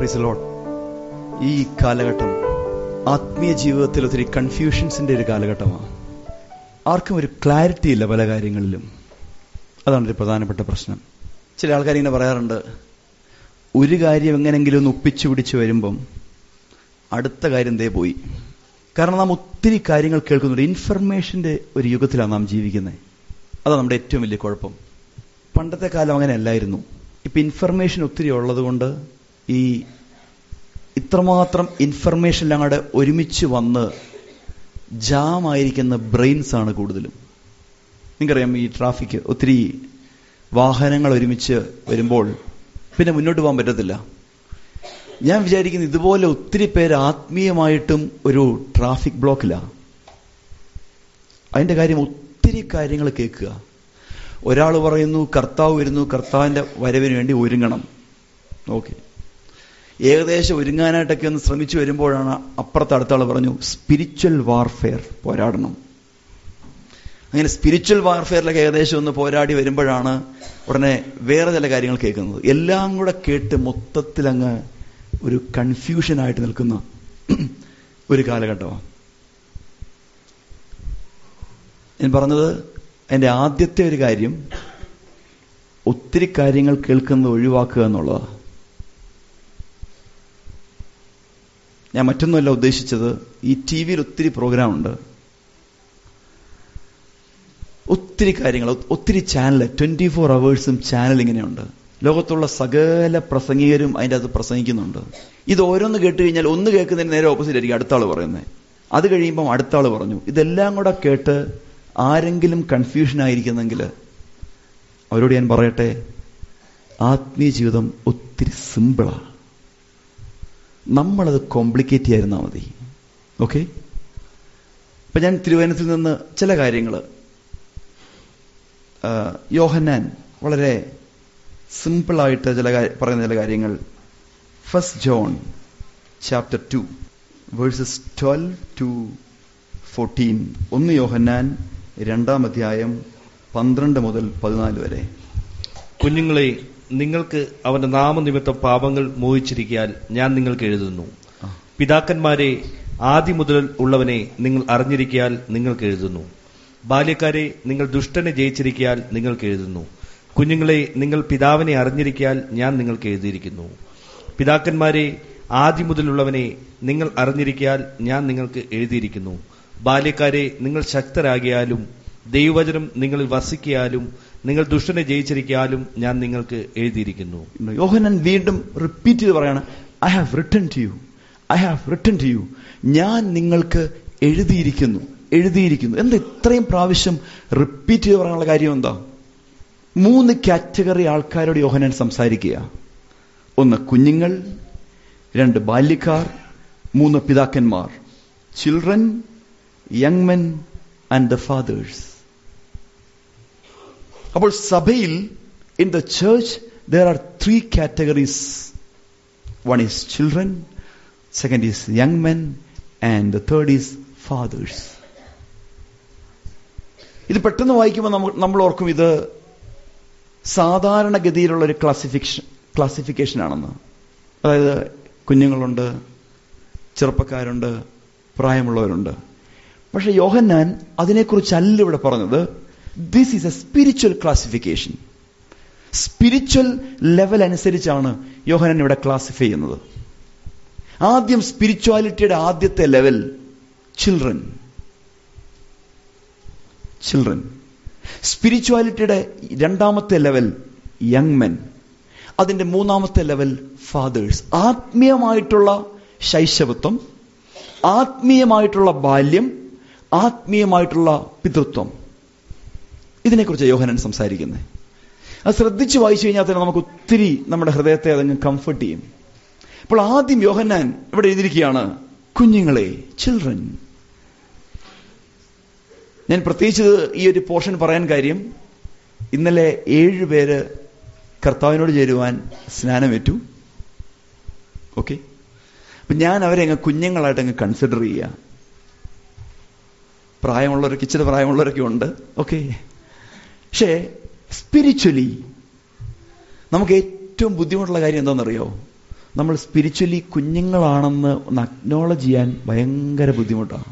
പ്രീസ് load ഈ കാലഘട്ടം ആത്മീയ ജീവിതത്തിൽ ഒത്തിരി കൺഫ്യൂഷൻസിന്റെ ഒരു കാലഘട്ടമാണ് ആർക്കും ഒരു ക്ലാരിറ്റി ഇല്ല പല കാര്യങ്ങളിലും അതാണ് ഒരു പ്രധാനപ്പെട്ട പ്രശ്നം ചില ആൾക്കാർ ഇങ്ങനെ പറയാറുണ്ട് ഒരു കാര്യം എങ്ങനെങ്കിലും ഒന്ന് ഒപ്പിച്ചു പിടിച്ച് വരുമ്പം അടുത്ത കാര്യം ദേ പോയി കാരണം നാം ഒത്തിരി കാര്യങ്ങൾ കേൾക്കുന്നുണ്ട് ഇൻഫർമേഷന്റെ ഒരു യുഗത്തിലാണ് നാം ജീവിക്കുന്നത് അതാണ് നമ്മുടെ ഏറ്റവും വലിയ കുഴപ്പം പണ്ടത്തെ കാലം അങ്ങനെ അല്ലായിരുന്നു ഇപ്പൊ ഇൻഫർമേഷൻ ഒത്തിരി ഉള്ളതുകൊണ്ട് ഈ ഇത്രമാത്രം ഇൻഫർമേഷൻ അങ്ങോട്ട് ഒരുമിച്ച് വന്ന് ജാം ആയിരിക്കുന്ന ബ്രെയിൻസ് ആണ് കൂടുതലും നിങ്ങൾക്കറിയാം ഈ ട്രാഫിക് ഒത്തിരി വാഹനങ്ങൾ ഒരുമിച്ച് വരുമ്പോൾ പിന്നെ മുന്നോട്ട് പോകാൻ പറ്റത്തില്ല ഞാൻ വിചാരിക്കുന്നു ഇതുപോലെ ഒത്തിരി പേര് ആത്മീയമായിട്ടും ഒരു ട്രാഫിക് ബ്ലോക്കിലാണ് അതിന്റെ കാര്യം ഒത്തിരി കാര്യങ്ങൾ കേൾക്കുക ഒരാൾ പറയുന്നു കർത്താവ് വരുന്നു കർത്താവിന്റെ വരവിന് വേണ്ടി ഒരുങ്ങണം ഓക്കെ ഏകദേശം ഒരുങ്ങാനായിട്ടൊക്കെ ഒന്ന് ശ്രമിച്ചു വരുമ്പോഴാണ് അപ്പുറത്ത് അടുത്ത ആൾ പറഞ്ഞു സ്പിരിച്വൽ വാർഫെയർ പോരാടണം അങ്ങനെ സ്പിരിച്വൽ വാർഫെയറിലൊക്കെ ഏകദേശം ഒന്ന് പോരാടി വരുമ്പോഴാണ് ഉടനെ വേറെ ചില കാര്യങ്ങൾ കേൾക്കുന്നത് എല്ലാം കൂടെ കേട്ട് മൊത്തത്തിൽ അങ്ങ് ഒരു കൺഫ്യൂഷനായിട്ട് നിൽക്കുന്ന ഒരു കാലഘട്ടമാണ് ഞാൻ പറഞ്ഞത് എൻ്റെ ആദ്യത്തെ ഒരു കാര്യം ഒത്തിരി കാര്യങ്ങൾ കേൾക്കുന്നത് ഒഴിവാക്കുക എന്നുള്ളതാണ് ഞാൻ മറ്റൊന്നുമല്ല ഉദ്ദേശിച്ചത് ഈ ടി വിയിൽ ഒത്തിരി പ്രോഗ്രാം ഉണ്ട് ഒത്തിരി കാര്യങ്ങൾ ഒത്തിരി ചാനൽ ട്വന്റി ഫോർ അവേഴ്സും ചാനൽ ഇങ്ങനെയുണ്ട് ലോകത്തുള്ള സകല പ്രസംഗികരും അതിൻ്റെ അകത്ത് പ്രസംഗിക്കുന്നുണ്ട് ഇത് ഓരോന്ന് കേട്ട് കഴിഞ്ഞാൽ ഒന്ന് കേൾക്കുന്നതിന് നേരെ ഓപ്പോസിറ്റ് ആയിരിക്കും അടുത്ത ആൾ പറയുന്നത് അത് കഴിയുമ്പം അടുത്ത ആൾ പറഞ്ഞു ഇതെല്ലാം കൂടെ കേട്ട് ആരെങ്കിലും കൺഫ്യൂഷൻ ആയിരിക്കുന്നെങ്കിൽ അവരോട് ഞാൻ പറയട്ടെ ആത്മീയ ജീവിതം ഒത്തിരി സിമ്പിളാണ് നമ്മളത് കോംപ്ലിക്കേറ്റ് ചെയ്യായിരുന്നാൽ മതി ഓക്കെ ഇപ്പൊ ഞാൻ തിരുവനന്തപുരത്തിൽ നിന്ന് ചില കാര്യങ്ങൾ യോഹന്നാൻ വളരെ സിമ്പിളായിട്ട് ചില പറയുന്ന ചില കാര്യങ്ങൾ first John chapter two verses twelve to fourteen ഒന്ന് യോഹന്നാൻ രണ്ടാം അധ്യായം പന്ത്രണ്ട് മുതൽ പതിനാല് വരെ കുഞ്ഞുങ്ങളെ നിങ്ങൾക്ക് അവന്റെ നാമനിമിത്തം പാപങ്ങൾ മോഹിച്ചിരിക്കാൻ ഞാൻ നിങ്ങൾക്ക് എഴുതുന്നു പിതാക്കന്മാരെ ആദ്യം മുതൽ ഉള്ളവനെ നിങ്ങൾ അറിഞ്ഞിരിക്കാൻ നിങ്ങൾക്ക് എഴുതുന്നു ബാല്യക്കാരെ നിങ്ങൾ ദുഷ്ടനെ ജയിച്ചിരിക്കാൻ നിങ്ങൾക്ക് എഴുതുന്നു കുഞ്ഞുങ്ങളെ നിങ്ങൾ പിതാവിനെ അറിഞ്ഞിരിക്കാൻ ഞാൻ നിങ്ങൾക്ക് എഴുതിയിരിക്കുന്നു പിതാക്കന്മാരെ ആദ്യം മുതലുള്ളവനെ നിങ്ങൾ അറിഞ്ഞിരിക്കാൻ ഞാൻ നിങ്ങൾക്ക് എഴുതിയിരിക്കുന്നു ബാല്യക്കാരെ നിങ്ങൾ ശക്തരാകിയാലും ദൈവവചനം നിങ്ങളിൽ വസിക്കാലും നിങ്ങൾ ദുഷ്ടനെ ജയിച്ചിരിക്കാലും ഞാൻ നിങ്ങൾക്ക് എഴുതിയിരിക്കുന്നു യോഹനൻ വീണ്ടും റിപ്പീറ്റ് ചെയ്ത് പറയാണ് I have written to you I have written to you ഞാൻ നിങ്ങൾക്ക് എഴുതിയിരിക്കുന്നു എഴുതിയിരിക്കുന്നു എന്താ ഇത്രയും പ്രാവശ്യം റിപ്പീറ്റ് ചെയ്ത് പറയാനുള്ള കാര്യം എന്താ മൂന്ന് കാറ്റഗറി ആൾക്കാരോട് യോഹനൻ സംസാരിക്കുക ഒന്ന് കുഞ്ഞുങ്ങൾ രണ്ട് ബാല്യക്കാർ മൂന്ന് പിതാക്കന്മാർ children young men and the fathers അപ്പോൾ സഭയിൽ in the church there are three categories one is children second is young men and the third is fathers ഇത് പെട്ടെന്ന് വായിക്കുമ്പോൾ നമ്മൾ നമ്മൾ ഓർക്കും ഇത് സാധാരണഗതിയിലുള്ള ഒരു ക്ലാസിഫിക്കേഷൻ ക്ലാസിഫിക്കേഷൻ ആണെന്ന് അതായത് കുഞ്ഞുങ്ങളുണ്ട് ചെറുപ്പക്കാരുണ്ട് പ്രായമുള്ളവരുണ്ട് പക്ഷെ യോഹന്നാൻ അതിനെക്കുറിച്ചല്ല ഇവിടെ പറഞ്ഞത് this is a spiritual classification spiritual level അനുസരിച്ചാണ് യോഹനൻ ഇവിടെ ക്ലാസിഫൈ ചെയ്യുന്നത് ആദ്യം സ്പിരിച്വാലിറ്റിയുടെ ആദ്യത്തെ ലെവൽ ചിൽഡ്രൻ ചിൽഡ്രൻ സ്പിരിച്വാലിറ്റിയുടെ രണ്ടാമത്തെ ലെവൽ യങ് മെൻ അതിന്റെ മൂന്നാമത്തെ ലെവൽ ഫാദേഴ്സ് ആത്മീയമായിട്ടുള്ള ശൈശവത്വം ആത്മീയമായിട്ടുള്ള ബാല്യം ആത്മീയമായിട്ടുള്ള പിതൃത്വം ഇതിനെക്കുറിച്ച് യോഹനൻ സംസാരിക്കുന്നത് അത് ശ്രദ്ധിച്ച് വായിച്ചു കഴിഞ്ഞാൽ തന്നെ നമുക്ക് ഒത്തിരി നമ്മുടെ ഹൃദയത്തെ അതങ്ങ് കംഫർട്ട് ചെയ്യും അപ്പോൾ ആദ്യം യോഹന്നാൻ ഇവിടെ എഴുതിയിരിക്കുകയാണ് കുഞ്ഞുങ്ങളെ ചിൽഡ്രൻ ഞാൻ പ്രത്യേകിച്ച് ഈ ഒരു പോർഷൻ പറയാൻ കാര്യം ഇന്നലെ ഏഴ് പേര് കർത്താവിനോട് ചേരുവാൻ സ്നാനമേറ്റു ഓക്കെ അപ്പൊ ഞാൻ അവരെ അങ്ങ് കുഞ്ഞുങ്ങളായിട്ട് അങ്ങ് കൺസിഡർ ചെയ്യുക പ്രായമുള്ളവരൊക്കെ ഇച്ചിരി പ്രായമുള്ളവരൊക്കെ ഉണ്ട് ഓക്കെ പക്ഷേ സ്പിരിച്വലി നമുക്ക് ഏറ്റവും ബുദ്ധിമുട്ടുള്ള കാര്യം എന്താണെന്നറിയോ നമ്മൾ സ്പിരിച്വലി കുഞ്ഞുങ്ങളാണെന്ന് ഒന്ന് അക്നോളജ് ചെയ്യാൻ ഭയങ്കര ബുദ്ധിമുട്ടാണ്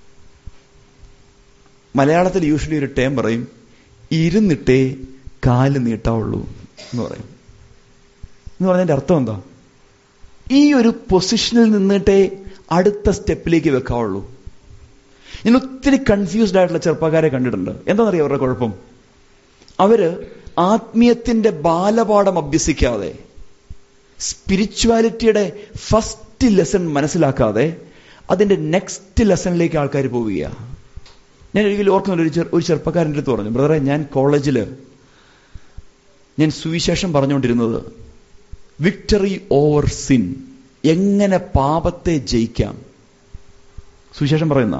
മലയാളത്തിൽ യൂഷ്വലി ഒരു ടേം പറയും ഇരുന്നിട്ടേ കാല് നീട്ടാവുള്ളൂ എന്ന് പറയും എന്ന് പറഞ്ഞതിന്റെ അർത്ഥം എന്താ ഈ ഒരു പൊസിഷനിൽ നിന്നിട്ടേ അടുത്ത സ്റ്റെപ്പിലേക്ക് വെക്കാവുള്ളൂ ഞാൻ ഒത്തിരി കൺഫ്യൂസ്ഡ് ആയിട്ടുള്ള ചെറുപ്പക്കാരെ കണ്ടിട്ടുണ്ട് എന്താണെന്നറിയാം അവരുടെ കുഴപ്പം അവര് ആത്മീയത്തിന്റെ ബാലപാഠം അഭ്യസിക്കാതെ സ്പിരിച്വാലിറ്റിയുടെ ഫസ്റ്റ് ലെസൺ മനസ്സിലാക്കാതെ അതിന്റെ നെക്സ്റ്റ് ലെസണിലേക്ക് ആൾക്കാർ പോവുക ഞാൻ ഒരിക്കലും ഓർക്കുന്നില്ല ഒരു ചെറു ഒരു ചെറുപ്പക്കാരൻ്റെ അടുത്ത് പറഞ്ഞു ബ്രദറെ ഞാൻ കോളേജിൽ ഞാൻ സുവിശേഷം പറഞ്ഞുകൊണ്ടിരുന്നത് വിക്ടറി ഓവർ സിൻ എങ്ങനെ പാപത്തെ ജയിക്കാം സുവിശേഷം പറയുന്ന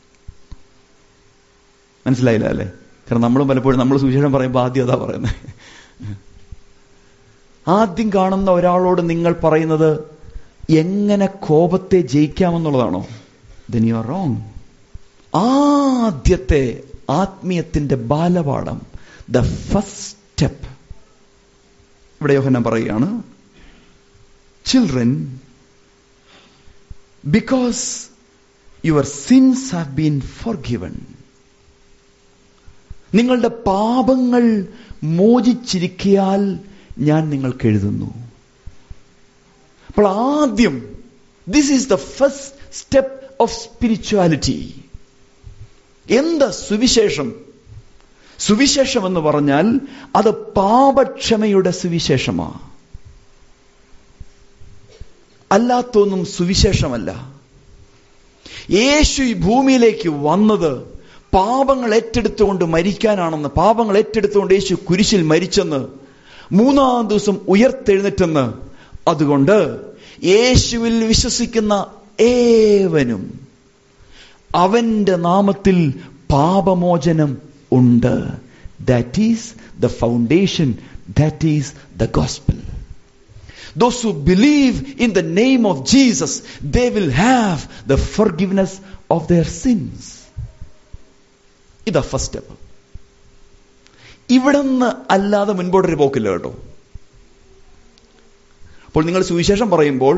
മനസ്സിലായില്ല അല്ലേ കാരണം നമ്മൾ പലപ്പോഴും നമ്മൾ സുവിശേഷം പറയുമ്പോൾ ആദ്യം അതാ പറയുന്നത് ആദ്യം കാണുന്ന ഒരാളോട് നിങ്ങൾ പറയുന്നത് എങ്ങനെ കോപത്തെ ജയിക്കാമെന്നുള്ളതാണോ ദെൻ യു ആർ റോങ് ആദ്യത്തെ ആത്മീയത്തിന്റെ ബാലപാഠം ദ ഫസ്റ്റ് സ്റ്റെപ്പ് ഇവിടെ യോഹനം പറയുകയാണ് children because your sins have been forgiven നിങ്ങളുടെ പാപങ്ങൾ മോചിച്ചിരിക്കിയാൽ ഞാൻ നിങ്ങൾക്ക് എഴുതുന്നു അപ്പോൾ ആദ്യം this is the first step of spirituality എന്താ സുവിശേഷം സുവിശേഷം എന്ന് പറഞ്ഞാൽ അത് പാപക്ഷമയുടെ സുവിശേഷമാ അല്ലാത്തൊന്നും സുവിശേഷമല്ല യേശു ഈ ഭൂമിയിലേക്ക് വന്നത് പാപങ്ങൾ ഏറ്റെടുത്തുകൊണ്ട് മരിക്കാനാണെന്ന് പാപങ്ങൾ ഏറ്റെടുത്തുകൊണ്ട് യേശു കുരിശിൽ മരിച്ചെന്ന് മൂന്നാം ദിവസം ഉയർത്തെഴുന്നേറ്റെന്ന് അതുകൊണ്ട് യേശുവിൽ വിശ്വസിക്കുന്ന ഏവനും അവന്റെ നാമത്തിൽ പാപമോചനം ഉണ്ട് that is the foundation that is the gospel Those who believe in the name of Jesus, they will have the forgiveness of their sins. ഇതാ ഫസ്റ്റ് സ്റ്റെപ്പ് ഇവിടുന്ന് അല്ലാതെ മുൻപോട്ടൊരു പോക്കില്ല കേട്ടോ അപ്പോൾ നിങ്ങൾ സുവിശേഷം പറയുമ്പോൾ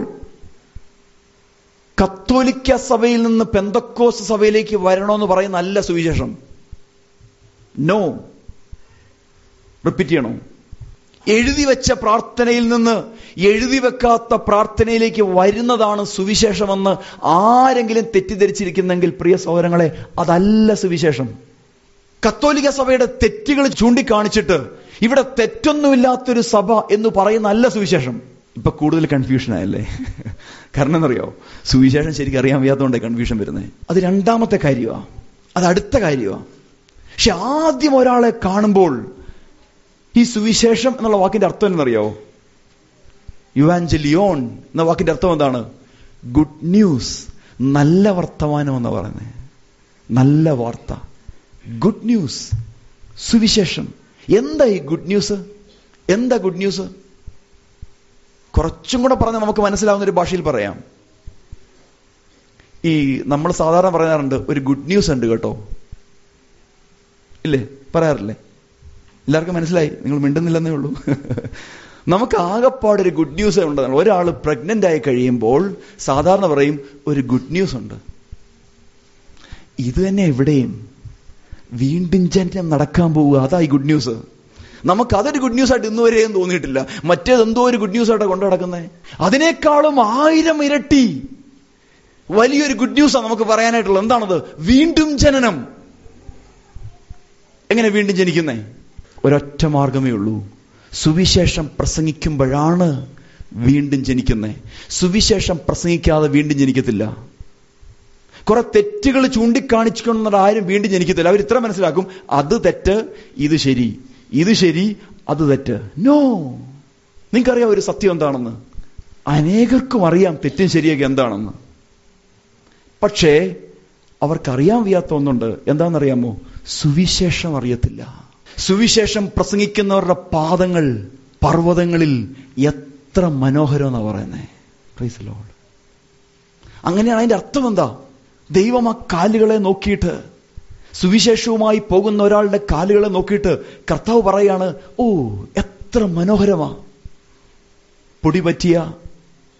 കത്തോലിക്ക സഭയിൽ നിന്ന് പെന്തക്കോസ് സഭയിലേക്ക് വരണമെന്ന് പറയുന്ന അല്ല സുവിശേഷം നോ റിപ്പീറ്റ് ചെയ്യണോ എഴുതി വെച്ച പ്രാർത്ഥനയിൽ നിന്ന് എഴുതി വെക്കാത്ത പ്രാർത്ഥനയിലേക്ക് വരുന്നതാണ് സുവിശേഷമെന്ന് ആരെങ്കിലും തെറ്റിദ്ധരിച്ചിരിക്കുന്നെങ്കിൽ പ്രിയ സഹോദരങ്ങളെ അതല്ല സുവിശേഷം കത്തോലിക്ക സഭയുടെ തെറ്റുകൾ ചൂണ്ടിക്കാണിച്ചിട്ട് ഇവിടെ തെറ്റൊന്നുമില്ലാത്തൊരു സഭ എന്ന് പറയുന്ന അല്ല സുവിശേഷം ഇപ്പൊ കൂടുതൽ കൺഫ്യൂഷൻ ആയല്ലേ കാരണം എന്നറിയോ സുവിശേഷം ശരിക്കും അറിയാൻ വയ്യാത്തതുകൊണ്ടേ കൺഫ്യൂഷൻ വരുന്നത് അത് രണ്ടാമത്തെ കാര്യമാണ് അത് അടുത്ത കാര്യമാണ് പക്ഷെ ആദ്യം ഒരാളെ കാണുമ്പോൾ ഈ സുവിശേഷം എന്നുള്ള വാക്കിന്റെ അർത്ഥം എന്നറിയോ യുവാഞ്ചലിയോൺ എന്ന വാക്കിന്റെ അർത്ഥം എന്താണ് ഗുഡ് ന്യൂസ് നല്ല വർത്തമാനം എന്ന് പറയുന്നത് നല്ല വാർത്ത ഗുഡ് ന്യൂസ് സുവിശേഷം എന്താ ഈ ഗുഡ് ന്യൂസ് എന്താ ഗുഡ് ന്യൂസ് കുറച്ചും കൂടെ പറഞ്ഞാൽ നമുക്ക് മനസ്സിലാവുന്ന ഒരു ഭാഷയിൽ പറയാം ഈ നമ്മൾ സാധാരണ പറയാറുണ്ട് ഒരു ഗുഡ് ന്യൂസ് ഉണ്ട് കേട്ടോ ഇല്ലേ പറയാറില്ലേ എല്ലാവർക്കും മനസ്സിലായി നിങ്ങൾ മിണ്ടുന്നില്ലെന്നേ ഉള്ളൂ നമുക്ക് ആകെപ്പാട് ഒരു ഗുഡ് ന്യൂസ് ഉണ്ട് ഒരാൾ പ്രഗ്നന്റ് ആയി കഴിയുമ്പോൾ സാധാരണ പറയും ഒരു ഗുഡ് ന്യൂസ് ഉണ്ട് ഇത് തന്നെ എവിടെയും വീണ്ടും ജനനം നടക്കാൻ പോവുക അതാ ഈ ഗുഡ് ന്യൂസ് നമുക്ക് അതൊരു ഗുഡ് ന്യൂസ് ആയിട്ട് ഇന്ന് വരെയും തോന്നിയിട്ടില്ല മറ്റേതെന്തോ ഒരു ഗുഡ് ന്യൂസ് ആയിട്ട് കൊണ്ടു നടക്കുന്നത് അതിനേക്കാളും ആയിരം ഇരട്ടി വലിയൊരു ഗുഡ് ന്യൂസാണ് നമുക്ക് പറയാനായിട്ടുള്ളത് എന്താണത് വീണ്ടും ജനനം എങ്ങനെ വീണ്ടും ജനിക്കുന്നേ ഒരൊറ്റ മാർഗമേ ഉള്ളൂ സുവിശേഷം പ്രസംഗിക്കുമ്പോഴാണ് വീണ്ടും ജനിക്കുന്നത് സുവിശേഷം പ്രസംഗിക്കാതെ വീണ്ടും ജനിക്കത്തില്ല കുറെ തെറ്റുകൾ ചൂണ്ടിക്കാണിച്ചുകൊണ്ട് ആരും വീണ്ടും ജനിക്കത്തില്ല അവർ ഇത്ര മനസ്സിലാക്കും അത് തെറ്റ് ഇത് ശരി ഇത് ശരി അത് തെറ്റ് നോ നിങ്ങൾക്കറിയാം ഒരു സത്യം എന്താണെന്ന് അനേകർക്കും അറിയാം തെറ്റും ശരിയൊക്കെ എന്താണെന്ന് പക്ഷേ അവർക്കറിയാൻ വയ്യാത്ത ഒന്നുണ്ട് എന്താണെന്നറിയാമോ സുവിശേഷം അറിയത്തില്ല സുവിശേഷം പ്രസംഗിക്കുന്നവരുടെ പാദങ്ങൾ പർവ്വതങ്ങളിൽ എത്ര മനോഹരം എന്നാ പറയുന്നത് ലോഡ് അങ്ങനെയാണ് അതിന്റെ അർത്ഥം എന്താ ദൈവം ആ കാലുകളെ നോക്കിയിട്ട് സുവിശേഷവുമായി പോകുന്ന ഒരാളുടെ കാലുകളെ നോക്കിയിട്ട് കർത്താവ് പറയാണ് ഓ എത്ര മനോഹരമാ പൊടി പറ്റിയ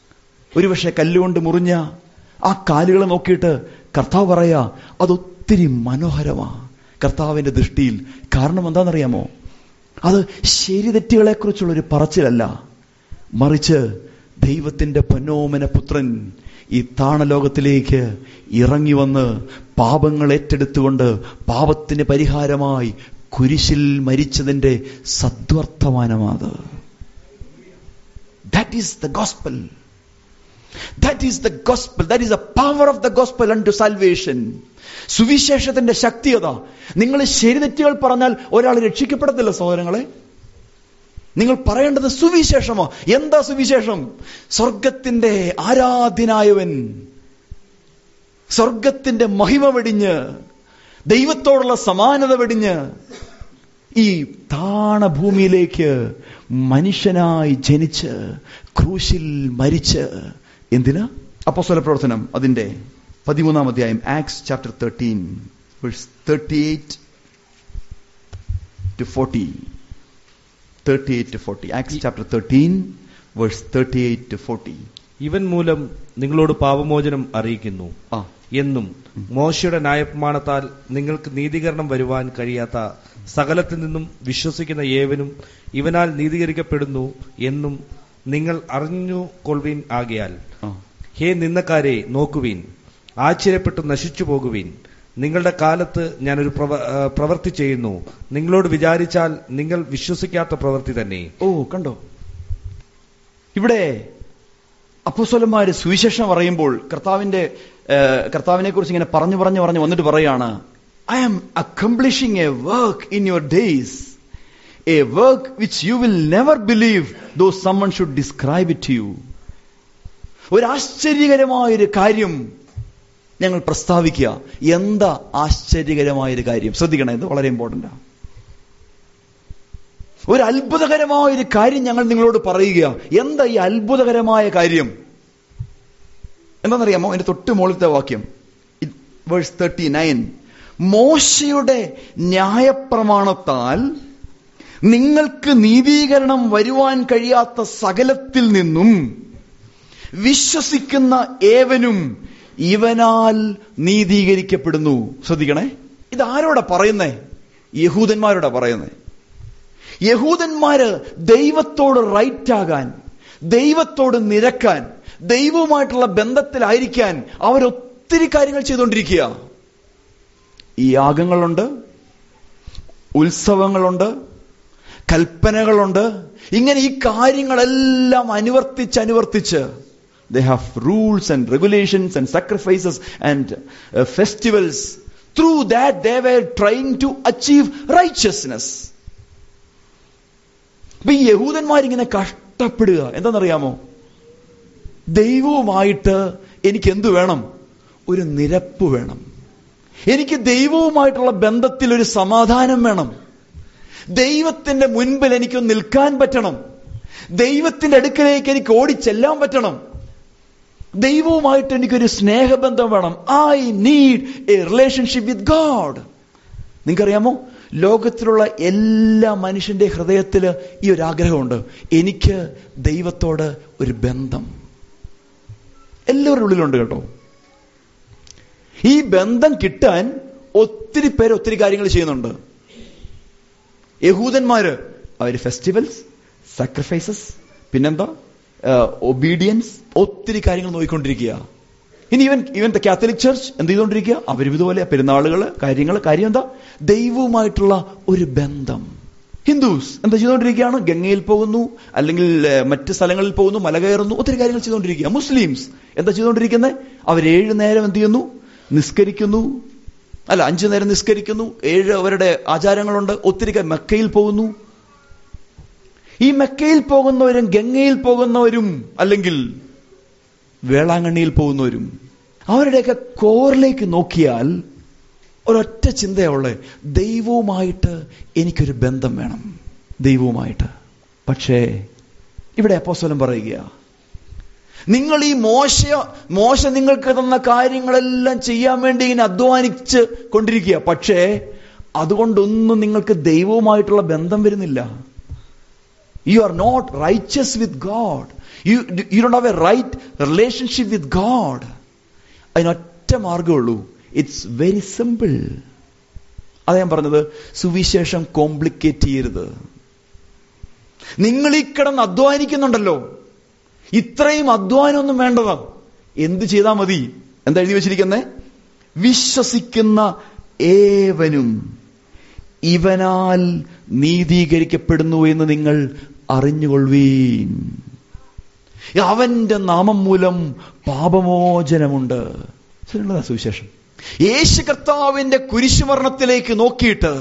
ഒരുപക്ഷെ കല്ലുകൊണ്ട് മുറിഞ്ഞ ആ കാലുകളെ നോക്കിയിട്ട് കർത്താവ് പറയാ അതൊത്തിരി മനോഹരമാ കർത്താവിന്റെ ദൃഷ്ടിയിൽ കാരണം എന്താണെന്നറിയാമോ അത് ശരി തെറ്റുകളെ കുറിച്ചുള്ള ഒരു പറച്ചിലല്ല മറിച്ച് ദൈവത്തിന്റെ പൊന്നോമന പുത്രൻ ഈ താണലോകത്തിലേക്ക് ഇറങ്ങി വന്ന് പാപങ്ങൾ ഏറ്റെടുത്തുകൊണ്ട് പാപത്തിന് പരിഹാരമായി കുരിശിൽ മരിച്ചതിന്റെ സദ്വർത്തമാനമാത് that is the gospel that is the gospel that is the power of the gospel unto salvation സുവിശേഷത്തിന്റെ ശക്തിയത നിങ്ങൾ ശരിതെറ്റുകൾ പറഞ്ഞാൽ ഒരാൾ രക്ഷിക്കപ്പെടത്തില്ല സഹോദരങ്ങളെ നിങ്ങൾ പറയേണ്ടത് സുവിശേഷമോ എന്താ സുവിശേഷം സ്വർഗത്തിന്റെ ആരാധ്യനായവൻ സ്വർഗത്തിന്റെ മഹിമ വെടിഞ്ഞ് ദൈവത്തോടുള്ള സമാനത വെടിഞ്ഞ് ഈ താണ ഭൂമിയിലേക്ക് മനുഷ്യനായി ജനിച്ച് ക്രൂശിൽ മരിച്ച് എന്തിനാ അപ്പോസ്തല പ്രവർത്തനം അതിന്റെ പതിമൂന്നാം അധ്യായം Acts chapter thirteen thirty eight to forty thirty eight to forty Acts chapter thirteen verse thirty eight to forty ഇവൻ മൂലം നിങ്ങളോട് പാപമോചനം അറിയിക്കുന്നു ആ എന്നും മോശയുടെ ന്യായപ്രമാണത്താൽ നിങ്ങൾക്ക് നീതീകരണം വരുവാൻ കഴിയാത്ത സകലത്തിൽ നിന്നും വിശ്വസിക്കുന്ന ഏവനും ഇവനാൽ നീതീകരിക്കപ്പെടുന്നു എന്നും നിങ്ങൾ അറിഞ്ഞു കൊള്ളുവീൻ ആകയാൽ ആ ഹേ നിന്നക്കാരെ നോക്കുവീൻ ആശ്ചര്യപ്പെട്ട് നശിച്ചു പോകുവീൻ നിങ്ങളുടെ കാലത്ത് ഞാനൊരു പ്രവ- ആ, പ്രവൃത്തി ചെയ്യുന്നു നിങ്ങളോട് വിചാരിച്ചാൽ നിങ്ങൾ വിശ്വസിക്കാത്ത പ്രവൃത്തി തന്നെ ഓ കണ്ടോ ഇവിടെ അപ്പോസ്വലന്മാര് സുവിശേഷം പറയുമ്പോൾ കർത്താവിന്റെ കർത്താവിനെ കുറിച്ച് ഇങ്ങനെ പറഞ്ഞു പറഞ്ഞു പറഞ്ഞു വന്നിട്ട് പറയാണ് I am accomplishing a work in your days a work which you will never believe though someone should describe it you ഒരു ആശ്ചര്യകരമായൊരു കാര്യം ഞങ്ങൾ പ്രസ്താവിക്കുക എന്താ ആശ്ചര്യകരമായൊരു കാര്യം ശ്രദ്ധിക്കണം ഇത് വളരെ ഇമ്പോർട്ടൻ്റ് ഒരു അത്ഭുതകരമായ ഒരു കാര്യം ഞങ്ങൾ നിങ്ങളോട് പറയുക എന്താ ഈ അത്ഭുതകരമായ കാര്യം എന്താണെന്നറിയാമോ എന്റെ തൊട്ട് മുകളിലത്തെ വാക്യം വേഴ്സ് തേർട്ടി നയൻ മോശയുടെ ന്യായപ്രമാണത്താൽ നിങ്ങൾക്ക് നീതീകരണം വരുവാൻ കഴിയാത്ത സകലത്തിൽ നിന്നും വിശ്വസിക്കുന്ന ഏവനും ഇവനാൽ നീതീകരിക്കപ്പെടുന്നു ശ്രദ്ധിക്കണേ ഇത് ആരോടാ പറയുന്നേ യഹൂദന്മാരോടാ പറയുന്നേ യഹൂദന്മാര് ദൈവത്തോട് റൈറ്റ് ആകാൻ ദൈവത്തോട് നിരക്കാൻ ദൈവവുമായിട്ടുള്ള ബന്ധത്തിലായിരിക്കാൻ അവരൊത്തിരി കാര്യങ്ങൾ ചെയ്തുകൊണ്ടിരിക്കുക ഈ യാഗങ്ങളുണ്ട് ഉത്സവങ്ങളുണ്ട് കൽപ്പനകളുണ്ട് ഇങ്ങനെ ഈ കാര്യങ്ങളെല്ലാം അനുവർത്തിച്ച് അനുവർത്തിച്ച് they have rules and regulations and sacrifices and festivals through that they were trying to achieve righteousness അപ്പൊ ഈ യഹൂദന്മാരിങ്ങനെ കഷ്ടപ്പെടുക എന്താണെന്നറിയാമോ ദൈവവുമായിട്ട് എനിക്ക് എന്തു വേണം ഒരു നിരപ്പ് വേണം എനിക്ക് ദൈവവുമായിട്ടുള്ള ബന്ധത്തിൽ ഒരു സമാധാനം വേണം ദൈവത്തിന്റെ മുൻപിൽ എനിക്ക് നിൽക്കാൻ പറ്റണം ദൈവത്തിന്റെ അടുക്കലേക്ക് എനിക്ക് ഓടിച്ചെല്ലാൻ പറ്റണം ദൈവവുമായിട്ട് എനിക്കൊരു സ്നേഹബന്ധം വേണം I need a relationship with God നിങ്ങൾക്കറിയാമോ ലോകത്തിലുള്ള എല്ലാ മനുഷ്യന്റെ ഹൃദയത്തിൽ ഈ ഒരു ആഗ്രഹമുണ്ട് എനിക്ക് ദൈവത്തോട് ഒരു ബന്ധം എല്ലാവരുടെ ഉള്ളിലുണ്ട് കേട്ടോ ഈ ബന്ധം കിട്ടാൻ ഒത്തിരി പേര് ഒത്തിരി കാര്യങ്ങൾ ചെയ്യുന്നുണ്ട് യഹൂദന്മാര് അവര് ഫെസ്റ്റിവൽസ് സാക്രിഫൈസസ് പിന്നെന്താ ഒബീഡിയൻസ് ഒത്തിരി കാര്യങ്ങൾ നോക്കിക്കൊണ്ടിരിക്കുക ഇനി ഇവൻ ഇവൻ കാത്തലിക് ചർച്ച് എന്ത് ചെയ്തുകൊണ്ടിരിക്കുക അവരും ഇതുപോലെ പെരുന്നാളുകൾ കാര്യങ്ങൾ കാര്യം എന്താ ദൈവവുമായിട്ടുള്ള ഒരു ബന്ധം ഹിന്ദുസ് എന്താ ചെയ്തുകൊണ്ടിരിക്കുകയാണ് ഗംഗയിൽ പോകുന്നു അല്ലെങ്കിൽ ഏഹ്, മറ്റ് സ്ഥലങ്ങളിൽ പോകുന്നു മല കയറുന്നു ഒത്തിരി കാര്യങ്ങൾ ചെയ്തുകൊണ്ടിരിക്കുക മുസ്ലിംസ് എന്താ ചെയ്തുകൊണ്ടിരിക്കുന്നത് അവർ ഏഴ് നേരം എന്ത് ചെയ്യുന്നു നിസ്കരിക്കുന്നു അല്ല അഞ്ചു നേരം നിസ്കരിക്കുന്നു ഏഴ് അവരുടെ ആചാരങ്ങളുണ്ട് ഒത്തിരി ക- മക്കയിൽ പോകുന്നു ഈ മക്കയിൽ പോകുന്നവരും ഗംഗയിൽ പോകുന്നവരും അല്ലെങ്കിൽ വേളാങ്കണ്ണിയിൽ പോകുന്നവരും അവരുടെയൊക്കെ കോറിലേക്ക് നോക്കിയാൽ ഒരൊറ്റ ചിന്തയുള്ളേ ദൈവവുമായിട്ട് എനിക്കൊരു ബന്ധം വേണം ദൈവവുമായിട്ട് പക്ഷേ ഇവിടെ അപ്പോസ്വലം പറയുക നിങ്ങൾ ഈ മോശ മോശ നിങ്ങൾക്ക് തന്ന കാര്യങ്ങളെല്ലാം ചെയ്യാൻ വേണ്ടി ഇങ്ങനെ അധ്വാനിച്ച് കൊണ്ടിരിക്കുക പക്ഷേ അതുകൊണ്ടൊന്നും നിങ്ങൾക്ക് ദൈവവുമായിട്ടുള്ള ബന്ധം വരുന്നില്ല You are not righteous with God. You, you don't have a right relationship with God. അതിനൊറ്റ മാർഗമുള്ളൂ ഇറ്റ്സ് വെരി സിമ്പിൾ അത് ഞാൻ പറഞ്ഞത് സുവിശേഷം കോംപ്ലിക്കേറ്റ് ചെയ്യരുത് നിങ്ങൾ ഈ കിടന്ന് അധ്വാനിക്കുന്നുണ്ടല്ലോ ഇത്രയും അധ്വാനമൊന്നും വേണ്ടതാ എന്ത് ചെയ്താൽ മതി എന്താ എഴുതി വെച്ചിരിക്കുന്നേ വിശ്വസിക്കുന്ന ഏവനും ഇവനാൽ നീതീകരിക്കപ്പെടുന്നു എന്ന് നിങ്ങൾ അറിഞ്ഞുകൊള്ളുവീൻ അവന്റെ നാമം മൂലം പാപമോചനമുണ്ട് ശരിയുള്ളതാ സുവിശേഷം യേശു കർത്താവിന്റെ കുരിശുമരണത്തിലേക്ക് നോക്കിയിട്ട്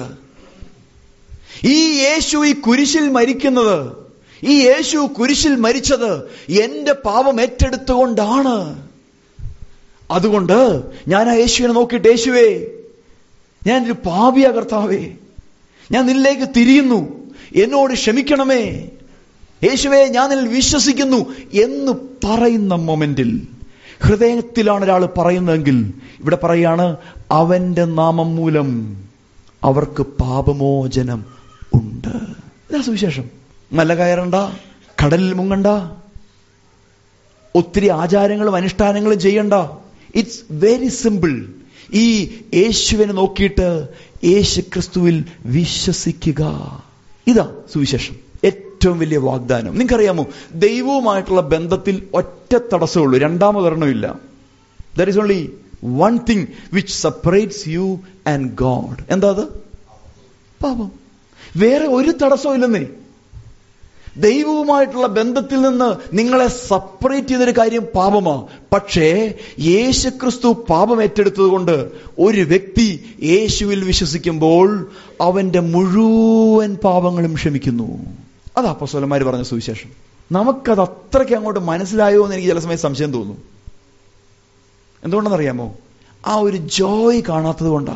ഈ യേശു ഈ കുരിശിൽ മരിക്കുന്നത് ഈ യേശു കുരിശിൽ മരിച്ചത് എന്റെ പാപം ഏറ്റെടുത്തുകൊണ്ടാണ് അതുകൊണ്ട് ഞാൻ ആ യേശുവിനെ നോക്കിയിട്ട് യേശുവേ ഞാൻ ഒരു പാപിയ കർത്താവേ ഞാൻ നിന്നിലേക്ക് തിരിയുന്നു എന്നോട് ക്ഷമിക്കണമേ യേശുവേ ഞാൻ നിന്നിൽ വിശ്വസിക്കുന്നു എന്ന് പറയുന്ന മൊമെന്റിൽ ഹൃദയത്തിലാണ് ഒരാൾ പറയുന്നതെങ്കിൽ ഇവിടെ പറയാണ് അവന്റെ നാമം മൂലം അവർക്ക് പാപമോചനം ഉണ്ട് ഇതാ സുവിശേഷം മല കയറണ്ട കടലിൽ മുങ്ങണ്ട ഒത്തിരി ആചാരങ്ങളും അനുഷ്ഠാനങ്ങളും ചെയ്യണ്ട ഇറ്റ്സ് വെരി സിമ്പിൾ ഈ യേശുവിനെ നോക്കിയിട്ട് യേശു ക്രിസ്തുവിൽ വിശ്വസിക്കുക ഇതാ സുവിശേഷം ഏറ്റവും വലിയ വാഗ്ദാനം നിങ്ങൾക്കറിയാമോ ദൈവവുമായിട്ടുള്ള ബന്ധത്തിൽ ഒറ്റ തടസ്സമുള്ളൂ രണ്ടാമതൊരെണ്ണമില്ല there is only one thing which separates you and God എന്താ അത് പാപം വേറെ ഒരു തടസ്സവും ഇല്ലെന്നേ ദൈവവുമായിട്ടുള്ള ബന്ധത്തിൽ നിന്ന് നിങ്ങളെ സെപ്പറേറ്റ് ചെയ്തൊരു കാര്യം പാപമാ പക്ഷേ യേശുക്രിസ്തു പാപം ഏറ്റെടുത്തത് കൊണ്ട് ഒരു വ്യക്തി യേശുവിൽ വിശ്വസിക്കുമ്പോൾ അവന്റെ മുഴുവൻ പാപങ്ങളും ക്ഷമിക്കുന്നു അതാ അപ്പസ്വലന്മാർ പറഞ്ഞ സുവിശേഷം നമുക്കത് അത്രയ്ക്ക് അങ്ങോട്ട് മനസ്സിലായോ എന്ന് എനിക്ക് ചില സമയം സംശയം തോന്നും എന്തുകൊണ്ടെന്നറിയാമോ ആ ഒരു ജോയ് കാണാത്തത് കൊണ്ടാ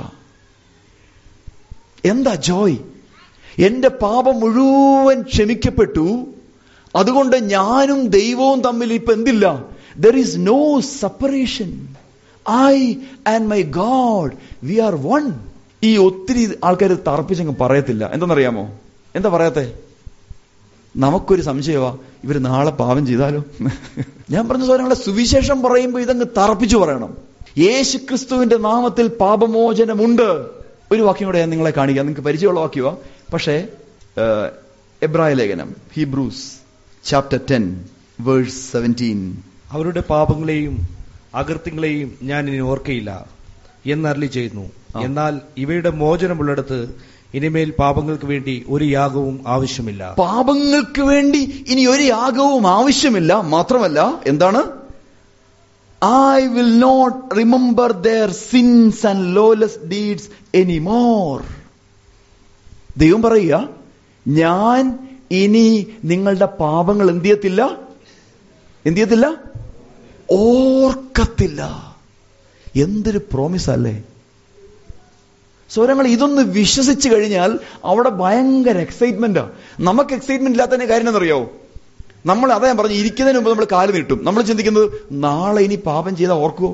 എന്താ ജോയ് എന്റെ പാപം മുഴുവൻ ക്ഷമിക്കപ്പെട്ടു അതുകൊണ്ട് ഞാനും ദൈവവും തമ്മിൽ ഇപ്പൊ എന്തില്ല there is no separation I and my God we are one ഈ ഒത്തിരി ആൾക്കാർ തറപ്പിച്ചങ്ങ് പറയത്തില്ല എന്തെന്നറിയാമോ എന്താ പറയാത്തെ നമുക്കൊരു സംശയമാ ഇവർ നാളെ പാപം ചെയ്താലോ ഞാൻ പറഞ്ഞ സോരങ്ങളെ സുവിശേഷം പറയുമ്പോൾ ഇതങ്ങ് തറപ്പിച്ചു പറയണം യേശു ക്രിസ്തുവിന്റെ നാമത്തിൽ പാപമോചനമുണ്ട് ഒരു വാക്യം കൂടെ ഞാൻ നിങ്ങളെ കാണിക്കാം നിങ്ങൾക്ക് പരിചയമുള്ള വാക്യമാ പക്ഷേ എബ്രായ ലേഖനം Hebrews chapter ten verse seventeen അവരുടെ പാപങ്ങളെയും അകൃത്യങ്ങളെയും ഞാൻ ഇനി ഓർക്കയില്ല എന്നരളി ചെയ്യുന്നു ആ. എന്നാൽ ഇവയുടെ മോചനമുള്ളിടത്ത് ഇനിമേൽ പാപങ്ങൾക്ക് വേണ്ടി ഒരു യാഗവും ആവശ്യമില്ല പാപങ്ങൾക്ക് വേണ്ടി ഇനി ഒരു യാഗവും ആവശ്യമില്ല മാത്രമല്ല എന്താണ് I will not remember their sins and lawless deeds anymore ദൈവം പറയുക ഞാൻ ഇനി നിങ്ങളുടെ പാപങ്ങൾ എന്ത് ചെയ്യത്തില്ല എന്ത് ചെയ്യത്തില്ല ഓർക്കത്തില്ല എന്തൊരു പ്രോമിസ് അല്ലേ സ്വരങ്ങൾ ഇതൊന്ന് വിശ്വസിച്ച് കഴിഞ്ഞാൽ അവിടെ ഭയങ്കര എക്സൈറ്റ്മെന്റാ നമുക്ക് എക്സൈറ്റ്മെന്റ് ഇല്ലാത്തതിന്റെ കാര്യം എന്നറിയാവോ നമ്മൾ അതാ ഞാൻ പറഞ്ഞു ഇരിക്കുന്നതിന് മുമ്പ് നമ്മൾ കാല് നീട്ടും നമ്മൾ ചിന്തിക്കുന്നത് നാളെ ഇനി പാപം ചെയ്താൽ ഓർക്കുവോ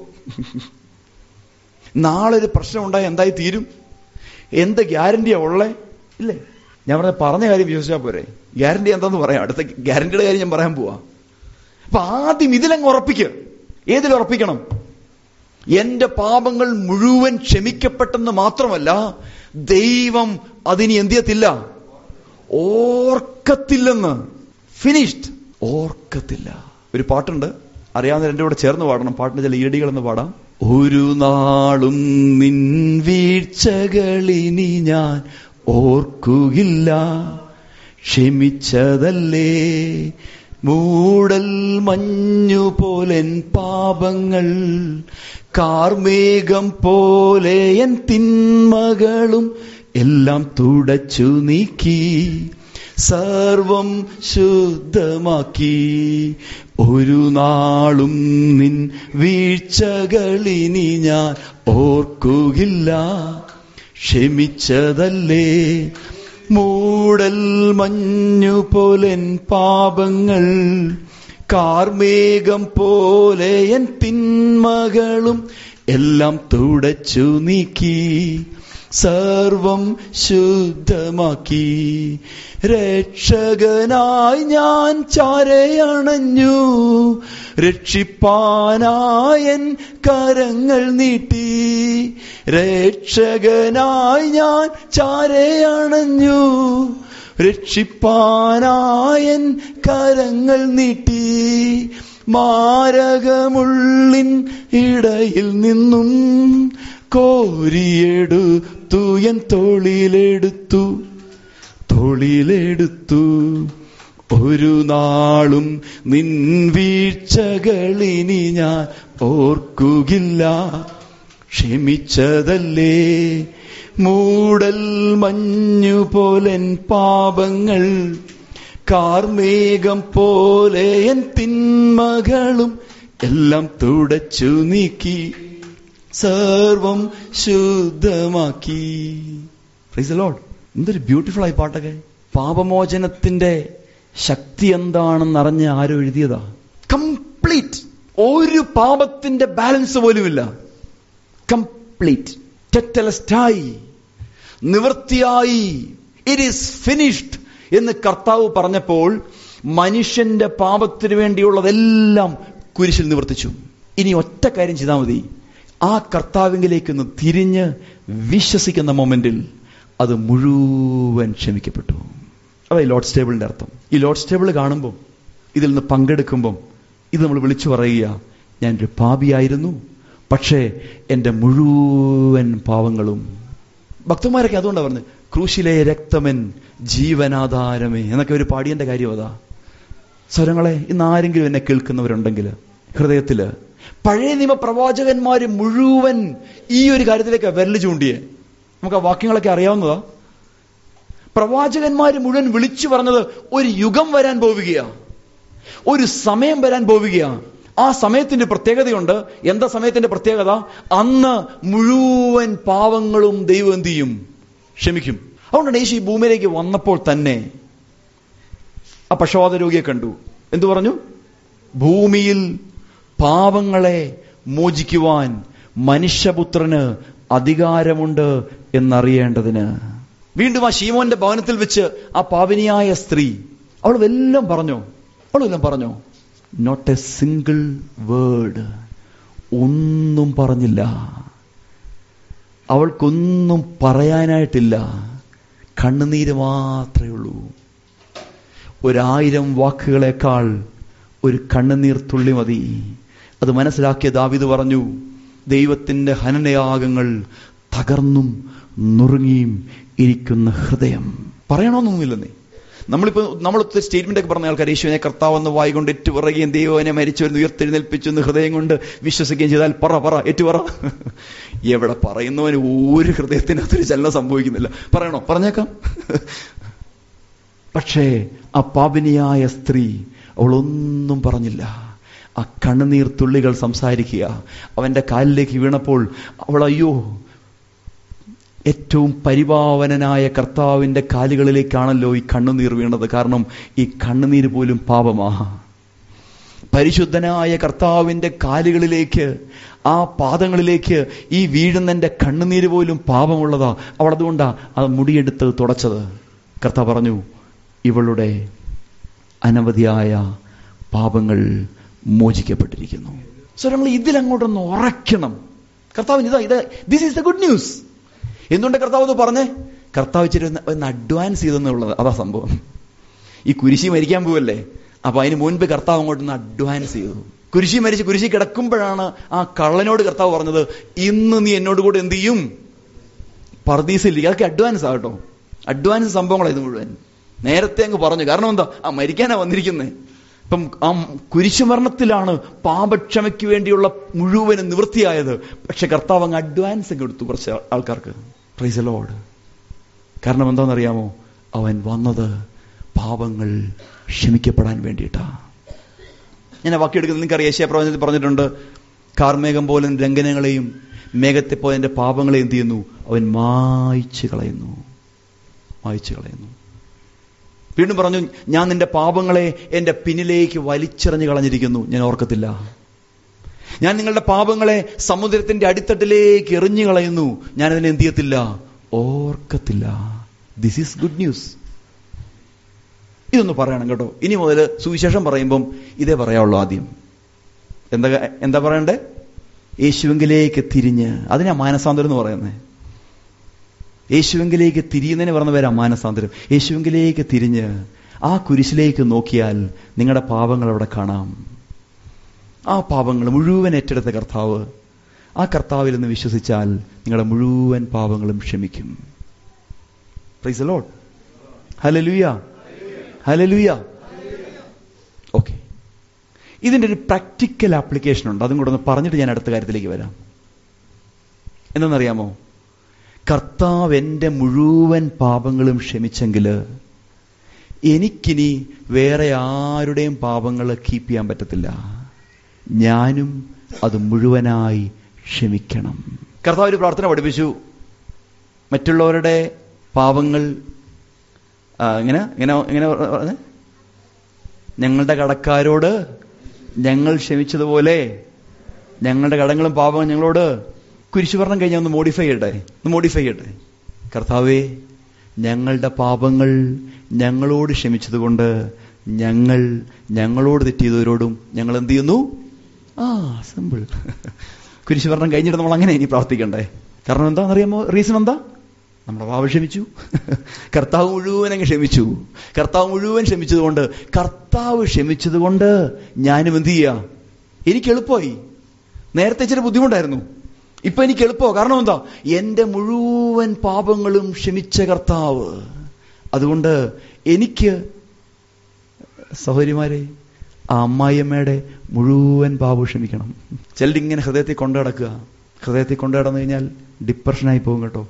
നാളെ ഒരു പ്രശ്നം ഉണ്ടായി എന്തായി തീരും എന്ത് ഗ്യാരണ്ടിയാ ഉള്ളേ ഇല്ലേ ഞാൻ പറഞ്ഞ പറഞ്ഞ കാര്യം വിശ്വസിച്ചാൽ പോരെ ഗ്യാരണ്ടി എന്താന്ന് പറയാം അടുത്ത ഗ്യാരണ്ടിയുടെ കാര്യം ഞാൻ പറയാൻ പോവാ അപ്പൊ ആദ്യം ഇതിലങ്ങ് ഉറപ്പിക്കുക ഏതിൽ ഉറപ്പിക്കണം എന്റെ പാപങ്ങൾ മുഴുവൻ ക്ഷമിക്കപ്പെട്ടെന്ന് മാത്രമല്ല ദൈവം അതിനി എന്ത് ചെയ്യത്തില്ല ഓർക്കത്തില്ലെന്ന് ഫിനിഷ്ഡ് ഓർക്കത്തില്ല ഒരു പാട്ടുണ്ട് അറിയാവുന്ന എന്റെ കൂടെ ചേർന്ന് പാടണം പാട്ടിന് ചില ഈടികളെന്ന് പാടാം ഒരു നാളും നിൻ വീഴ്ചകളിനി ഞാൻ ഓർക്കുകില്ല ക്ഷമിച്ചതല്ലേ മൂടൽ മഞ്ഞു പോലെൻ പാപങ്ങൾ കാർമേഘം പോലെ എൻ തിന്മകളും എല്ലാം തുടച്ചു നീക്കി സർവം ശുദ്ധമാക്കി ഒരു നാളും നിൻ വീഴ്ചകളിനി ഞാൻ ഓർക്കുകില്ല ക്ഷമിച്ചതല്ലേ മൂടൽ മഞ്ഞു പോലെൻ പാപങ്ങൾ കാർമേഘം പോലെ എൻ തിന്മകളും എല്ലാം തുടച്ചു നീക്കി സർവം ശുദ്ധമാക്കി രക്ഷകനായി ഞാൻ ചാരയണഞ്ഞു രക്ഷിപ്പാനായൻ കരങ്ങൾ നീട്ടി രക്ഷകനായി ഞാൻ ചാരയണഞ്ഞു രക്ഷിപ്പാനായൻ കരങ്ങൾ നീട്ടി മാരകമുള്ളിൻ ഇടയിൽ നിന്നും കോരിയെടുത്തു എൻ തോളിലെടുത്തു തോളിലെടുത്തു ഒരു നാളും നിൻ വീഴ്ചകളിനി ഞാൻ ഓർക്കുകില്ല ക്ഷമിച്ചതല്ലേ മൂടൽ മഞ്ഞു പോലൻ പാപങ്ങൾ കാർമേഘം പോലെ എൻ തിന്മകളും എല്ലാം തുടച്ചു നീക്കി സർവം ശുദ്ധമാക്കി Praise the Lord. എന്തൊരു ബ്യൂട്ടിഫുൾ ആയി പാട്ടൊക്കെ പാപമോചനത്തിന്റെ ശക്തി എന്താണെന്ന് അറിഞ്ഞ് ആരോ എഴുതിയതാ കംപ്ലീറ്റ് ഒരു പാപത്തിന്റെ ബാലൻസ് പോലുമില്ല കംപ്ലീറ്റ് ടെറ്റലസ്റ്റായി നിവൃത്തിയായി ഇറ്റ് ഈസ് ഫിനിഷ്ഡ് എന്ന് കർത്താവ് പറഞ്ഞപ്പോൾ മനുഷ്യന്റെ പാപത്തിന് വേണ്ടിയുള്ളതെല്ലാം കുരിശിൽ നിവർത്തിച്ചു ഇനി ഒറ്റ കാര്യം ചെയ്താൽ മതി ആ കർത്താവിങ്കിലേക്കൊന്ന് തിരിഞ്ഞ് വിശ്വസിക്കുന്ന മൊമെന്റിൽ അത് മുഴുവൻ ക്ഷമിക്കപ്പെട്ടു അതാ ഈ ലോഡ് സ്റ്റേബിളിന്റെ അർത്ഥം ഈ ലോഡ് സ്റ്റേബിൾ കാണുമ്പോൾ ഇതിൽ നിന്ന് പങ്കെടുക്കുമ്പം ഇത് നമ്മൾ വിളിച്ചു പറയുക ഞാനൊരു പാപിയായിരുന്നു പക്ഷേ എൻ്റെ മുഴുവൻ പാവങ്ങളും ഭക്തന്മാരൊക്കെ അതുകൊണ്ടാണ് പറഞ്ഞത് ക്രൂശിലെ രക്തമൻ ജീവനാധാരമേ എന്നൊക്കെ ഒരു പാടിയന്റെ കാര്യം അതാ സ്വരങ്ങളെ ഇന്ന് ആരെങ്കിലും എന്നെ കേൾക്കുന്നവരുണ്ടെങ്കിൽ ഹൃദയത്തില് പഴയ നിയമ പ്രവാചകന്മാര് മുഴുവൻ ഈ ഒരു കാര്യത്തിലേക്ക് വിരൽ ചൂണ്ടിയേ നമുക്ക് ആ വാക്യങ്ങളൊക്കെ അറിയാവുന്നതാ പ്രവാചകന്മാര് മുഴുവൻ വിളിച്ചു പറഞ്ഞത് ഒരു യുഗം വരാൻ പോവുകയാ ഒരു സമയം വരാൻ പോവുകയാ ആ സമയത്തിന്റെ പ്രത്യേകതയുണ്ട് എന്താ സമയത്തിന്റെ പ്രത്യേകത അന്ന് മുഴുവൻ പാവങ്ങളും ദൈവം എന്ത് ചെയ്യും ക്ഷമിക്കും അതുകൊണ്ടാണ് യേശു ഈ ഭൂമിയിലേക്ക് വന്നപ്പോൾ തന്നെ ആ പക്ഷവാത രോഗിയെ കണ്ടു എന്തു പറഞ്ഞു ഭൂമിയിൽ പാവങ്ങളെ മോചിക്കുവാൻ മനുഷ്യപുത്രന് അധികാരമുണ്ട് എന്നറിയേണ്ടതിന് വീണ്ടും ആ ശീമോന്റെ ഭവനത്തിൽ വെച്ച് ആ പാവനിയായ സ്ത്രീ അവൾ വല്ലതും പറഞ്ഞോ അവൾ വല്ലതും പറഞ്ഞോ നോട്ട് എ സിംഗിൾ വേർഡ് ഒന്നും പറഞ്ഞില്ല അവൾക്കൊന്നും പറയാനായിട്ടില്ല കണ്ണുനീര് മാത്രമേ ഉള്ളൂ ഒരായിരം വാക്കുകളെക്കാൾ ഒരു കണ്ണുനീർ തുള്ളി മതി അത് മനസ്സിലാക്കിയ ദാവിദ് പറഞ്ഞു ദൈവത്തിന്റെ ഹനനയാഗങ്ങൾ തകർന്നും നുറുങ്ങിയും ഇരിക്കുന്ന ഹൃദയം പറയണമെന്നൊന്നുമില്ലെന്നേ നമ്മളിപ്പോ നമ്മൾ ഒത്തിരി സ്റ്റേറ്റ്മെന്റ് ഒക്കെ പറഞ്ഞ ആൾക്കാർ യേശുവിനെ കർത്താവെന്ന് വായിക്കൊണ്ട് ഏറ്റുപറയുകയും ദൈവനെ മരിച്ചവരെന്ന് ഉയർത്തെഴുന്നേൽപ്പിച്ചു എന്ന് ഹൃദയം കൊണ്ട് വിശ്വസിക്കുകയും ചെയ്താൽ പറ പറ ഏറ്റുപറ എവിടെ പറയുന്നവന് ഒരു ഹൃദയത്തിനകത്തൊരു ചലനം സംഭവിക്കുന്നില്ല പറയണോ പറഞ്ഞേക്കാം പക്ഷേ ആ പാപിനിയായ സ്ത്രീ അവളൊന്നും പറഞ്ഞില്ല ആ കണ്ണുനീർ തുള്ളികൾ സംസാരിക്കുക അവന്റെ കാലിലേക്ക് വീണപ്പോൾ അവൾ അയ്യോ ഏറ്റവും പരിപാവനനായ കർത്താവിന്റെ കാലുകളിലേക്കാണല്ലോ ഈ കണ്ണുനീർ വീണത് കാരണം ഈ കണ്ണുനീര് പോലും പാപമാ പരിശുദ്ധനായ കർത്താവിന്റെ കാലുകളിലേക്ക് ആ പാദങ്ങളിലേക്ക് ഈ വീഴുന്നന്റെ കണ്ണുനീര് പോലും പാപമുള്ളതാ അവൾ അതുകൊണ്ടാ അത് മുടിയെടുത്ത് തുടച്ചത് കർത്താവ് പറഞ്ഞു ഇവളുടെ അനവധിയായ പാപങ്ങൾ മോചിക്കപ്പെട്ടിരിക്കുന്നു സോ നമ്മൾ ഇതിലങ്ങോട്ടൊന്ന് ഉറയ്ക്കണം കർത്താവിന് ഇതാ ഇത് this is the good news എന്തുകൊണ്ട് കർത്താവ് ഇത് പറഞ്ഞേ കർത്താവ് ഇച്ചിരി ഒന്ന് ഒന്ന് അഡ്വാൻസ് ചെയ്തെന്നുള്ളത് അതാ സംഭവം ഈ കുരിശി മരിക്കാൻ പോവല്ലേ അപ്പൊ അതിന് മുൻപ് കർത്താവ് അങ്ങോട്ടൊന്ന് അഡ്വാൻസ് ചെയ്തു കുരിശി മരിച്ച് കുരിശി കിടക്കുമ്പോഴാണ് ആ കള്ളനോട് കർത്താവ് പറഞ്ഞത് ഇന്ന് നീ എന്നോട് കൂടെ എന്ത് ചെയ്യും പർദീസിലിരിക്കും അതൊക്കെ അഡ്വാൻസ് ആകട്ടോ അഡ്വാൻസ് സംഭവങ്ങളാണ് ഇത് മുഴുവൻ നേരത്തെ അങ്ങ് പറഞ്ഞു കാരണം എന്താ ആ മരിക്കാനാ വന്നിരിക്കുന്നത് ഇപ്പം ആ കുരിശുമരണത്തിലാണ് പാപക്ഷമയ്ക്ക് വേണ്ടിയുള്ള മുഴുവനും നിവൃത്തിയായത് പക്ഷെ കർത്താവ് അങ്ങ് അഡ്വാൻസ് അങ്ങ് എടുത്തു കുറച്ച് ആൾക്കാർക്ക് പ്രൈസ് ലോഡ് കാരണം എന്താണെന്നറിയാമോ അവൻ വന്നത് പാപങ്ങൾ ക്ഷമിക്കപ്പെടാൻ വേണ്ടിയിട്ടാ ഞാൻ ആ വാക്കിയെടുക്കുന്നത് നിങ്ങൾക്കറിയാം ഏഷ്യ പ്രവചനത്തിൽ പറഞ്ഞിട്ടുണ്ട് കാർമേഘം പോലെ ലംഘനങ്ങളെയും മേഘത്തെ പോലെ എന്റെ പാപങ്ങളെ എന്ത് ചെയ്യുന്നു അവൻ മായ്ച്ചു കളയുന്നു മായ്ച്ചു കളയുന്നു വീണ്ടും പറഞ്ഞു ഞാൻ നിന്റെ പാപങ്ങളെ എന്റെ പിന്നിലേക്ക് വലിച്ചെറിഞ്ഞു കളഞ്ഞിരിക്കുന്നു ഞാൻ ഓർക്കത്തില്ല ഞാൻ നിങ്ങളുടെ പാപങ്ങളെ സമുദ്രത്തിന്റെ അടിത്തട്ടിലേക്ക് എറിഞ്ഞു കളയുന്നു ഞാൻ അതിനെ എന്ത് ചെയ്യത്തില്ല ഓർക്കത്തില്ല ദിസ് ഈസ് ഗുഡ് ന്യൂസ് ഇതൊന്ന് പറയണം കേട്ടോ ഇനി മുതൽ സുവിശേഷം പറയുമ്പം ഇതേ പറയാവുള്ളൂ ആദ്യം എന്താ എന്താ പറയണ്ടേ യേശുവെങ്കിലേക്ക് തിരിഞ്ഞ് അതിനാ മാനസാന്തരം എന്ന് പറയുന്നത് യേശുവെങ്കിലേക്ക് തിരിയുന്നതിന് പറഞ്ഞ പേരാ മാനസാന്തരം യേശുവെങ്കിലേക്ക് തിരിഞ്ഞ് ആ കുരിശിലേക്ക് നോക്കിയാൽ നിങ്ങളുടെ പാപങ്ങൾ അവിടെ കാണാം ആ പാപങ്ങൾ മുഴുവൻ ഏറ്റെടുത്ത കർത്താവ് ആ കർത്താവിൽ നിന്ന് വിശ്വസിച്ചാൽ നിങ്ങളുടെ മുഴുവൻ പാപങ്ങളും ക്ഷമിക്കും praise Lord hallelujah hallelujah okay ഇതിന്റെ ഒരു പ്രാക്ടിക്കൽ ആപ്ലിക്കേഷൻ ഉണ്ട് അതും കൂടെ ഒന്ന് പറഞ്ഞിട്ട് ഞാൻ അടുത്ത കാര്യത്തിലേക്ക് വരാം എന്തെന്നറിയാമോ കർത്താവ് എൻ്റെ മുഴുവൻ പാപങ്ങളും ക്ഷമിച്ചെങ്കിൽ എനിക്കിനി വേറെ ആരുടെയും പാപങ്ങൾ കീപ്പ് ചെയ്യാൻ പറ്റത്തില്ല ഞാനും അത് മുഴുവനായി ക്ഷമിക്കണം കർത്താവ് ഒരു പ്രാർത്ഥന പഠിപ്പിച്ചു മറ്റുള്ളവരുടെ പാപങ്ങൾ ആ, എങ്ങനെ എങ്ങനെ എങ്ങനെ പറഞ്ഞ ഞങ്ങളുടെ കടക്കാരോട് ഞങ്ങൾ ക്ഷമിച്ചതുപോലെ ഞങ്ങളുടെ കടങ്ങളും പാപങ്ങളും ഞങ്ങളോട് കുരിശുവർണ്ണം കഴിഞ്ഞാൽ ഒന്ന് മോഡിഫൈ ചെയ്യട്ടെ ഒന്ന് മോഡിഫൈ ചെയ്യട്ടെ കർത്താവേ ഞങ്ങളുടെ പാപങ്ങൾ ഞങ്ങളോട് ക്ഷമിച്ചതുകൊണ്ട് ഞങ്ങൾ ഞങ്ങളോട് തെറ്റിയവരോടും ഞങ്ങൾ എന്ത് ചെയ്യുന്നു ആ സിമ്പിൾ കുരിശുവർണ്ണം കഴിഞ്ഞിട്ട് നമ്മൾ അങ്ങനെ ഇനി പ്രാർത്ഥിക്കണ്ടേ കാരണം എന്താണെന്നറിയാമോ റീസൺ എന്താ നമ്മുടെ പാപം ക്ഷമിച്ചു കർത്താവ് മുഴുവൻ അങ്ങ് ക്ഷമിച്ചു കർത്താവ് മുഴുവൻ ക്ഷമിച്ചതുകൊണ്ട് കർത്താവ് ക്ഷമിച്ചതുകൊണ്ട് ഞാനും എന്ത് ചെയ്യാ എനിക്ക് എളുപ്പമായി നേരത്തെ ഇച്ചിരി ബുദ്ധിമുട്ടായിരുന്നു ഇപ്പൊ എനിക്ക് എളുപ്പമോ കാരണം എന്താ എന്റെ മുഴുവൻ പാപങ്ങളും ക്ഷമിച്ച കർത്താവ് അതുകൊണ്ട് എനിക്ക് സഹോദരിമാരെ ആ അമ്മായിയമ്മയുടെ മുഴുവൻ പാപം ക്ഷമിക്കണം ചിലരിങ്ങനെ ഹൃദയത്തിൽ കൊണ്ടു കിടക്കുക ഹൃദയത്തിൽ കൊണ്ടു കിടന്നു കഴിഞ്ഞാൽ ഡിപ്രഷനായി പോകും കേട്ടോ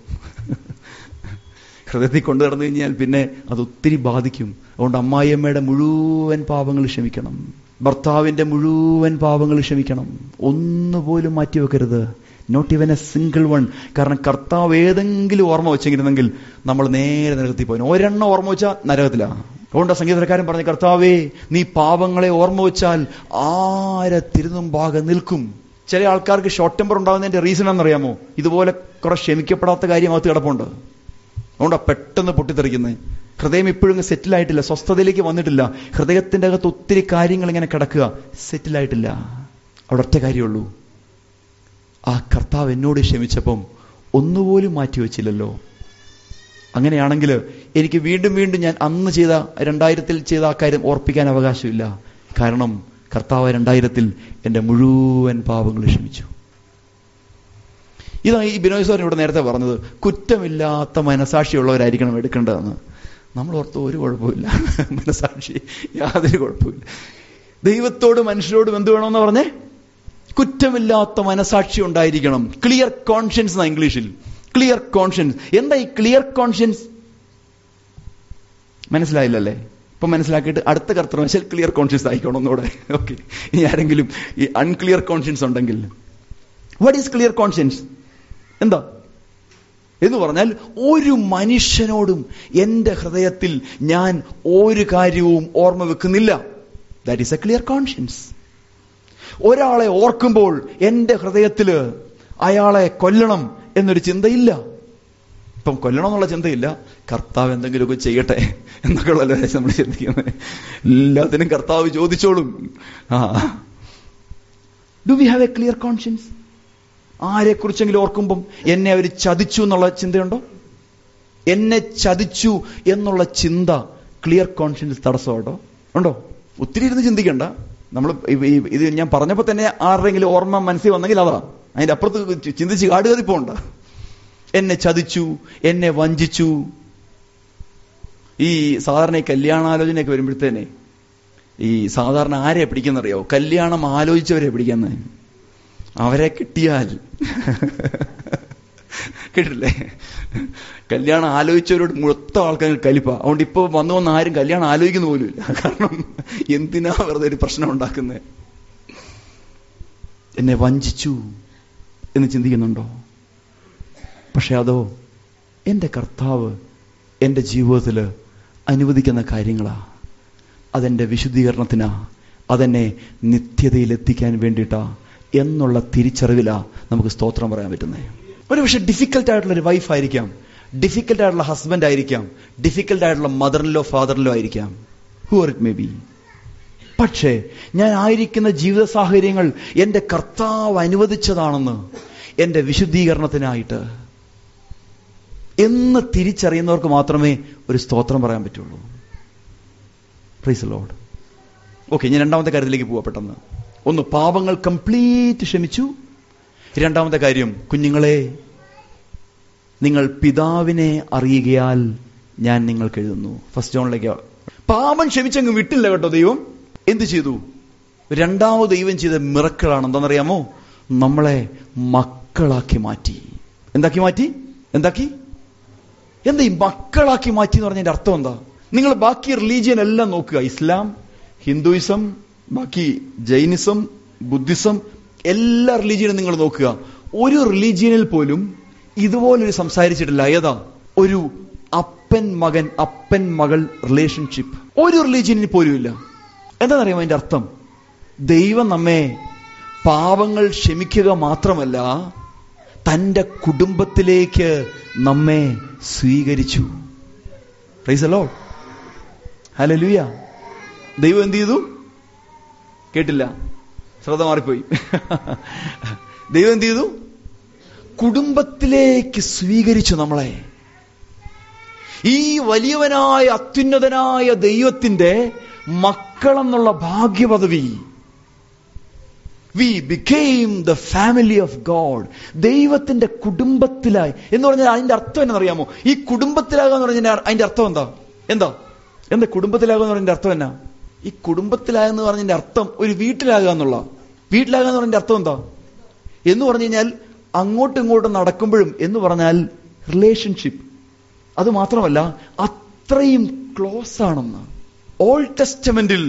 ഹൃദയത്തിൽ കൊണ്ടു കിടന്നു കഴിഞ്ഞാൽ പിന്നെ അത് ഒത്തിരി ബാധിക്കും അതുകൊണ്ട് അമ്മായിയമ്മയുടെ മുഴുവൻ പാപങ്ങൾ ക്ഷമിക്കണം ഭർത്താവിന്റെ മുഴുവൻ പാപങ്ങൾ ക്ഷമിക്കണം ഒന്നുപോലും മാറ്റിവെക്കരുത് not even a single one കാരണം കർത്താവ് ഏതെങ്കിലും ഓർമ്മ വെച്ചെങ്കിരുന്നെങ്കിൽ നമ്മൾ നേരെ നരകത്തിൽ പോയി ഒരെണ്ണം ഓർമ്മ വെച്ചാൽ നരകത്തിലാ അതുകൊണ്ട് സംഗീതക്കാരൻ പറഞ്ഞ കർത്താവേ നീ പാപങ്ങളെ ഓർമ്മ വെച്ചാൽ ആരെ തിരുന്നും ഭാഗം നിൽക്കും ചില ആൾക്കാർക്ക് ഷോർട്ട് ടെമ്പർ ഉണ്ടാകുന്നതിന്റെ റീസൺ എന്നറിയാമോ ഇതുപോലെ കുറെ ക്ഷമിക്കപ്പെടാത്ത കാര്യം അകത്ത് കിടപ്പുണ്ട് അതുകൊണ്ടാ പെട്ടെന്ന് പൊട്ടിത്തെറിക്കുന്നത് ഹൃദയം ഇപ്പോഴും സെറ്റിൽ ആയിട്ടില്ല സ്വസ്ഥതയിലേക്ക് വന്നിട്ടില്ല ഹൃദയത്തിന്റെ അകത്ത് ഒത്തിരി കാര്യങ്ങൾ ഇങ്ങനെ കിടക്കുക സെറ്റിൽ ആയിട്ടില്ല അവിടെ ഒറ്റ കാര്യമുള്ളൂ ആ കർത്താവ് എന്നോട് ക്ഷമിച്ചപ്പം ഒന്നുപോലും മാറ്റി വെച്ചില്ലല്ലോ അങ്ങനെയാണെങ്കിൽ എനിക്ക് വീണ്ടും വീണ്ടും ഞാൻ അന്ന് ചെയ്ത രണ്ടായിരത്തിൽ ചെയ്ത ആ കാര്യം ഓർപ്പിക്കാൻ അവകാശമില്ല കാരണം കർത്താവ് രണ്ടായിരത്തിൽ എൻ്റെ മുഴുവൻ പാപങ്ങൾ ക്ഷമിച്ചു ഇതാ ഈ ബിനോയ് സാറിന് ഇവിടെ നേരത്തെ പറഞ്ഞത് കുറ്റമില്ലാത്ത മനസാക്ഷിയുള്ളവരായിരിക്കണം എടുക്കേണ്ടതെന്ന് നമ്മൾ ഓർത്ത് ഒരു കുഴപ്പമില്ല മനസാക്ഷി യാതൊരു കുഴപ്പമില്ല ദൈവത്തോടും മനുഷ്യരോടും എന്ത് വേണമെന്ന് പറഞ്ഞേ കുറ്റമില്ലാത്ത മനസാക്ഷി ഉണ്ടായിരിക്കണം ക്ലിയർ കോൺഷ്യൻസ് എന്നാ ഇംഗ്ലീഷിൽ ക്ലിയർ കോൺഷ്യൻസ് എന്താ ഈ ക്ലിയർ കോൺഷ്യൻസ് മനസ്സിലായില്ലല്ലേ ഇപ്പൊ മനസ്സിലാക്കിയിട്ട് അടുത്ത കർത്തവശാൽ ക്ലിയർ കോൺഷ്യൻസ് ആയിക്കോണം ഒന്നുകൂടെ ഓക്കെ ഇനി ആരെങ്കിലും ഈ അൺക്ലിയർ കോൺഷ്യൻസ് ഉണ്ടെങ്കിൽ വാട്ട് ഈസ് ക്ലിയർ കോൺഷ്യൻസ് എന്താ എന്ന് പറഞ്ഞാൽ ഒരു മനുഷ്യനോടും എന്റെ ഹൃദയത്തിൽ ഞാൻ ഒരു കാര്യവും ഓർമ്മ വെക്കുന്നില്ല that is a clear conscience ഒരാളെ ഓർക്കുമ്പോൾ എന്റെ ഹൃദയത്തിൽ അയാളെ കൊല്ലണം എന്നൊരു ചിന്തയില്ല ഇപ്പം കൊല്ലണം എന്നുള്ള ചിന്തയില്ല കർത്താവ് എന്തെങ്കിലുമൊക്കെ ചെയ്യട്ടെ എന്നൊക്കെയുള്ളല്ലോ നമ്മൾ ചിന്തിക്കുന്നത് എല്ലാത്തിനും കർത്താവ് ചോദിച്ചോളും ആ do we have a clear conscience ആരെക്കുറിച്ചെങ്കിലും ഓർക്കുമ്പം എന്നെ അവർ ചതിച്ചു എന്നുള്ള ചിന്തയുണ്ടോ എന്നെ ചതിച്ചു എന്നുള്ള ചിന്ത ക്ലിയർ കോൺഷ്യൻസ് തടസ്സമുണ്ടോ ഉണ്ടോ ഒത്തിരി ഇരുന്ന് ചിന്തിക്കണ്ട നമ്മൾ ഇത് ഞാൻ പറഞ്ഞപ്പോൾ തന്നെ ആരുടെങ്കിലും ഓർമ്മ മനസ്സിൽ വന്നെങ്കിൽ അതാ അതിന്റെ അപ്പുറത്ത് ചിന്തിച്ച് കാടുകതി പോണ്ട എന്നെ ചതിച്ചു എന്നെ വഞ്ചിച്ചു ഈ സാധാരണ ഈ കല്യാണാലോചനയൊക്കെ വരുമ്പോഴത്തേനെ ഈ സാധാരണ ആരെ പിടിക്കുന്നറിയോ കല്യാണം ആലോചിച്ചവരെ പിടിക്കുന്നത് അവരെ കിട്ടിയാൽ കേട്ടില്ലേ കല്യാണം ആലോചിച്ചവരോട് മൊത്തം ആൾക്കാർ കലിപ്പ അതുകൊണ്ട് ഇപ്പൊ വന്നു വന്ന് ആരും കല്യാണം ആലോചിക്കുന്ന പോലുമില്ല കാരണം എന്തിനാ വെറുതെ ഒരു പ്രശ്നം ഉണ്ടാക്കുന്നത് എന്നെ വഞ്ചിച്ചു എന്ന് ചിന്തിക്കുന്നുണ്ടോ പക്ഷെ അതോ എൻ്റെ കർത്താവ് എൻ്റെ ജീവിതത്തിൽ അനുവദിക്കുന്ന കാര്യങ്ങളാ അതെൻ്റെ വിശുദ്ധീകരണത്തിനാ അതെന്നെ നിത്യതയിൽ എത്തിക്കാൻ വേണ്ടിയിട്ടാ എന്നുള്ള തിരിച്ചറിവിലാ നമുക്ക് സ്തോത്രം പറയാൻ പറ്റുന്നത് ഒരു പക്ഷെ ഡിഫിക്കൽട്ട് ആയിട്ടുള്ള ഒരു വൈഫ് ആയിരിക്കാം ഡിഫിക്കൽട്ട് ആയിട്ടുള്ള ഹസ്ബൻഡ് ആയിരിക്കാം ഡിഫിക്കൽട്ട് ആയിട്ടുള്ള മദറിലോ ഫാദറിലോ ആയിരിക്കാം whoever it may be പക്ഷേ ഞാൻ ആയിരിക്കുന്ന ജീവിത സാഹചര്യങ്ങൾ എന്റെ കർത്താവ് അനുവദിച്ചതാണെന്ന് എന്റെ വിശുദ്ധീകരണത്തിനായിട്ട് എന്ന് തിരിച്ചറിയുന്നവർക്ക് മാത്രമേ ഒരു സ്തോത്രം പറയാൻ പറ്റുള്ളൂ പ്രീസ് ലോഡ് ഓക്കെ ഞാൻ രണ്ടാമത്തെ കാര്യത്തിലേക്ക് പോവാ പെട്ടെന്ന് ഒന്ന് പാപങ്ങൾ കംപ്ലീറ്റ് ക്ഷമിച്ചു രണ്ടാമത്തെ കാര്യം കുഞ്ഞുങ്ങളെ നിങ്ങൾ പിതാവിനെ അറിയുകയാൽ ഞാൻ നിങ്ങൾക്ക് എഴുതുന്നു ഫസ്റ്റ് ജോണിലേക്ക് പാപം ക്ഷമിച്ചങ്ങ് വിട്ടില്ല കേട്ടോ ദൈവം എന്ത് ചെയ്തു രണ്ടാമത് ദൈവം ചെയ്ത മിറക്കളാണ് എന്താണെന്നറിയാമോ നമ്മളെ മക്കളാക്കി മാറ്റി എന്താക്കി മാറ്റി എന്താക്കി എന്താ ഈ മക്കളാക്കി മാറ്റി എന്ന് പറഞ്ഞതിന്റെ അർത്ഥം എന്താ നിങ്ങൾ ബാക്കി റിലീജിയൻ എല്ലാം നോക്കുക ഇസ്ലാം ഹിന്ദുയിസം ബാക്കി ജൈനിസം ബുദ്ധിസം എല്ലാ റിലീജിയനും നിങ്ങൾ നോക്കുക ഒരു റിലീജിയനിൽ പോലും ഇതുപോലൊരു സംസാരിച്ചിട്ടില്ല ഏതാ ഒരു അപ്പൻ മകൻ അപ്പൻ മകൾ റിലേഷൻഷിപ്പ് ഒരു റിലീജിയനിൽ പോലും ഇല്ല എന്താണെന്നറിയാമോ അതിന്റെ അർത്ഥം ദൈവം നമ്മെ പാപങ്ങൾ ക്ഷമിക്കുക മാത്രമല്ല തന്റെ കുടുംബത്തിലേക്ക് നമ്മെ സ്വീകരിച്ചു പ്രൈസലോ ഹലലുയ ദൈവം എന്ത് ചെയ്തു കേട്ടില്ല ശ്രദ്ധ മാറിപ്പോയി ദൈവം എന്ത് ചെയ്തു കുടുംബത്തിലേക്ക് സ്വീകരിച്ചു നമ്മളെ ഈ വലിയവനായ അത്യുന്നതനായ ദൈവത്തിന്റെ മക്കളെന്നുള്ള ഭാഗ്യപദവി we became the family of God ദൈവത്തിന്റെ കുടുംബത്തിലായി എന്ന് പറഞ്ഞാൽ അതിന്റെ അർത്ഥം എന്നറിയാമോ ഈ കുടുംബത്തിലാകുക എന്ന് പറഞ്ഞാൽ അതിന്റെ അർത്ഥം എന്താ എന്താ എന്താ കുടുംബത്തിലാകുക എന്ന് പറഞ്ഞതിന്റെ അർത്ഥം എന്നാ ഈ കുടുംബത്തിലാകുന്ന പറഞ്ഞതിന്റെ അർത്ഥം ഒരു വീട്ടിലാകുക എന്നുള്ള വീട്ടിലാകുക എന്ന് പറഞ്ഞതിന്റെ അർത്ഥം എന്താ എന്ന് പറഞ്ഞു കഴിഞ്ഞാൽ അങ്ങോട്ടും ഇങ്ങോട്ടും നടക്കുമ്പോഴും എന്ന് പറഞ്ഞാൽ റിലേഷൻഷിപ്പ് അത് മാത്രമല്ല അത്രയും ക്ലോസ് ആണെന്ന് ഓൾഡ് ടെസ്റ്റമെന്റിൽ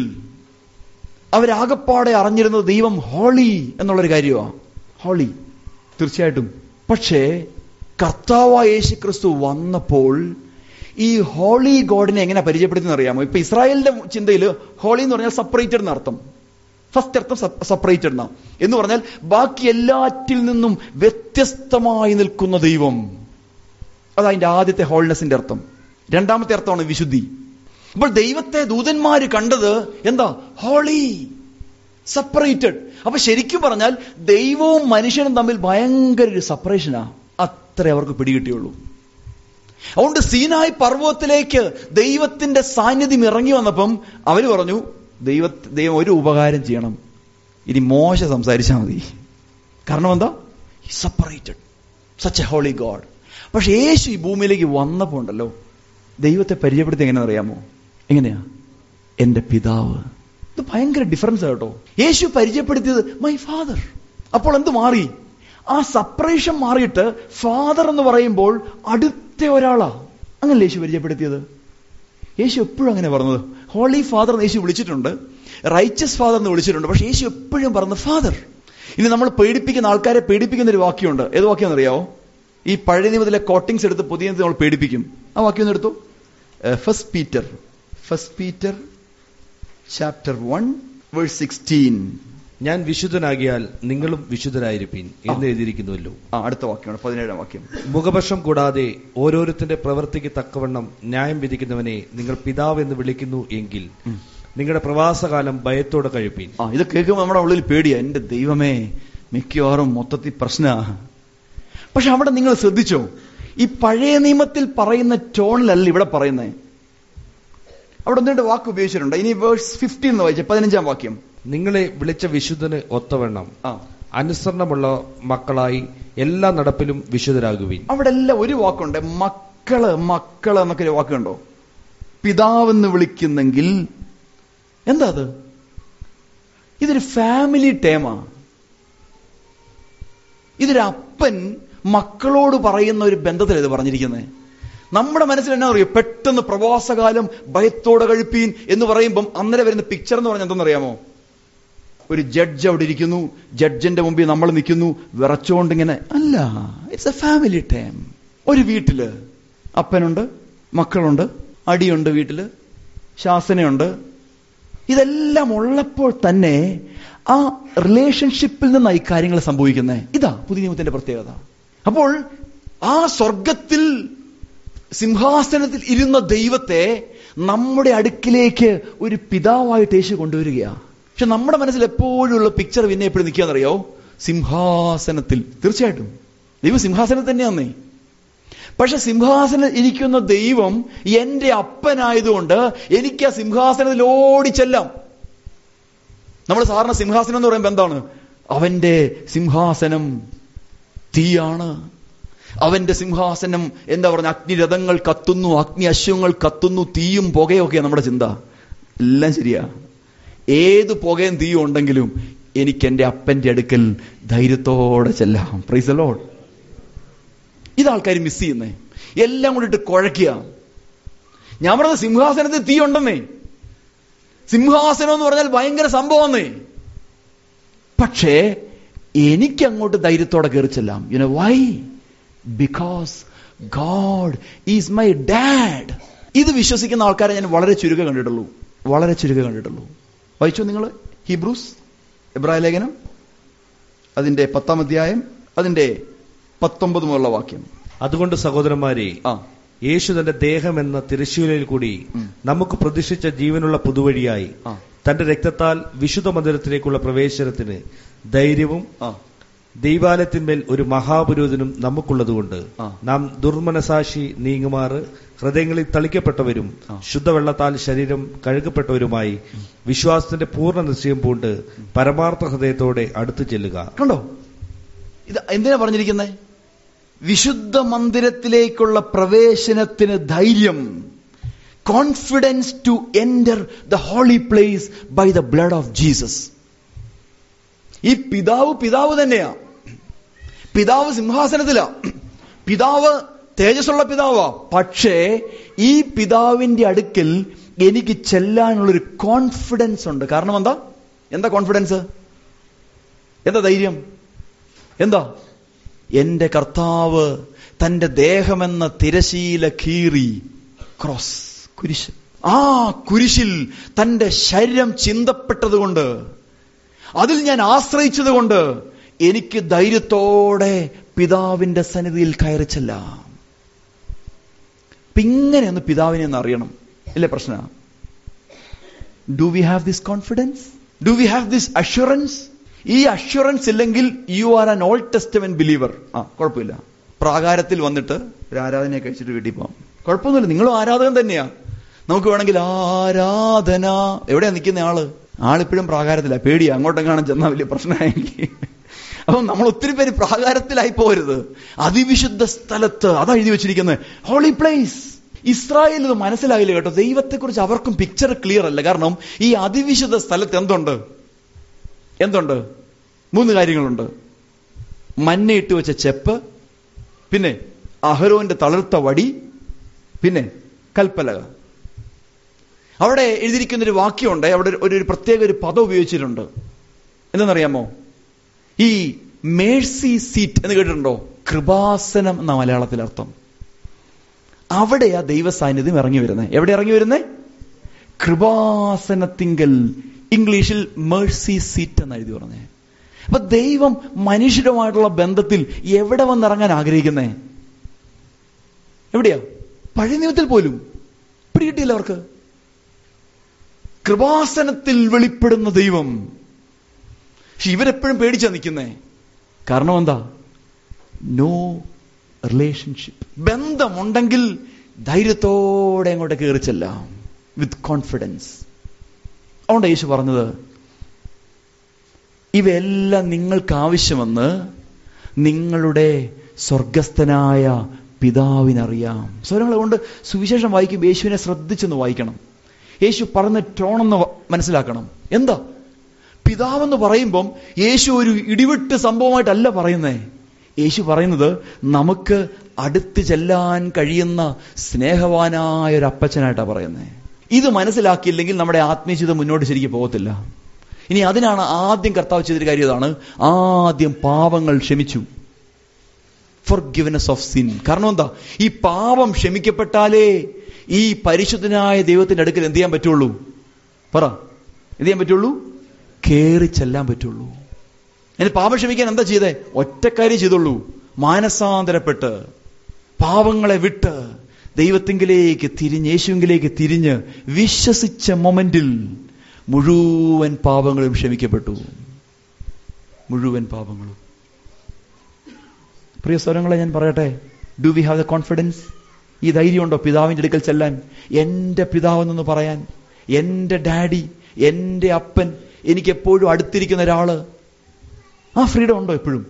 അവരാകപ്പാടെ അറിഞ്ഞിരുന്നത് ദൈവം ഹോളി എന്നുള്ളൊരു കാര്യമാണ് ഹോളി തീർച്ചയായിട്ടും പക്ഷേ കർത്താവായ യേശു ക്രിസ്തു വന്നപ്പോൾ ഈ ഹോളി ഗോഡിനെ എങ്ങനെ പരിചയപ്പെടുത്തുന്ന അറിയാമോ ഇപ്പൊ ഇസ്രായേലിന്റെ ചിന്തയിൽ ഹോളി എന്ന് പറഞ്ഞാൽ സെപ്പറേറ്റഡ് എന്നർത്ഥം ഫസ്റ്റ് അർത്ഥം സെപ്പറേറ്റഡ് എന്നാ എന്ന് പറഞ്ഞാൽ ബാക്കി എല്ലാറ്റിൽ നിന്നും വ്യത്യസ്തമായി നിൽക്കുന്ന ദൈവം അതതിന്റെ ആദ്യത്തെ ഹോൾനെസിന്റെ അർത്ഥം രണ്ടാമത്തെ അർത്ഥമാണ് വിശുദ്ധി അപ്പോൾ ദൈവത്തെ ദൂതന്മാര് കണ്ടത് എന്താ ഹോളി സെപ്പറേറ്റഡ് അപ്പൊ ശരിക്കും പറഞ്ഞാൽ ദൈവവും മനുഷ്യനും തമ്മിൽ ഭയങ്കര ഒരു സെപ്പറേഷനാ അത്ര അവർക്ക് പിടികിട്ടിയുള്ളൂ അതുകൊണ്ട് സീനായ് പർവ്വതത്തിലേക്ക് ദൈവത്തിന്റെ സാന്നിധ്യം ഇറങ്ങി വന്നപ്പം അവര് പറഞ്ഞു ദൈവ ദൈവം ഒരു ഉപകാരം ചെയ്യണം ഇനി മോശ സംസാരിച്ചാൽ മതി കാരണം എന്താ separated such a holy God പക്ഷെ യേശു ഈ ഭൂമിയിലേക്ക് വന്നപ്പോ ഉണ്ടല്ലോ ദൈവത്തെ പരിചയപ്പെടുത്തി എങ്ങനെ അറിയാമോ എങ്ങനെയാ എന്റെ പിതാവ് ഇത് ഭയങ്കര ഡിഫറൻസ് കേട്ടോ യേശു പരിചയപ്പെടുത്തിയത് മൈ ഫാദർ അപ്പോൾ എന്ത് മാറി ആ സപ്പറേഷൻ മാറിയിട്ട് ഫാദർ എന്ന് പറയുമ്പോൾ അടുത്ത ഒരാളാ അങ്ങനെ യേശു പരിചയപ്പെടുത്തിയത് യേശു എപ്പോഴും അങ്ങനെ പറഞ്ഞത് ഹോളി ഫാദർ എന്ന് യേശു വിളിച്ചിട്ടുണ്ട് റൈച്ചസ് ഫാദർ എന്ന് വിളിച്ചിട്ടുണ്ട് പക്ഷെ യേശു എപ്പോഴും പറഞ്ഞത് ഫാദർ ഇനി നമ്മൾ പേടിപ്പിക്കുന്ന ആൾക്കാരെ പേടിപ്പിക്കുന്ന ഒരു വാക്യമുണ്ട് ഏത് വാക്യം അറിയാവോ ഈ പഴയ നിയമത്തിലെ കോട്ടിങ്സ് എടുത്ത് പുതിയ നിയമത്തിൽ നമ്മൾ പേടിപ്പിക്കും ആ വാക്യം ഒന്ന് എടുത്തു first Peter first Peter chapter one verse sixteen ഞാൻ വിശുദ്ധനാകിയാൽ നിങ്ങളും വിശുദ്ധരായിരിപ്പീൻ എന്ന് എഴുതിയിരിക്കുന്നുവല്ലോ ആ അടുത്ത വാക്യമാണ് പതിനേഴാം വാക്യം മുഖപക്ഷം കൂടാതെ ഓരോരുത്തന്റെ പ്രവൃത്തിക്ക് തക്കവണ്ണം ന്യായം വിധിക്കുന്നവനെ നിങ്ങൾ പിതാവ് എന്ന് വിളിക്കുന്നു എങ്കിൽ നിങ്ങളുടെ പ്രവാസകാലം ഭയത്തോടെ കഴിപ്പീൻ ആ ഇത് കേൾക്കുമ്പോൾ നമ്മുടെ ഉള്ളിൽ പേടിയാ എന്റെ ദൈവമേ മിക്കവാറും മൊത്തത്തിൽ പ്രശ്ന പക്ഷെ അവിടെ നിങ്ങൾ ശ്രദ്ധിച്ചോ ഈ പഴയ നിയമത്തിൽ പറയുന്ന ടോണിലല്ല ഇവിടെ പറയുന്നത് അവിടെ ഒന്നിട്ട് വാക്ക് ഉപയോഗിച്ചിട്ടുണ്ട് ഇനി വേഴ്സ് ഫിഫ്റ്റീൻ എന്ന് വായിച്ച പതിനഞ്ചാം വാക്യം നിങ്ങളെ വിളിച്ച വിശുദ്ധന് ഒത്തവണ്ണം ആ അനുസരണമുള്ള മക്കളായി എല്ലാ നടപ്പിലും വിശുദ്ധരാകുവിൻ അവിടെ എല്ലാം ഒരു വാക്കുണ്ട് മക്കള് മക്കള് എന്നൊക്കെ ഒരു വാക്കുണ്ടോ പിതാവെന്ന് വിളിക്കുന്നെങ്കിൽ എന്താ അത് ഇതൊരു ഫാമിലി ടേമാ ഇതൊരു അപ്പൻ മക്കളോട് പറയുന്ന ഒരു ബന്ധത്തിൽ ഇത് പറഞ്ഞിരിക്കുന്നത് നമ്മുടെ മനസ്സിൽ എന്നാ അറിയോ പെട്ടെന്ന് പ്രവാസകാലം ഭയത്തോടെ കഴിപ്പീൻ എന്ന് പറയുമ്പം അന്നേരം വരുന്ന പിക്ചർ എന്ന് പറഞ്ഞാൽ എന്തെന്നറിയാമോ ഒരു ജഡ്ജ് അവിടെ ഇരിക്കുന്നു ജഡ്ജിന്റെ മുമ്പിൽ നമ്മൾ നിൽക്കുന്നു വിറച്ചുകൊണ്ട് ഇങ്ങനെ അല്ല ഇറ്റ്സ് എ ഫാമിലി ടൈം ഒരു വീട്ടില് അപ്പനുണ്ട് മക്കളുണ്ട് അടിയുണ്ട് വീട്ടില് ശാസനയുണ്ട് ഇതെല്ലാം ഉള്ളപ്പോൾ തന്നെ ആ റിലേഷൻഷിപ്പിൽ നിന്നാണ് ഈ കാര്യങ്ങൾ സംഭവിക്കുന്നത് ഇതാ പുതിയ നിയമത്തിന്റെ പ്രത്യേകത അപ്പോൾ ആ സ്വർഗത്തിൽ സിംഹാസനത്തിൽ ഇരുന്ന ദൈവത്തെ നമ്മുടെ അടുക്കിലേക്ക് ഒരു പിതാവായിട്ട് യേശു കൊണ്ടുവരികയാണ് പക്ഷെ നമ്മുടെ മനസ്സിൽ എപ്പോഴും ഉള്ള പിക്ചർ പിന്നെ എപ്പോഴും നിൽക്കാന്നറിയോ സിംഹാസനത്തിൽ തീർച്ചയായിട്ടും ദൈവം സിംഹാസനത്തിൽ തന്നെയാന്നേ പക്ഷെ സിംഹാസനം ഇരിക്കുന്ന ദൈവം എന്റെ അപ്പനായതുകൊണ്ട് എനിക്ക് ആ സിംഹാസനത്തിൽ ഓടിച്ചെല്ലാം നമ്മൾ സാധാരണ സിംഹാസനം എന്ന് പറയുമ്പോൾ എന്താണ് അവന്റെ സിംഹാസനം തീയാണ് അവന്റെ സിംഹാസനം എന്താ പറയുക അഗ്നിരഥങ്ങൾ കത്തുന്നു അഗ്നി അശ്വങ്ങൾ കത്തുന്നു തീയും പുകയൊക്കെയാണ് നമ്മുടെ ചിന്ത എല്ലാം ശരിയാ ഏത് പുകയും തീയും ഉണ്ടെങ്കിലും എനിക്ക് എന്റെ അപ്പന്റെ അടുക്കൽ ധൈര്യത്തോടെ ചെല്ലാം പ്രൈസ് ലോഡ് ഇത് ആൾക്കാർ മിസ് ചെയ്യുന്നേ എല്ലാം കൂടിയിട്ട് കുഴയ്ക്കുക ഞാൻ പറഞ്ഞ സിംഹാസനത്തിൽ തീ ഉണ്ടെന്നേ സിംഹാസനം എന്ന് പറഞ്ഞാൽ ഭയങ്കര സംഭവമെന്നേ പക്ഷേ എനിക്ക് അങ്ങോട്ട് ധൈര്യത്തോടെ കയറിച്ചെല്ലാം you know why because God is my dad ഇത് വിശ്വസിക്കുന്ന ആൾക്കാരെ ഞാൻ വളരെ ചുരുക്കം കണ്ടിട്ടുള്ളൂ വളരെ ചുരുക്കം കണ്ടിട്ടുള്ളൂ വായിച്ചു നിങ്ങൾ ഹിബ്രൂസ് എബ്രായ ലേഖനം അതിന്റെ പത്താം അധ്യായം അതിന്റെ പത്തൊമ്പത് മുതലുള്ള വാക്യം അതുകൊണ്ട് സഹോദരന്മാരെ ആ യേശു തന്റെ ദേഹം എന്ന തിരശ്ശൂലയിൽ കൂടി ഉം. നമുക്ക് പ്രതിഷ്ഠിച്ച ജീവനുള്ള പുതുവഴിയായി ആ തന്റെ രക്തത്താൽ വിശുദ്ധ മന്ദിരത്തിലേക്കുള്ള പ്രവേശനത്തിന് ധൈര്യവും ആ ദൈവാലയത്തിന്മേൽ ഒരു മഹാപുരോധനും നമുക്കുള്ളതുകൊണ്ട് ആ. നാം ദുർമനസാക്ഷി നീങ്ങുമാറ് ഹൃദയങ്ങളിൽ തളിക്കപ്പെട്ടവരും ആ. ശുദ്ധവെള്ളത്താൽ ശരീരം കഴുകപ്പെട്ടവരുമായി വിശ്വാസത്തിന്റെ പൂർണ്ണ നിശ്ചയം പൂണ്ട് പരമാർത്ഥ ഹൃദയത്തോടെ അടുത്തു ചെല്ലുക കണ്ടോ ഇത് എന്തിനാ പറഞ്ഞിരിക്കുന്നത് വിശുദ്ധ മന്ദിരത്തിലേക്കുള്ള പ്രവേശനത്തിന് ധൈര്യം confidence to enter the holy place by the blood of Jesus ഈ പിതാവ് പിതാവ് തന്നെയാ പിതാവ് സിംഹാസനത്തിലാ പിതാവ് തേജസ്സുള്ള പിതാവാ പക്ഷേ ഈ പിതാവിന്റെ അടുക്കൽ എനിക്ക് ചെല്ലാനുള്ളൊരു കോൺഫിഡൻസ് ഉണ്ട് കാരണം എന്താ എന്താ കോൺഫിഡൻസ് എന്താ ധൈര്യം എന്താ എന്റെ കർത്താവ് തന്റെ ദേഹമെന്ന തിരശീല കീറി ക്രോസ് കുരിശ് ആ കുരിശിൽ തന്റെ ശരീരം ചിന്തപ്പെട്ടതുകൊണ്ട് അതിൽ ഞാൻ ആശ്രയിച്ചതുകൊണ്ട് എനിക്ക് ധൈര്യത്തോടെ പിതാവിന്റെ സന്നിധിയിൽ കയറി ചെല്ലാം അപ്പൊ ഇങ്ങനെ ഒന്ന് പിതാവിനെ ഒന്ന് അറിയണം ഇല്ലേ പ്രശ്ന do we have this confidence do we have this assurance ഈ അഷുറൻസ് ഇല്ലെങ്കിൽ you are an old testament believer ആ കുഴപ്പമില്ല പ്രാകാരത്തിൽ വന്നിട്ട് ഒരു ആരാധനയെ കഴിച്ചിട്ട് വീട്ടിൽ പോകാം കുഴപ്പമൊന്നുമില്ല നിങ്ങളും ആരാധകൻ തന്നെയാ നമുക്ക് വേണമെങ്കിൽ ആരാധന എവിടെയാ നിൽക്കുന്ന ആള് ആളിപ്പോഴും പ്രാകാരത്തില പേടിയാ അങ്ങോട്ടെങ്ങാനും ചെന്നാൽ വലിയ പ്രശ്നമായെങ്കിൽ അപ്പം നമ്മൾ ഒത്തിരി പേര് പ്രാകാരത്തിലായി പോരുത് അതിവിശുദ്ധ സ്ഥലത്ത് അതാ എഴുതി വെച്ചിരിക്കുന്നത് ഹോളി പ്ലേസ് ഇസ്രായേൽ ഇത് മനസ്സിലായില്ല കേട്ടോ ദൈവത്തെക്കുറിച്ച് അവർക്കും പിക്ചർ ക്ലിയർ അല്ല കാരണം ഈ അതിവിശുദ്ധ സ്ഥലത്ത് എന്തുണ്ട് എന്തുണ്ട് മൂന്ന് കാര്യങ്ങളുണ്ട് മഞ്ഞയിട്ട് വെച്ച ചെപ്പ് പിന്നെ അഹരോന്റെ തളർത്ത വടി പിന്നെ കൽപ്പലക അവിടെ എഴുതിയിരിക്കുന്ന ഒരു വാക്യമുണ്ട് അവിടെ ഒരു ഒരു പ്രത്യേക ഒരു പദം ഉപയോഗിച്ചിട്ടുണ്ട് എന്തെന്നറിയാമോ ഈ മേഴ്സി സീറ്റ് എന്ന് കേട്ടിട്ടുണ്ടോ കൃപാസനം എന്ന മലയാളത്തിൽ അർത്ഥം അവിടെയാ ദൈവ സാന്നിധ്യം ഇറങ്ങി വരുന്നത് എവിടെ ഇറങ്ങി വരുന്നേ കൃപാസനത്തിങ്കൽ ഇംഗ്ലീഷിൽ മേഴ്സി സീറ്റ് എന്ന് എഴുതി പറഞ്ഞേ അപ്പൊ ദൈവം മനുഷ്യരുമായിട്ടുള്ള ബന്ധത്തിൽ എവിടെ വന്നിറങ്ങാൻ ആഗ്രഹിക്കുന്നേ എവിടെയാ പഴയ നിയമത്തിൽ പോലും പിടികിട്ടിയില്ല അവർക്ക് കൃപാസനത്തിൽ വെളിപ്പെടുന്ന ദൈവം പക്ഷെ ഇവരെപ്പോഴും പേടിച്ചാ നിൽക്കുന്നേ കാരണം എന്താ നോ റിലേഷൻഷിപ്പ് ബന്ധമുണ്ടെങ്കിൽ ധൈര്യത്തോടെ അങ്ങോട്ട് കയറി ചെല്ലാം വിത്ത് കോൺഫിഡൻസ് അതുകൊണ്ട് യേശു പറഞ്ഞത് ഇവയെല്ലാം നിങ്ങൾക്ക് ആവശ്യമെന്ന് നിങ്ങളുടെ സ്വർഗസ്ഥനായ പിതാവിനറിയാം സ്വരങ്ങൾ കൊണ്ട് സുവിശേഷം വായിക്കുമ്പോൾ യേശുവിനെ ശ്രദ്ധിച്ചൊന്ന് വായിക്കണം യേശു പറഞ്ഞ ടോണെന്ന് മനസ്സിലാക്കണം എന്താ പിതാവെന്ന് പറയുമ്പം യേശു ഒരു ഇടിവിട്ട് സംഭവമായിട്ടല്ല പറയുന്നേ യേശു പറയുന്നത് നമുക്ക് അടുത്ത് ചെല്ലാൻ കഴിയുന്ന സ്നേഹവാനായ ഒരു അപ്പച്ചനായിട്ടാണ് പറയുന്നത് ഇത് മനസ്സിലാക്കിയില്ലെങ്കിൽ നമ്മുടെ ആത്മീയചിത മുന്നോട്ട് ശരിക്കും പോകത്തില്ല ഇനി അതിനാണ് ആദ്യം കർത്താവ് ചെയ്തൊരു കാര്യം ഇതാണ് ആദ്യം പാപങ്ങൾ ക്ഷമിച്ചു ഫോർ ഗിവനസ് ഓഫ് സിൻ കാരണം എന്താ ഈ പാപം ക്ഷമിക്കപ്പെട്ടാലേ ഈ പരിശുദ്ധനായ ദൈവത്തിന്റെ അടുക്കൽ എന്ത് ചെയ്യാൻ പറ്റുള്ളൂ പറ എന്ത് ചെയ്യാൻ പറ്റുള്ളൂ കേറി ചെല്ലാൻ പറ്റുള്ളൂ അതിന് പാപം ക്ഷമിക്കാൻ എന്താ ചെയ്തേ ഒറ്റക്കാര്യം ചെയ്തുള്ളൂ മാനസാന്തരപ്പെട്ട് പാവങ്ങളെ വിട്ട് ദൈവത്തിങ്കിലേക്ക് തിരിഞ്ഞ് യേശുവിങ്കിലേക്ക് തിരിഞ്ഞ് വിശ്വസിച്ച മൊമെന്റിൽ മുഴുവൻ പാപങ്ങളും ക്ഷമിക്കപ്പെട്ടു മുഴുവൻ പാപങ്ങളും പ്രിയ സ്വരങ്ങളെ ഞാൻ പറയട്ടെ do we have the confidence ഈ ധൈര്യമുണ്ടോ പിതാവിന്റെ അടുക്കൽ ചെല്ലാൻ എന്റെ പിതാവെന്നൊന്ന് പറയാൻ എന്റെ ഡാഡി എന്റെ അപ്പൻ എനിക്ക് എപ്പോഴും അടുത്തിരിക്കുന്ന ഒരാള് ആ ഫ്രീഡം ഉണ്ടോ എപ്പോഴും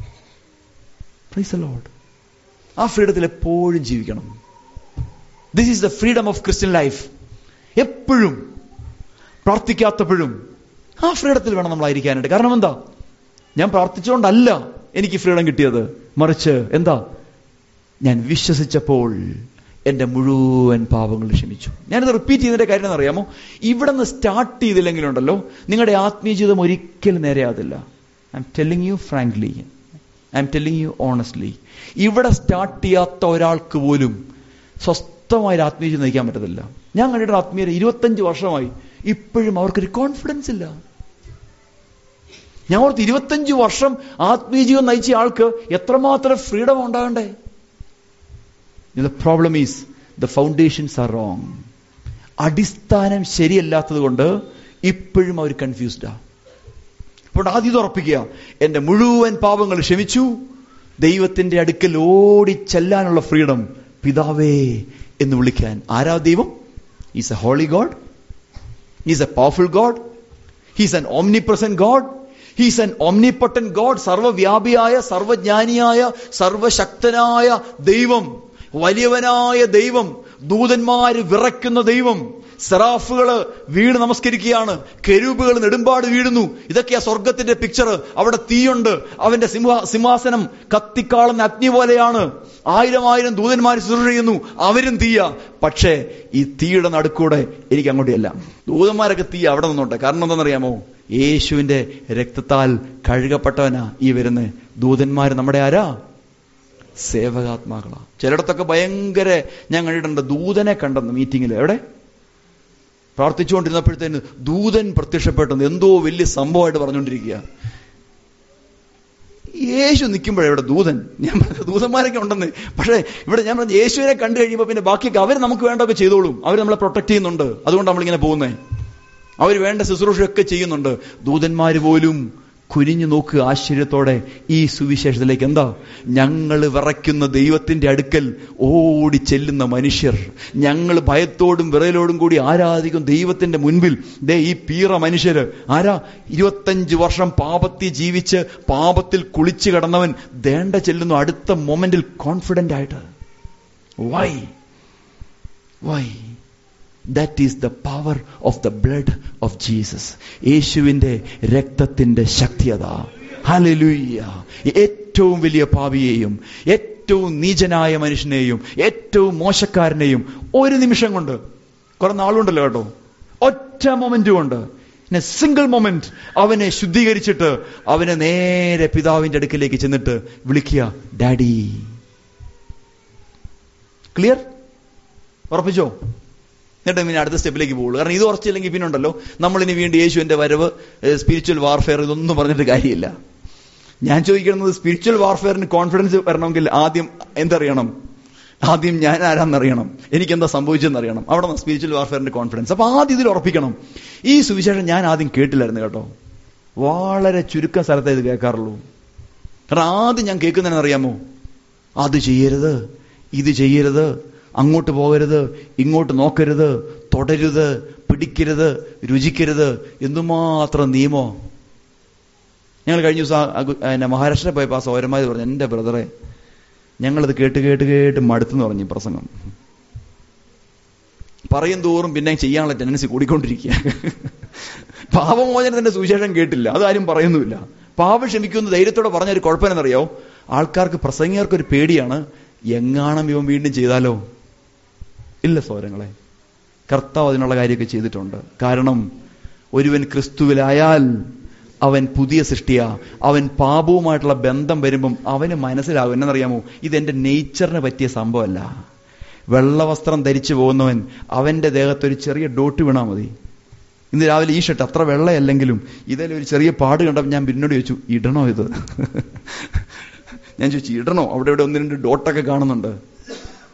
ലോഡ് ആ ഫ്രീഡത്തിൽ എപ്പോഴും ജീവിക്കണം this is the freedom of Christian life എപ്പോഴും പ്രാർത്ഥിക്കാത്തപ്പോഴും ആ ഫ്രീഡത്തിൽ വേണം നമ്മളായിരിക്കാനായിട്ട് കാരണം എന്താ ഞാൻ പ്രാർത്ഥിച്ചുകൊണ്ടല്ല എനിക്ക് ഫ്രീഡം കിട്ടിയത് മറിച്ച് എന്താ ഞാൻ വിശ്വസിച്ചപ്പോൾ എന്റെ മുഴുവൻ പാപങ്ങൾ ക്ഷമിച്ചു ഞാനിത് റിപ്പീറ്റ് ചെയ്തതിന്റെ കാര്യം എന്ന് അറിയാമോ ഇവിടെ നിന്ന് സ്റ്റാർട്ട് ചെയ്തില്ലെങ്കിലുണ്ടല്ലോ നിങ്ങളുടെ ആത്മീയ ജീവിതം ഒരിക്കലും നേരെയാതില്ല I'm telling you frankly I'm telling you honestly ഇവിടെ സ്റ്റാർട്ട് ചെയ്യാത്ത ഒരാൾക്ക് പോലും സ്വസ്ഥമായ ഒരു ആത്മീയ ജീവിതം നയിക്കാൻ പറ്റത്തില്ല ഞാൻ കണ്ടിട്ട് ആത്മീയരെ ഇരുപത്തഞ്ച് വർഷമായി ഇപ്പോഴും അവർക്കൊരു കോൺഫിഡൻസ് ഇല്ല ഞാൻ ഓർത്ത് ഇരുപത്തഞ്ച് വർഷം ആത്മീയ ജീവിതം നയിച്ച ആൾക്ക് എത്രമാത്രം ഫ്രീഡം ഉണ്ടാകണ്ടേ the problem is the foundations are wrong അടിസ്ഥാനം ശരിയല്ലാത്തത് കൊണ്ട് ഇപ്പോഴും അവർ കൺഫ്യൂസ്ഡാ അപ്പോൾ ആദ്യം ഇത് ഉറപ്പിക്കുക എന്റെ മുഴുവൻ പാപങ്ങൾ ക്ഷമിച്ചു ദൈവത്തിന്റെ അടുക്കൽ ഓടി ചെല്ലാനുള്ള ഫ്രീഡം പിതാവേ എന്ന് വിളിക്കാൻ ആരാ ദൈവം is a holy God is a powerful God he's an omnipresent God he's an omnipotent God സർവവ്യാപിയായ സർവജ്ഞാനിയായ സർവശക്തനായ ദൈവം വലിയവനായ ദൈവം ദൂതന്മാര് വിറയ്ക്കുന്ന ദൈവം സെറാഫുകള് വീണ് നമസ്കരിക്കുകയാണ് കെരൂബുകൾ നെടുമ്പാട് വീഴുന്നു ഇതൊക്കെയാ സ്വർഗത്തിന്റെ പിക്ചർ അവിടെ തീയുണ്ട് അവന്റെ സിംഹ സിംഹാസനം കത്തിക്കാളുന്ന അഗ്നി പോലെയാണ് ആയിരം ആയിരം ദൂതന്മാർ ശുശ്രൂഷ ചെയ്യുന്നു അവരും തീയ പക്ഷേ ഈ തീയുടെ നടുക്കൂടെ എനിക്ക് അങ്ങോട്ടല്ല ദൂതന്മാരൊക്കെ തീ അവിടെ നിന്നോട്ടെ കാരണം എന്താണെന്നറിയാമോ യേശുവിന്റെ രക്തത്താൽ കഴുകപ്പെട്ടവനാ ഈ വരുന്ന ദൂതന്മാർ നമ്മുടെ ആരാ സേവകാത്മാക്കളാ ചിലയിടത്തൊക്കെ ഭയങ്കര ഞാൻ കണ്ടിട്ടുണ്ട് ദൂതനെ കണ്ടെന്ന് മീറ്റിങ്ങിൽ എവിടെ പ്രാർത്ഥിച്ചുകൊണ്ടിരുന്നപ്പോഴത്തേന് ദൂതൻ പ്രത്യക്ഷപ്പെട്ടെന്ന് എന്തോ വലിയ സംഭവമായിട്ട് പറഞ്ഞുകൊണ്ടിരിക്കുക യേശു നിൽക്കുമ്പോഴെവിടെ ദൂതൻ ഞാൻ പറഞ്ഞ ദൂതന്മാരൊക്കെ ഉണ്ടെന്ന് പക്ഷേ ഇവിടെ ഞാൻ പറഞ്ഞു യേശുവിനെ കണ്ടു കഴിയുമ്പോൾ പിന്നെ ബാക്കിയൊക്കെ അവർ നമുക്ക് വേണ്ടതൊക്കെ ചെയ്തോളും അവർ നമ്മളെ പ്രൊട്ടക്ട് ചെയ്യുന്നുണ്ട് അതുകൊണ്ട് നമ്മളിങ്ങനെ പോകുന്നേ അവർ വേണ്ട ശുശ്രൂഷയൊക്കെ ചെയ്യുന്നുണ്ട് ദൂതന്മാർ പോലും കുനിഞ്ഞു നോക്കുക ആശ്ചര്യത്തോടെ ഈ സുവിശേഷത്തിലേക്ക് എന്താ ഞങ്ങൾ വിറയ്ക്കുന്ന ദൈവത്തിന്റെ അടുക്കൽ ഓടി ചെല്ലുന്ന മനുഷ്യർ ഞങ്ങൾ ഭയത്തോടും വിറയലോടും കൂടി ആരാധിക്കും ദൈവത്തിന്റെ മുൻപിൽ ദേ ഈ പീറ മനുഷ്യര് ആരാ ഇരുപത്തഞ്ച് വർഷം പാപത്തിൽ ജീവിച്ച് പാപത്തിൽ കുളിച്ചു കിടന്നവൻ ദേണ്ട ചെല്ലുന്നു അടുത്ത മൊമെന്റിൽ കോൺഫിഡന്റ് ആയിട്ട് why why that is the power of the blood of Jesus യേശുവിന്റെ രക്തത്തിന്റെ ശക്തിയത ഹലലുയ്യ ഏറ്റവും വലിയ പാപിയെയും ഏറ്റവും നീചനായ മനുഷ്യനെയും ഏറ്റവും മോശക്കാരനെയും ഒരു നിമിഷം കൊണ്ട് കുറെ നാളുണ്ടല്ലോ കേട്ടോ ഒറ്റ മൊമെന്റ് കൊണ്ട് സിംഗിൾ മൊമെന്റ് അവനെ ശുദ്ധീകരിച്ചിട്ട് അവനെ നേരെ പിതാവിന്റെ അടുക്കിലേക്ക് ചെന്നിട്ട് വിളിക്കുക ഡാഡി ക്ലിയർ ഉറപ്പിച്ചോ എന്നിട്ട് പിന്നെ അടുത്ത സ്റ്റെപ്പിലേക്ക് പോകുള്ളൂ കാരണം ഇത് ഉറച്ചില്ലെങ്കിൽ പിന്നെ ഉണ്ടല്ലോ നമ്മൾ ഇനി വീണ്ടും യേശുവിന്റെ വരവ് സ്പിരിച്വൽ വാർഫെയർ ഇതൊന്നും പറഞ്ഞിട്ട് കാര്യമില്ല ഞാൻ ചോദിക്കുന്നത് സ്പിരിച്വൽ വാർഫെയറിന് കോൺഫിഡൻസ് വരണമെങ്കിൽ ആദ്യം എന്തറിയണം ആദ്യം ഞാൻ ആരാന്നറിയണം എനിക്ക് എന്താ സംഭവിച്ചെന്ന് അറിയണം അവിടെ നിന്ന് സ്പിരിച്വൽ വാർഫെയറിന്റെ കോൺഫിഡൻസ് അപ്പൊ ആദ്യം ഇതിൽ ഉറപ്പിക്കണം ഈ സുവിശേഷം ഞാൻ ആദ്യം കേട്ടില്ലായിരുന്നു കേട്ടോ വളരെ ചുരുക്കം സ്ഥലത്തേ ഇത് കേൾക്കാറുള്ളൂ കാരണം ആദ്യം ഞാൻ കേൾക്കുന്നതെന്ന് അറിയാമോ അത് ചെയ്യരുത് ഇത് ചെയ്യരുത് അങ്ങോട്ട് പോകരുത് ഇങ്ങോട്ട് നോക്കരുത് തുടരുത് പിടിക്കരുത് രുചിക്കരുത് എന്തുമാത്രം നിയമോ ഞങ്ങൾ കഴിഞ്ഞ ദിവസം മഹാരാഷ്ട്ര പോയപ്പോൾ ആ സൗരന്മാർ പറഞ്ഞു എൻ്റെ ബ്രദറെ ഞങ്ങളിത് കേട്ട് കേട്ട് കേട്ട് മടുത്തെന്ന് പറഞ്ഞു പ്രസംഗം പറയും തോറും പിന്നെ ചെയ്യാനുള്ള ടെൻഡൻസി കൂടിക്കൊണ്ടിരിക്കുക പാപമോചനത്തിന്റെ സുവിശേഷം കേട്ടില്ല അതാരും പറയുന്നുമില്ല പാപം ക്ഷമിക്കുമെന്ന് ധൈര്യത്തോടെ പറഞ്ഞ ഒരു കുഴപ്പമെന്നറിയോ ആൾക്കാർക്ക് പ്രസംഗികർക്ക് ഒരു പേടിയാണ് എങ്ങാണം ഇവൻ വീണ്ടും ചെയ്താലോ ഇല്ല സോരങ്ങളെ കർത്താവ് അതിനുള്ള കാര്യമൊക്കെ ചെയ്തിട്ടുണ്ട് കാരണം ഒരുവൻ ക്രിസ്തുവിലായാൽ അവൻ പുതിയ സൃഷ്ടിയാ അവൻ പാപവുമായിട്ടുള്ള ബന്ധം വരുമ്പം അവന് മനസ്സിലാകും എന്നറിയാമോ ഇതെന്റെ നേച്ചറിന് പറ്റിയ സംഭവമല്ല വെള്ളവസ്ത്രം ധരിച്ചു പോകുന്നവൻ അവന്റെ ദേഹത്ത് ഒരു ചെറിയ ഡോട്ട് വീണാൽ മതി ഇന്ന് രാവിലെ ഈ ഷർട്ട് അത്ര വെള്ളയല്ലെങ്കിലും ഇതിൽ ഒരു ചെറിയ പാട് കണ്ടപ്പോൾ ഞാൻ പിന്നോട് ചോദിച്ചു ഇടണോ ഇത് ഞാൻ ചോദിച്ചു ഇടണോ അവിടെ ഇവിടെ ഒന്ന് രണ്ട് ഡോട്ടൊക്കെ കാണുന്നുണ്ട്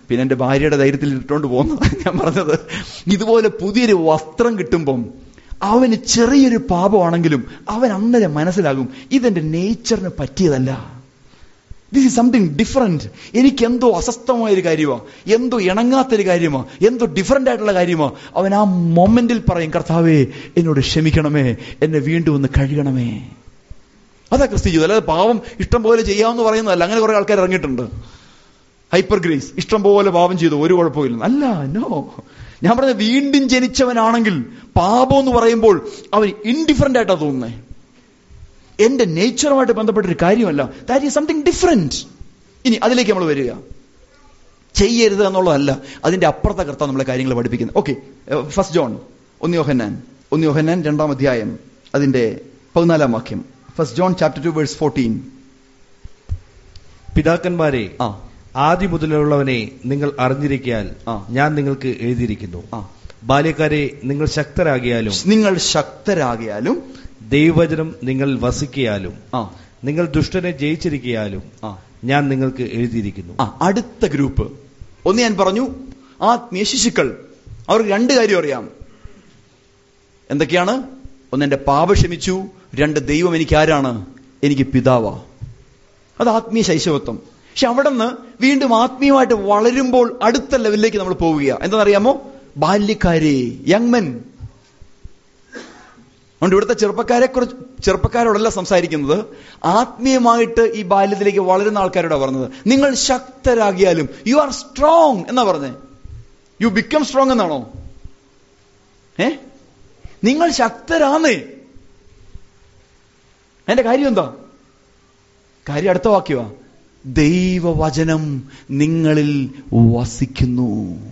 പിന്നെ എന്റെ ഭാര്യയുടെ ധൈര്യത്തിൽ ഇട്ടുകൊണ്ട് പോകുന്നത് ഞാൻ പറഞ്ഞത് ഇതുപോലെ പുതിയൊരു വസ്ത്രം കിട്ടുമ്പം അവന് ചെറിയൊരു പാപമാണെങ്കിലും അവൻ അന്നേരം മനസ്സിലാകും ഇതെന്റെ നേച്ചറിന് പറ്റിയതല്ല ദിസ് ഈസ് സംതിങ് ഡിഫറെന്റ് എനിക്ക് എന്തോ അസ്വസ്ഥമായ ഒരു കാര്യമോ എന്തോ ഇണങ്ങാത്തൊരു കാര്യമോ എന്തോ ഡിഫറെന്റ് ആയിട്ടുള്ള കാര്യമോ അവൻ ആ മൊമെന്റിൽ പറയും കർത്താവേ എന്നോട് ക്ഷമിക്കണമേ എന്നെ വീണ്ടും ഒന്ന് കഴുകണമേ അതാ ക്രിസ്തു ചെയ്തു അല്ലാതെ പാവം ഇഷ്ടം പോലെ ചെയ്യാമെന്ന് പറയുന്നതല്ല അങ്ങനെ കുറെ ആൾക്കാർ ഇറങ്ങിയിട്ടുണ്ട് ഹൈപ്പർ ഗ്രേസ് ഇഷ്ടം പോലെ പാപം ചെയ്തു ഒരു കുഴപ്പമില്ല അല്ല നോ ഞാൻ പറഞ്ഞ വീണ്ടും ജനിച്ചവനാണെങ്കിൽ പാപം എന്ന് പറയുമ്പോൾ അവൻ ഇൻഡിഫറന്റ് ആയിട്ടാ തോന്നുന്നേ എന്റെ നേച്ചറുമായിട്ട് ബന്ധപ്പെട്ട ഒരു കാര്യമല്ല ദാറ്റ് ഈസ് സംതിങ് ഡിഫറെന്റ് ഇനി അതിലേക്ക് നമ്മൾ വരിക ചെയ്യരുത് എന്നുള്ളതല്ല അതിന്റെ അപ്പുറത്തെ കർത്താവ് നമ്മളെ കാര്യങ്ങൾ പഠിപ്പിക്കുന്നത് ഓക്കെ ഫസ്റ്റ് ജോൺ ഒന്ന് യോഹന്നാൻ ഒന്ന് യോഹന്നാൻ രണ്ടാം അധ്യായം അതിന്റെ പതിനാലാം വാക്യം first John chapter two verse fourteen പിതാക്കന്മാരെ ആ ആദ്യം മുതലുള്ളവനെ നിങ്ങൾ അറിഞ്ഞിരിക്കാൻ ആ. ഞാൻ നിങ്ങൾക്ക് എഴുതിയിരിക്കുന്നു ആ ബാല്യക്കാരെ നിങ്ങൾ ശക്തരാകിയാലും നിങ്ങൾ ശക്തരാകിയാലും ദൈവവചനം നിങ്ങൾ വസിക്കയാലും ആ നിങ്ങൾ ദുഷ്ടനെ ജയിച്ചിരിക്കയാലും ആ ഞാൻ നിങ്ങൾക്ക് എഴുതിയിരിക്കുന്നു ആ അടുത്ത ഗ്രൂപ്പ് ഒന്ന് ഞാൻ പറഞ്ഞു ആത്മീയ ശിശുക്കൾ അവർക്ക് രണ്ട് കാര്യം അറിയാം എന്തൊക്കെയാണ് ഒന്ന് എന്റെ പാപ ക്ഷമിച്ചു രണ്ട് ദൈവം എനിക്ക് ആരാണ് എനിക്ക് പിതാവാ അത് ആത്മീയ ശൈശവത്വം പക്ഷെ അവിടെ നിന്ന് വീണ്ടും ആത്മീയമായിട്ട് വളരുമ്പോൾ അടുത്ത ലെവലിലേക്ക് നമ്മൾ പോവുക എന്താണെന്നറിയാമോ ബാല്യക്കാരെ യങ് മെൻ അതുകൊണ്ട് ഇവിടുത്തെ ചെറുപ്പക്കാരെ കുറിച്ച് ചെറുപ്പക്കാരോടല്ല സംസാരിക്കുന്നത് ആത്മീയമായിട്ട് ഈ ബാല്യത്തിലേക്ക് വളരുന്ന ആൾക്കാരോടാണ് പറഞ്ഞത് നിങ്ങൾ ശക്തരാകിയാലും യു ആർ സ്ട്രോങ് എന്നാ പറഞ്ഞേ യു ബിക്കം സ്ട്രോങ് എന്നാണോ ഏ നിങ്ങൾ ശക്തരാന്നേ എന്റെ കാര്യം എന്താ കാര്യം അടുത്ത വാക്യമാ ദൈവവചനം നിങ്ങളിൽ വസിക്കുന്നു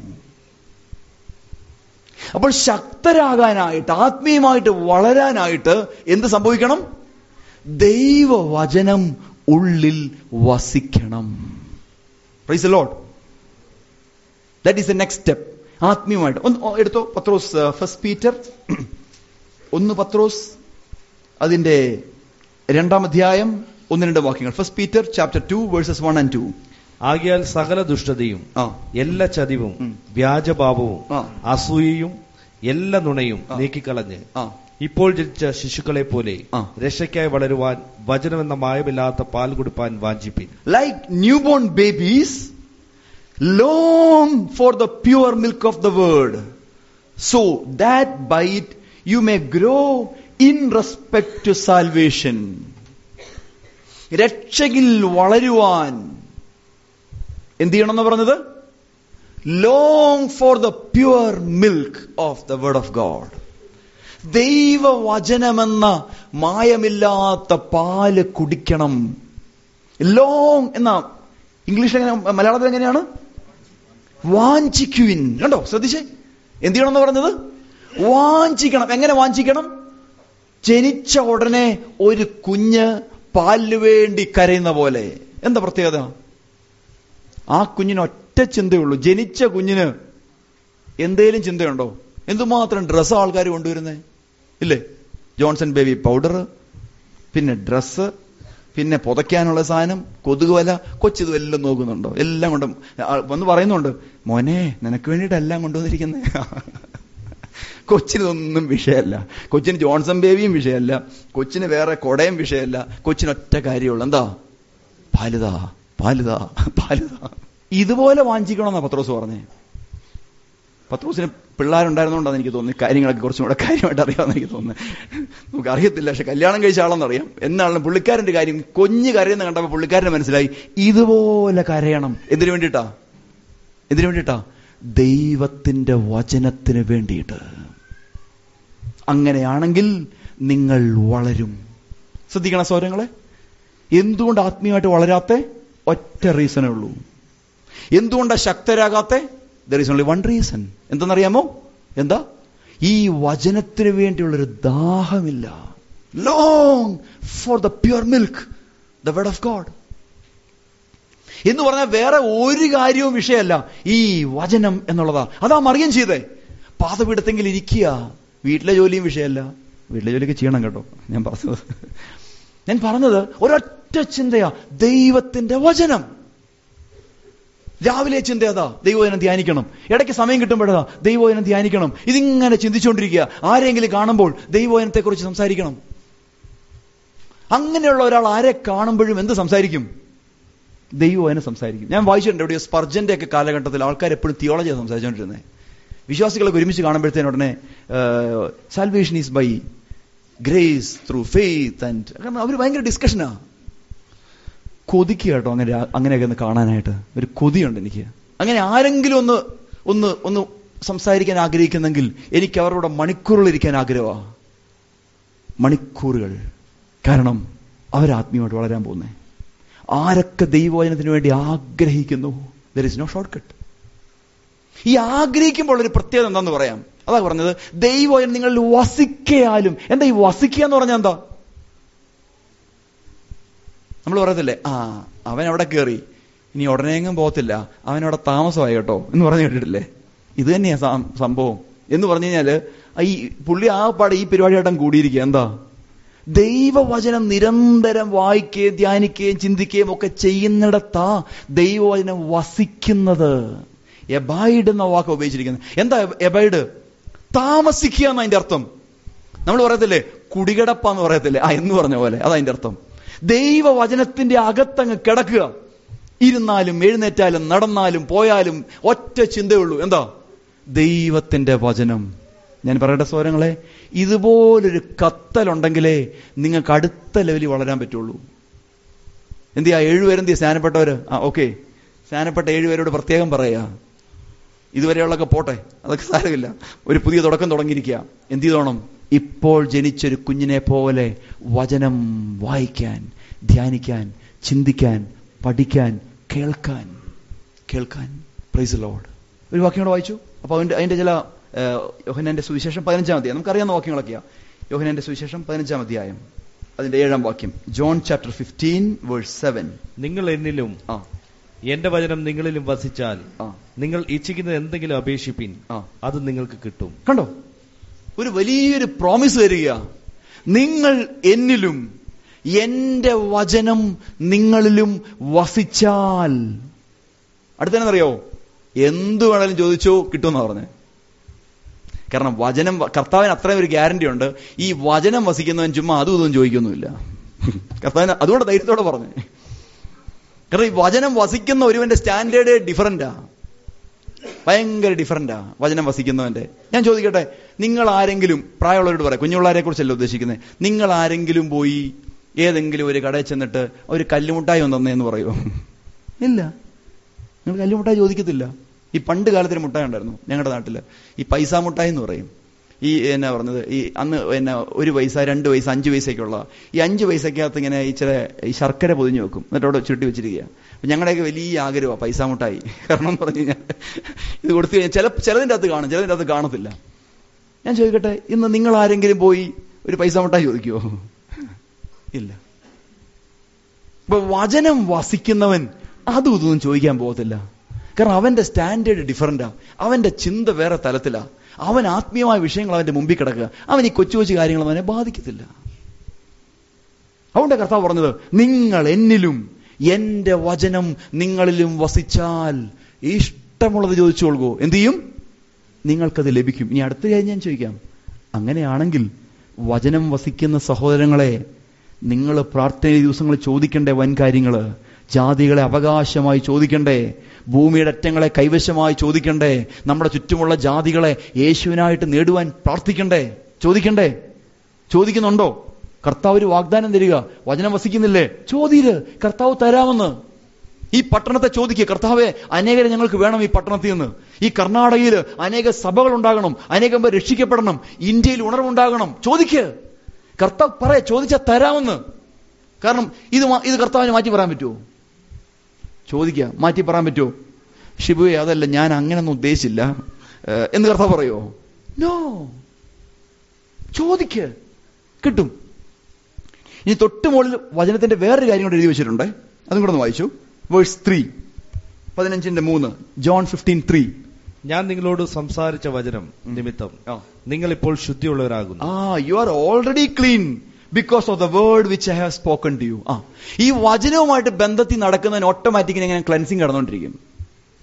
അപ്പോൾ ശക്തരാകാനായിട്ട് ആത്മീയമായിട്ട് വളരാനായിട്ട് എന്ത് സംഭവിക്കണം ദൈവവചനം ഉള്ളിൽ വസിക്കണം praise Lord that is the next step ആത്മീയമായിട്ട് ഒന്ന് ഓ, എടുത്തോ പത്രോസ് ഫസ്റ്റ് പീറ്റർ ഒന്ന് പത്രോസ് അതിന്റെ രണ്ടാം അധ്യായം ഒന്ന് രണ്ട് വാക്യങ്ങൾ first Peter chapter two verses one and two ആകിയാൽ സകല ദുഷ്ടതയും ആ എല്ലാ ചതിവും ഉം. വ്യാജഭാവവും ആ. അസൂയയും എല്ലാ നുണയും ആ. നീക്കിക്കളഞ്ഞ് ആ ഇപ്പോൾ ജനിച്ച ശിശുക്കളെ പോലെ ആ. രക്ഷയ്ക്കായി വളരുവാൻ വചനമെന്ന മായമില്ലാത്ത പാൽ കൊടുപ്പാൻ വാഞ്ചിപ്പിൻ like newborn babies, long for the pure milk of the word, so that by it you may grow in respect to salvation. രക്ഷയിൽ വളരുവാൻ എന്ത് ചെയ്യണമെന്ന് പറഞ്ഞത് long for the pure milk of the word of God ദൈവവചനമെന്ന മായമില്ലാത്ത പാല് കുടിക്കണം long എന്ന ഇംഗ്ലീഷിൽ എങ്ങനെ മലയാളത്തിൽ എങ്ങനെയാണ് വാഞ്ചിക്കുവിൻ കണ്ടോ ശ്രദ്ധിച്ചേ എന്ത് ചെയ്യണമെന്ന് പറഞ്ഞത് വാഞ്ചിക്കണം എങ്ങനെ വാഞ്ചിക്കണം ജനിച്ച ഉടനെ ഒരു കുഞ്ഞ് പാലിന് വേണ്ടി കരയുന്ന പോലെ എന്താ പ്രത്യേകത ആ കുഞ്ഞിന് ഒറ്റ ചിന്തയുള്ളൂ ജനിച്ച കുഞ്ഞിന് എന്തേലും ചിന്തയുണ്ടോ എന്തുമാത്രം ഡ്രസ്സ് ആൾക്കാർ കൊണ്ടുവരുന്നേ ഇല്ലേ ജോൺസൺ ബേബി പൗഡർ പിന്നെ ഡ്രസ്സ് പിന്നെ പുതയ്ക്കാനുള്ള സാധനം കൊതുക് വല കൊച്ചിത് എല്ലാം നോക്കുന്നുണ്ടോ എല്ലാം കൊണ്ടും ആ, വന്ന് പറയുന്നുണ്ട് മോനെ നിനക്ക് വേണ്ടിയിട്ട് എല്ലാം കൊണ്ടുവന്നിരിക്കുന്നത് കൊച്ചിനൊന്നും വിഷയമല്ല കൊച്ചിന് ജോൺസൺ ബേബിയും വിഷയമല്ല കൊച്ചിന് വേറെ കൊടയും വിഷയമല്ല കൊച്ചിന് ഒറ്റ കാര്യമുള്ളൂ എന്താ പാലുതാ പാലുതാ പാലുതാ ഇതുപോലെ വാഞ്ചിക്കണമെന്നാ പത്രോസ് പറഞ്ഞേ പത്രോസിന് പിള്ളേരുണ്ടായിരുന്നോണ്ടാണ് എനിക്ക് തോന്നുന്നത് കാര്യങ്ങളൊക്കെ കുറച്ചും കൂടെ കാര്യമായിട്ട് അറിയാമെന്ന് എനിക്ക് തോന്നുന്നത് നമുക്ക് അറിയത്തില്ല പക്ഷെ കല്യാണം കഴിച്ച ആളെന്നറിയാം എന്നാലും പുള്ളിക്കാരന്റെ കാര്യം കൊഞ്ഞ് കരയുന്ന കണ്ടപ്പോൾ പുള്ളിക്കാരന് മനസ്സിലായി ഇതുപോലെ കരയണം എന്തിനു വേണ്ടിയിട്ടാ എന്തിനു വേണ്ടിയിട്ടാ ദൈവത്തിന്റെ വചനത്തിന് വേണ്ടിയിട്ട് അങ്ങനെയാണെങ്കിൽ നിങ്ങൾ വളരും ശ്രദ്ധിക്കണം സൗരങ്ങളെ എന്തുകൊണ്ട് ആത്മീയമായിട്ട് വളരാത്ത ഒറ്റ റീസണേ ഉള്ളൂ എന്തുകൊണ്ടാ ശക്തരാകാത്ത there is only one reason എന്തെന്നറിയാമോ എന്താ ഈ വചനത്തിന് വേണ്ടിയുള്ളൊരു ദാഹമില്ല long for the pure milk the word of God എന്ന് പറഞ്ഞാൽ വേറെ ഒരു കാര്യവും വിഷയമല്ല ഈ വചനം എന്നുള്ളതാ അതാ മറിയം ചെയ്തേ പാതപീഠത്തെങ്കിൽ ഇരിക്കുക വീട്ടിലെ ജോലിയും വിഷയമല്ല വീട്ടിലെ ജോലിയൊക്കെ ചെയ്യണം കേട്ടോ ഞാൻ പറഞ്ഞത് ഞാൻ പറഞ്ഞത് ഒരൊറ്റ ചിന്തയാ ദൈവത്തിന്റെ വചനം രാവിലെ ചിന്ത അതാ ദൈവവചനം ധ്യാനിക്കണം ഇടയ്ക്ക് സമയം കിട്ടുമ്പോഴതാ ദൈവവചനം ധ്യാനിക്കണം ഇതിങ്ങനെ ചിന്തിച്ചുകൊണ്ടിരിക്കുക ആരെങ്കിലും കാണുമ്പോൾ ദൈവവചനത്തെക്കുറിച്ച് സംസാരിക്കണം അങ്ങനെയുള്ള ഒരാൾ ആരെ കാണുമ്പോഴും എന്ത് സംസാരിക്കും ദൈവവചനം സംസാരിക്കും ഞാൻ വായിച്ചിട്ടുണ്ട് എവിടെയോ സ്പർജന്റെ ഒക്കെ കാലഘട്ടത്തിൽ ആൾക്കാർ എപ്പോഴും തിയോളജിയാണ് സംസാരിച്ചുകൊണ്ടിരുന്നത് വിശ്വാസികളൊക്കെ ഒരുമിച്ച് കാണുമ്പോഴത്തേന് ഉടനെ salvation is by grace through faith and കാരണം അവർ ഭയങ്കര ഡിസ്കഷനാ കൊതിക്കുക കേട്ടോ അങ്ങനെ അങ്ങനെയൊക്കെ ഒന്ന് കാണാനായിട്ട് ഒരു കൊതിയുണ്ട് എനിക്ക് അങ്ങനെ ആരെങ്കിലും ഒന്ന് ഒന്ന് ഒന്ന് സംസാരിക്കാൻ ആഗ്രഹിക്കുന്നെങ്കിൽ എനിക്ക് അവരുടെ മണിക്കൂറുകൾ ഇരിക്കാൻ ആഗ്രഹമാണ് മണിക്കൂറുകൾ കാരണം അവരാത്മീയമായിട്ട് വളരാൻ പോകുന്നേ ആരൊക്കെ ദൈവവചനത്തിന് വേണ്ടി ആഗ്രഹിക്കുന്നു there is no short cut ഈ ആഗ്രഹിക്കുമ്പോൾ ഒരു പ്രത്യേകത എന്താന്ന് പറയാം അതാ പറഞ്ഞത് ദൈവവചനം നിങ്ങളിൽ വസിക്കയാലും എന്താ ഈ വസിക്കുക എന്ന് പറഞ്ഞാൽ എന്താ നമ്മൾ പറയത്തില്ലേ ആ അവൻ അവിടെ കയറി ഇനി ഉടനെയെങ്കിലും പോകത്തില്ല അവൻ അവിടെ താമസമായി കേട്ടോ എന്ന് പറഞ്ഞു കേട്ടിട്ടില്ലേ ഇത് തന്നെയാ സം- സംഭവം എന്ന് പറഞ്ഞു കഴിഞ്ഞാല് ഈ പുള്ളി ആ പാടെ ഈ പരിപാടിയായിട്ടും കൂടിയിരിക്കുക എന്താ ദൈവവചനം നിരന്തരം വായിക്കുകയും ധ്യാനിക്കുകയും ചിന്തിക്കുകയും ഒക്കെ ചെയ്യുന്നിടത്താ ദൈവവചനം വസിക്കുന്നത് എബൈഡ് എന്ന വാക്ക് ഉപയോഗിച്ചിരിക്കുന്നത് എന്താ എബൈഡ് താമസിക്കുക എന്ന അതിന്റെ അർത്ഥം നമ്മൾ പറയത്തില്ലേ കുടികിടപ്പാന്ന് പറയത്തില്ലേ ആ എന്ന് പറഞ്ഞ പോലെ അതാ അതിന്റെ അർത്ഥം ദൈവവചനത്തിന്റെ അകത്തങ്ങ് കിടക്കുക ഇരുന്നാലും എഴുന്നേറ്റാലും നടന്നാലും പോയാലും ഒറ്റ ചിന്തയുള്ളൂ എന്താ ദൈവത്തിന്റെ വചനം ഞാൻ പറയട്ടെ സ്വരങ്ങളെ ഇതുപോലൊരു കത്തലുണ്ടെങ്കിലേ നിങ്ങൾക്ക് അടുത്ത ലെവലിൽ വളരാൻ പറ്റുള്ളൂ എന്തിയാ ഏഴുപേരെന്തിയാ സ്നാനപ്പെട്ടവര് ആ ഓക്കെ സ്നാനപ്പെട്ട ഏഴുപേരോട് പ്രത്യേകം പറയാ ഇതുവരെയുള്ളൊക്കെ പോട്ടെ അതൊക്കെ സാരമില്ല ഒരു പുതിയ തുടക്കം തുടങ്ങിയിരിക്കുക എന്ത് ചെയ്തോണം ഇപ്പോൾ ജനിച്ചൊരു കുഞ്ഞിനെ പോലെ വചനം വായിക്കാൻ ധ്യാനിക്കാൻ ചിന്തിക്കാൻ പഠിക്കാൻ കേൾക്കാൻ കേൾക്കാൻ പ്രൈസ് ലോഡ് ഒരു വാക്യം കൂടെ വായിച്ചു അപ്പൊ അതിന്റെ അതിന്റെ ചില യോഹനന്റെ സുവിശേഷം പതിനഞ്ചാം അധ്യായം നമുക്കറിയാവുന്ന വാക്യങ്ങളൊക്കെയാ യോഹനന്റെ സുവിശേഷം പതിനഞ്ചാം അധ്യായം അതിന്റെ ഏഴാം വാക്യം John chapter fifteen verse seven നിങ്ങൾ എന്നിലും ആ എന്റെ വചനം നിങ്ങളിലും വസിച്ചാൽ ആ നിങ്ങൾ ഇച്ഛിക്കുന്നത് എന്തെങ്കിലും അപേക്ഷിപ്പിൻ ആ അത് നിങ്ങൾക്ക് കിട്ടും കണ്ടോ ഒരു വലിയൊരു പ്രോമിസ് തരിക നിങ്ങൾ എന്നിലും എന്റെ വചനം നിങ്ങളിലും വസിച്ചാൽ അടുത്തറിയോ എന്തു വേണേലും ചോദിച്ചോ കിട്ടുമെന്നാ പറഞ്ഞത് കാരണം വചനം കർത്താവിന് അത്രയും ഒരു ഗ്യാരണ്ടി ഉണ്ട് ഈ വചനം വസിക്കുന്നവൻ ചുമ്മാ അതും ഇതും ചോദിക്കൊന്നുമില്ല കർത്താവിന് അതുകൊണ്ട് ധൈര്യത്തോടെ പറഞ്ഞു കാരണം ഈ വചനം വസിക്കുന്ന ഒരുവന്റെ സ്റ്റാൻഡേർഡ് ഡിഫറന്റാ ഭയങ്കര ഡിഫറന്റാ വചനം വസിക്കുന്നവന്റെ ഞാൻ ചോദിക്കട്ടെ നിങ്ങൾ ആരെങ്കിലും പ്രായമുള്ളവരോട് പറയാം കുഞ്ഞുള്ളവരെ കുറിച്ചല്ല ഉദ്ദേശിക്കുന്നത് നിങ്ങൾ ആരെങ്കിലും പോയി ഏതെങ്കിലും ഒരു കടയിൽ ചെന്നിട്ട് ഒരു കല്ലുമുട്ടായി ഒന്ന് തന്നേന്ന് പറയുമോ ഇല്ല നിങ്ങൾ കല്ലുമുട്ടായി ചോദിക്കത്തില്ല ഈ പണ്ട് കാലത്തൊരു മുട്ടായി ഉണ്ടായിരുന്നു ഞങ്ങളുടെ നാട്ടില് ഈ പൈസ മുട്ടായി എന്ന് പറയും ഈ എന്നാ പറഞ്ഞത് ഈ അന്ന് എന്നാ ഒരു പൈസ രണ്ട് പൈസ അഞ്ച് പൈസയ്ക്കുള്ള ഈ അഞ്ച് പൈസക്കകത്ത് ഇങ്ങനെ ഇച്ചിരി ഈ ശർക്കര പൊതിഞ്ഞു വെക്കും എന്നിട്ട് അവിടെ ചുരുട്ടി വെച്ചിരിക്കുക അപ്പൊ ഞങ്ങളുടെയൊക്കെ വലിയ ആഗ്രഹമാണ് പൈസ മുട്ടായി കാരണം എന്ന് പറഞ്ഞു കഴിഞ്ഞാൽ ഇത് കൊടുത്തു കഴിഞ്ഞാൽ ചില ചിലതിൻ്റെ അകത്ത് കാണും ചിലതിൻ്റെ അകത്ത് കാണത്തില്ല ഞാൻ ചോദിക്കട്ടെ ഇന്ന് നിങ്ങൾ ആരെങ്കിലും പോയി ഒരു പൈസ മുട്ടായി ചോദിക്കുമോ ഇല്ല ഇപ്പൊ വചനം വസിക്കുന്നവൻ അതും ഇതൊന്നും ചോദിക്കാൻ പോകത്തില്ല കാരണം അവന്റെ സ്റ്റാൻഡേർഡ് ഡിഫറന്റാ അവന്റെ ചിന്ത വേറെ തലത്തിലാ അവൻ ആത്മീയമായ വിഷയങ്ങൾ അവന്റെ മുമ്പിൽ കിടക്കുക അവൻ ഈ കൊച്ചു കൊച്ചു കാര്യങ്ങൾ അവനെ ബാധിക്കത്തില്ല അതുകൊണ്ട് കർത്താവ് പറഞ്ഞത് നിങ്ങൾ എന്നിലും എന്റെ വചനം നിങ്ങളിലും വസിച്ചാൽ ഇഷ്ടമുള്ളത് ചോദിച്ചോളുകോ എന്ത് ചെയ്യും നിങ്ങൾക്കത് ലഭിക്കും ഇനി അടുത്ത കാര്യം ഞാൻ ചോദിക്കാം അങ്ങനെയാണെങ്കിൽ വചനം വസിക്കുന്ന സഹോദരങ്ങളെ നിങ്ങൾ പ്രാർത്ഥന ദിവസങ്ങളിൽ ചോദിക്കണ്ടേ വൻ കാര്യങ്ങള് ജാതികളെ അവകാശമായി ചോദിക്കണ്ടേ ഭൂമിയുടെ അറ്റങ്ങളെ കൈവശമായി ചോദിക്കണ്ടേ നമ്മുടെ ചുറ്റുമുള്ള ജാതികളെ യേശുവിനായിട്ട് നേടുവാൻ പ്രാർത്ഥിക്കണ്ടേ ചോദിക്കണ്ടേ ചോദിക്കുന്നുണ്ടോ കർത്താവ് ഒരു വാഗ്ദാനം തരിക വചനം വസിക്കുന്നില്ലേ ചോദ്യര് കർത്താവ് തരാമെന്ന് ഈ പട്ടണത്തെ ചോദിക്കുക കർത്താവെ അനേകരെ ഞങ്ങൾക്ക് വേണം ഈ പട്ടണത്തിൽ നിന്ന് ഈ കർണാടകയിൽ അനേക സഭകൾ ഉണ്ടാകണം അനേകം പേർ രക്ഷിക്കപ്പെടണം ഇന്ത്യയിൽ ഉണർവുണ്ടാകണം ചോദിക്ക് കർത്താവ് പറയാ ചോദിച്ചാൽ തരാമെന്ന് കാരണം ഇത് മാ- ഇത് കർത്താവിന് മാറ്റി പറയാൻ പറ്റുമോ ചോദിക്കുക മാറ്റി പറയാൻ പറ്റുമോ ഷിബുവെ അതല്ല ഞാൻ അങ്ങനൊന്നും ഉദ്ദേശിച്ചില്ല ഏഹ്, എന്ന് കർത്താവ് പറയോ നോ ചോദിക്ക് കിട്ടും ഇനി തൊട്ട് മുകളിൽ വചനത്തിന്റെ വേറൊരു കാര്യം കൂടെ എഴുതി വെച്ചിട്ടുണ്ട് അതും കൂടെ ഒന്ന് വായിച്ചു വേഴ്സ് ത്രീ പതിനഞ്ചിന്റെ മൂന്ന് ജോൺ ഫിഫ്റ്റീൻ ത്രീ ഞാൻ നിങ്ങളോട് സംസാരിച്ച വചനം നിമിത്തം നിങ്ങൾ ഇപ്പോൾ ശുദ്ധിയുള്ളവരാകുന്നു ആ you are already clean because of the word which I have spoken to you ആ ഈ വചനവുമായിട്ട് ബന്ധത്തിൽ നടക്കുന്നതിന് ഓട്ടോമാറ്റിക്കലി ഇങ്ങനെ ക്ലൻസിങ് കടന്നുകൊണ്ടിരിക്കും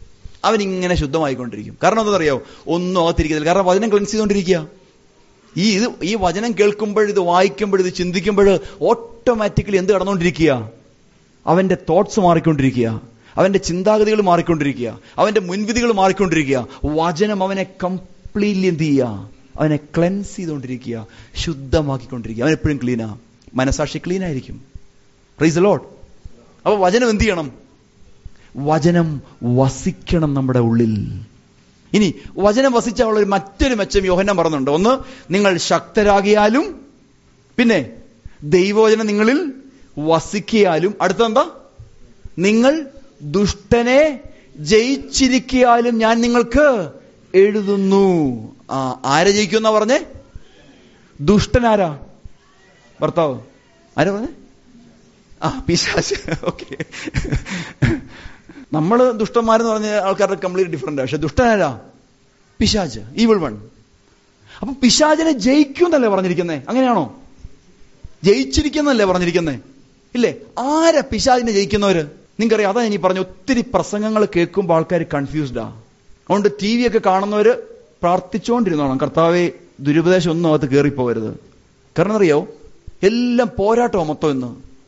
അവൻ ഇങ്ങനെ ശുദ്ധമായിക്കൊണ്ടിരിക്കും കാരണം എന്താണെന്നറിയോ ഒന്നും അകത്തിരിക്കുന്നില്ല കാരണം വചനം ക്ലെൻസ് ചെയ്തുകൊണ്ടിരിക്കുക ഈ ഇത് ഈ വചനം കേൾക്കുമ്പോൾ ഇത് വായിക്കുമ്പോൾ ഇത് ചിന്തിക്കുമ്പോൾ ഓട്ടോമാറ്റിക്കലി എന്ത് കടന്നുകൊണ്ടിരിക്കുക അവന്റെ തോട്ട്സ് മാറിക്കൊണ്ടിരിക്കുക അവന്റെ ചിന്താഗതികൾ മാറിക്കൊണ്ടിരിക്കുക അവന്റെ മുൻവിധികൾ മാറിക്കൊണ്ടിരിക്കുക വചനം അവനെ കംപ്ലീറ്റ്ലി എന്ത് ചെയ്യുക അവനെ ക്ലെൻസ് ചെയ്തുകൊണ്ടിരിക്കുക ശുദ്ധമാക്കിക്കൊണ്ടിരിക്കുക അവൻ എപ്പോഴും ക്ലീനാ മനസാക്ഷി ക്ലീൻ ആയിരിക്കും പ്രൈസ് ലോഡ് അപ്പൊ വചനം എന്ത് ചെയ്യണം വചനം വസിക്കണം നമ്മുടെ ഉള്ളിൽ ഇനി വചനം വസിച്ചുള്ള ഒരു മറ്റൊരു മെച്ചം യോഹനം പറഞ്ഞുണ്ട് ഒന്ന് നിങ്ങൾ ശക്തരാകിയാലും പിന്നെ ദൈവവചനം നിങ്ങളിൽ വസിക്കിയാലും അടുത്തെന്താ നിങ്ങൾ ദുഷ്ടനെ ജയിച്ചിരിക്കിയാലും ഞാൻ നിങ്ങൾക്ക് എഴുതുന്നു ആ ആരെ ജയിക്കുമെന്നാ പറഞ്ഞേ ദുഷ്ടനാരാ ഭർത്താവ് ആരാ പറഞ്ഞേ ആ പിശാച് ഓക്കെ നമ്മൾ ദുഷ്ടന്മാരെന്ന് പറഞ്ഞ ആൾക്കാരുടെ കംപ്ലീറ്റ് ഡിഫറെന്റ് പക്ഷെ ദുഷ്ടനാരാ പിശാജ് ഈവിൾ വൺ അപ്പൊ പിശാചിനെ ജയിക്കും എന്നല്ലേ പറഞ്ഞിരിക്കുന്നേ അങ്ങനെയാണോ ജയിച്ചിരിക്കുന്നല്ലേ പറഞ്ഞിരിക്കുന്നേ ഇല്ലേ ആരാ പിശാചിനെ ജയിക്കുന്നവര് നിങ്ങൾക്കറിയാം അതാ ഇനി പറഞ്ഞ ഒത്തിരി പ്രസംഗങ്ങൾ കേൾക്കുമ്പോൾ ആൾക്കാർ കൺഫ്യൂസ്ഡാ അതുകൊണ്ട് ടി വി ഒക്കെ കാണുന്നവര് പ്രാർത്ഥിച്ചുകൊണ്ടിരുന്നോണം കർത്താവെ ദുരുപദേശം ഒന്നും അകത്ത് കയറിപ്പോകരുത് കാരണം അറിയോ എല്ലാം പോരാട്ടമാണ് മൊത്തം ഇന്ന്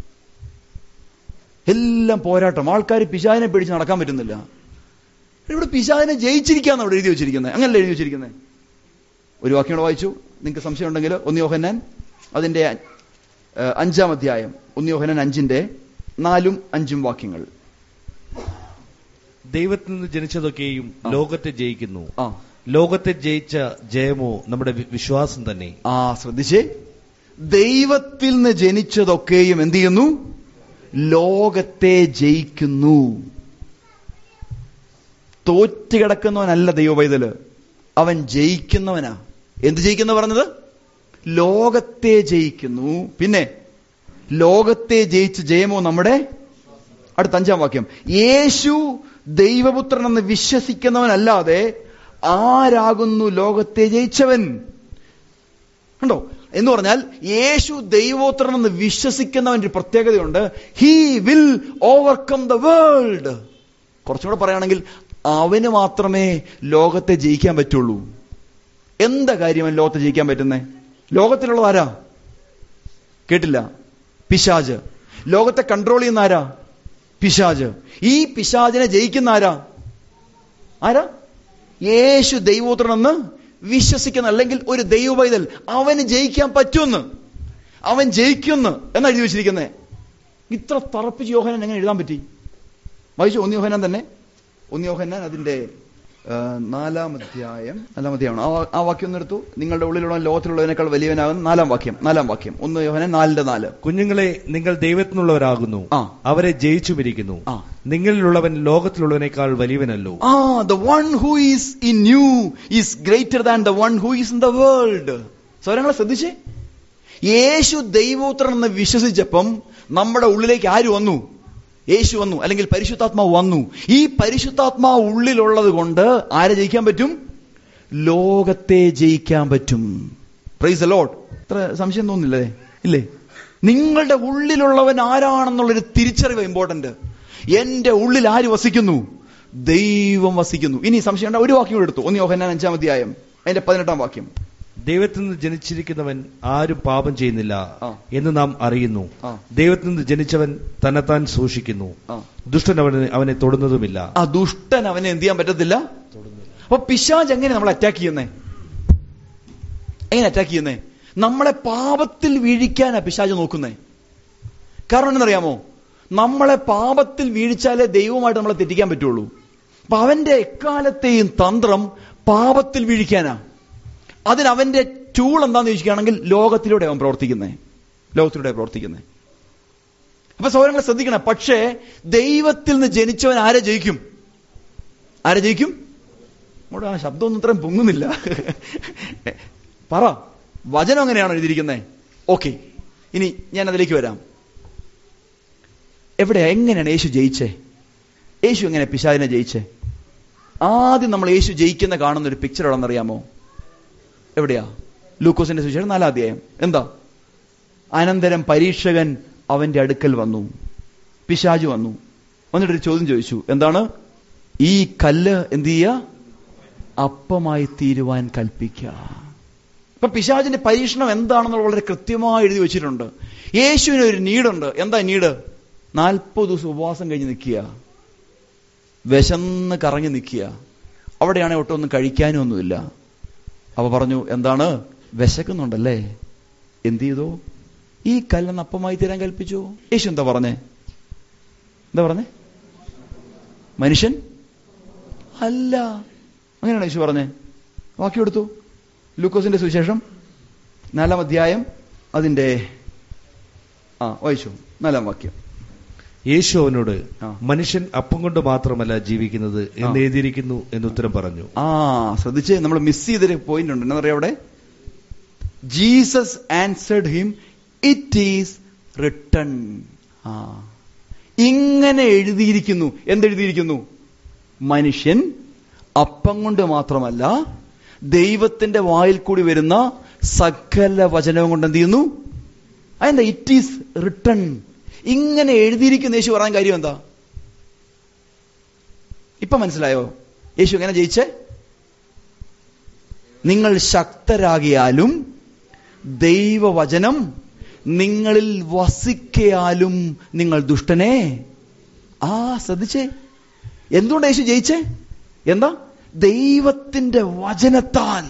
എല്ലാം പോരാട്ടം ആൾക്കാർ പിശാചിനെ പിടിച്ച് നടക്കാൻ പറ്റുന്നില്ല ഇവിടെ പിശാചിനെ ജയിച്ചിരിക്കാന്ന് അവിടെ എഴുതി വെച്ചിരിക്കുന്നത് അങ്ങനല്ല എഴുതി വെച്ചിരിക്കുന്നത് ഒരു വാക്യം കൂടെ വായിച്ചു നിങ്ങൾക്ക് സംശയം ഉണ്ടെങ്കിൽ ഒന്നിയോഹന്നാൻ അതിന്റെ ഏഹ്, അഞ്ചാം അധ്യായം ഒന്നിയോഹനാൻ അഞ്ചിന്റെ നാലും അഞ്ചും വാക്യങ്ങൾ ദൈവത്തിൽ നിന്ന് ജനിച്ചതൊക്കെയും ആ. ലോകത്തെ ജയിക്കുന്നു ആ ലോകത്തെ ജയിച്ച ജയമോ നമ്മുടെ വി- വിശ്വാസം തന്നെ ആ ശ്രദ്ധിച്ചേ ദൈവത്തിൽ നിന്ന് ജനിച്ചതൊക്കെയും എന്ത് ചെയ്യുന്നു ലോകത്തെ ജയിക്കുന്നു തോറ്റുകിടക്കുന്നവനല്ല ദൈവപൈതല് അവൻ ജയിക്കുന്നവനാ എന്ത് ജയിക്കുന്ന പറഞ്ഞത് ലോകത്തെ ജയിക്കുന്നു പിന്നെ ലോകത്തെ ജയിച്ച ജയമോ നമ്മുടെ അടുത്ത അഞ്ചാം വാക്യം യേശു ദൈവപുത്രൻ എന്ന് വിശ്വസിക്കുന്നവനല്ലാതെ ആരാകുന്നു ലോകത്തെ ജയിച്ചവൻ കണ്ടോ എന്ന് പറഞ്ഞാൽ യേശു ദൈവോത്രൻ എന്ന് വിശ്വസിക്കുന്നവന്റെ ഒരു പ്രത്യേകതയുണ്ട് he will overcome the world കുറച്ചുകൂടെ പറയുകയാണെങ്കിൽ അവന് മാത്രമേ ലോകത്തെ ജയിക്കാൻ പറ്റുള്ളൂ എന്താ കാര്യം അവന് ലോകത്തെ ജയിക്കാൻ പറ്റുന്നേ ലോകത്തിലുള്ളത് ആരാ കേട്ടില്ല പിശാജ് ലോകത്തെ കൺട്രോൾ ചെയ്യുന്ന ആരാ പിശാജ് ഈ പിശാജിനെ ജയിക്കുന്ന ആരാ ആരാ യേശു ദൈവോത്രനെന്ന് വിശ്വസിക്കുന്ന അല്ലെങ്കിൽ ഒരു ദൈവപൈതൽ അവന് ജയിക്കാൻ പറ്റുമെന്ന് അവൻ ജയിക്കുമെന്ന് എന്നാ എഴുതി വെച്ചിരിക്കുന്നത് ഇത്ര തറപ്പിച്ച് യോഹനാൻ എങ്ങനെ എഴുതാൻ പറ്റി വായിച്ചു ഒന്ന് യോഹനാൻ തന്നെ ഒന്ന് യോഹനാൻ അതിന്റെ ആ, നാലാം അധ്യായം നാലാം അധ്യായമാണ് ആ വാ- ആ വാക്യം ഒന്ന് എടുത്തു നിങ്ങളുടെ ഉള്ളിലുള്ള ലോകത്തിലുള്ളതിനേക്കാൾ വലിയവനാകുന്ന നാലാം വാക്യം നാലാം വാക്യം ഒന്ന് യോഹനാൻ നാലിന്റെ നാല് കുഞ്ഞുങ്ങളെ നിങ്ങൾ ദൈവത്തിനുള്ളവരാകുന്നു ആ. അവരെ ജയിച്ചുമിരിക്കുന്നു ആ. നിങ്ങളിലുള്ളവൻ ലോകത്തിലുള്ളവനേക്കാൾ വലിയവനല്ലോ ആ the one who is in you is greater than the one who is in the world സ്വരങ്ങളെ ശ്രദ്ധിച്ചേ യേശു ദൈവോത്രൻ എന്ന് വിശ്വസിച്ചപ്പം നമ്മുടെ ഉള്ളിലേക്ക് ആര് വന്നു യേശു വന്നു അല്ലെങ്കിൽ പരിശുദ്ധാത്മാവ് വന്നു ഈ പരിശുദ്ധാത്മാവ് ഉള്ളിലുള്ളത് കൊണ്ട് ആരെ ജയിക്കാൻ പറ്റും ലോകത്തെ ജയിക്കാൻ പറ്റും പ്രൈസ് ലോഡ് അത്ര സംശയം തോന്നില്ലേ ഇല്ലേ നിങ്ങളുടെ ഉള്ളിലുള്ളവൻ ആരാണെന്നുള്ളൊരു തിരിച്ചറിവ് ഇമ്പോർട്ടന്റ് എന്റെ ഉള്ളിൽ ആര് വസിക്കുന്നു ദൈവം വസിക്കുന്നു ഇനി സംശയം ഉണ്ടോ? ഒരു വാക്യം കൂടെ എടുത്തു ഒന്ന് യോഹന്നാൻ അഞ്ചാം അധ്യായം അതിന്റെ പതിനെട്ടാം വാക്യം ദൈവത്തിൽ നിന്ന് ജനിച്ചിരിക്കുന്നവൻ ആരും പാപം ചെയ്യുന്നില്ല ആ. എന്ന് നാം അറിയുന്നു ആ. ദൈവത്തിൽ നിന്ന് ജനിച്ചവൻ തന്നെത്താൻ സൂക്ഷിക്കുന്നു ആ. ദുഷ്ടൻ അവനെ അവനെ തൊടുന്നതുമില്ല ആ ദുഷ്ടൻ അവനെ എന്ത് ചെയ്യാൻ പറ്റത്തില്ല അപ്പൊ പിശാജ് എങ്ങനെ നമ്മളെ അറ്റാക്ക് ചെയ്യുന്നേ എങ്ങനെ അറ്റാക്ക് ചെയ്യുന്നേ നമ്മളെ പാപത്തിൽ വീഴിക്കാനാ പിശാജ് നോക്കുന്നേ കാരണം എന്നറിയാമോ നമ്മളെ പാപത്തിൽ വീഴിച്ചാലേ ദൈവമായിട്ട് നമ്മളെ തെറ്റിക്കാൻ പറ്റുള്ളൂ അപ്പൊ അവന്റെ എക്കാലത്തെയും തന്ത്രം പാപത്തിൽ വീഴിക്കാനാ അതിന് അവന്റെ ടൂൾ എന്താന്ന് ചോദിക്കുകയാണെങ്കിൽ ലോകത്തിലൂടെ അവൻ പ്രവർത്തിക്കുന്നേ ലോകത്തിലൂടെ പ്രവർത്തിക്കുന്നേ അപ്പൊ സൗരങ്ങളെ ശ്രദ്ധിക്കണം പക്ഷേ ദൈവത്തിൽ നിന്ന് ജനിച്ചവൻ ആരെ ജയിക്കും ആരെ ജയിക്കും നമ്മുടെ ആ ശബ്ദമൊന്നും ഇത്രയും പൊങ്ങുന്നില്ല പറ വചനം എങ്ങനെയാണോ എഴുതിയിരിക്കുന്നത് ഓക്കെ ഇനി ഞാൻ അതിലേക്ക് വരാം എവിടെയാ എങ്ങനെയാണ് യേശു ജയിച്ചേ യേശു എങ്ങനെ പിശാചിനെ ജയിച്ചേ ആദ്യം നമ്മൾ യേശു ജയിക്കുന്ന കാണുന്ന ഒരു പിക്ചർ എവിടെന്നറിയാമോ എവിടെയാ ലൂക്കോസിന്റെ സുവിശേഷം നാലാം അധ്യായം എന്താ അനന്തരം പരീക്ഷകൻ അവന്റെ അടുക്കൽ വന്നു പിശാജ് വന്നു വന്നിട്ടൊരു ചോദ്യം ചോദിച്ചു എന്താണ് ഈ കല്ല് എന്ത് ചെയ്യുക അപ്പമായി തീരുവാൻ കൽപ്പിക്കുക ഇപ്പൊ പിശാചിന്റെ പരീക്ഷണം എന്താണെന്നുള്ള വളരെ കൃത്യമായി എഴുതി വെച്ചിട്ടുണ്ട് യേശുവിന് ഒരു നീടുണ്ട് എന്താ നീട് നാൽപ്പത് ദിവസം ഉപവാസം കഴിഞ്ഞ് നിൽക്കുക വിശന്ന് കറങ്ങി നിൽക്കുക അവിടെയാണെങ്കിൽ ഒട്ടൊന്നും കഴിക്കാനും ഒന്നുമില്ല അവ പറഞ്ഞു എന്താണ് വിശക്കുന്നുണ്ടല്ലേ എന്ത് ചെയ്തു ഈ കല്ലെന്ന് അപ്പമായി തീരാൻ കൽപ്പിച്ചു യേശു എന്താ പറഞ്ഞേ എന്താ പറഞ്ഞേ മനുഷ്യൻ അല്ല അങ്ങനെയാണ് യേശു പറഞ്ഞേ വാക്യം എടുത്തു ലൂക്കോസിന്റെ സുവിശേഷം നാലാം അധ്യായം അതിന്റെ ആ വായിച്ചു നാലാം വാക്യം യേശു അവനോട് ആ. മനുഷ്യൻ അപ്പം കൊണ്ട് മാത്രമല്ല ജീവിക്കുന്നത് എന്ന് ആ. എഴുതിയിരിക്കുന്നു എന്നുത്തരം പറഞ്ഞു ആ ശ്രദ്ധിച്ച് നമ്മൾ മിസ് ചെയ്തൊരു പോയിന്റ് ഉണ്ട് എന്താ പറയാ അവിടെ Jesus answered him it is written ആ ഇങ്ങനെ എഴുതിയിരിക്കുന്നു എന്തെഴുതിയിരിക്കുന്നു മനുഷ്യൻ അപ്പം കൊണ്ട് മാത്രമല്ല ദൈവത്തിന്റെ വായിൽ കൂടി വരുന്ന സകല വചനവും കൊണ്ട് എന്ത് ചെയ്യുന്നു അതെന്താ ഇറ്റ് ഈസ് റിട്ടൺ ഇങ്ങനെ എഴുതിയിരിക്കുന്ന യേശു പറയാൻ കാര്യം എന്താ ഇപ്പൊ മനസ്സിലായോ യേശു എങ്ങനെ ജയിച്ചേ നിങ്ങൾ ശക്തരാകിയാലും ദൈവവചനം നിങ്ങളിൽ വസിക്കയാലും നിങ്ങൾ ദുഷ്ടനെ ആ ശ്രദ്ധിച്ചേ എന്തുകൊണ്ട് യേശു ജയിച്ചേ എന്താ ദൈവത്തിന്റെ വചനത്താൽ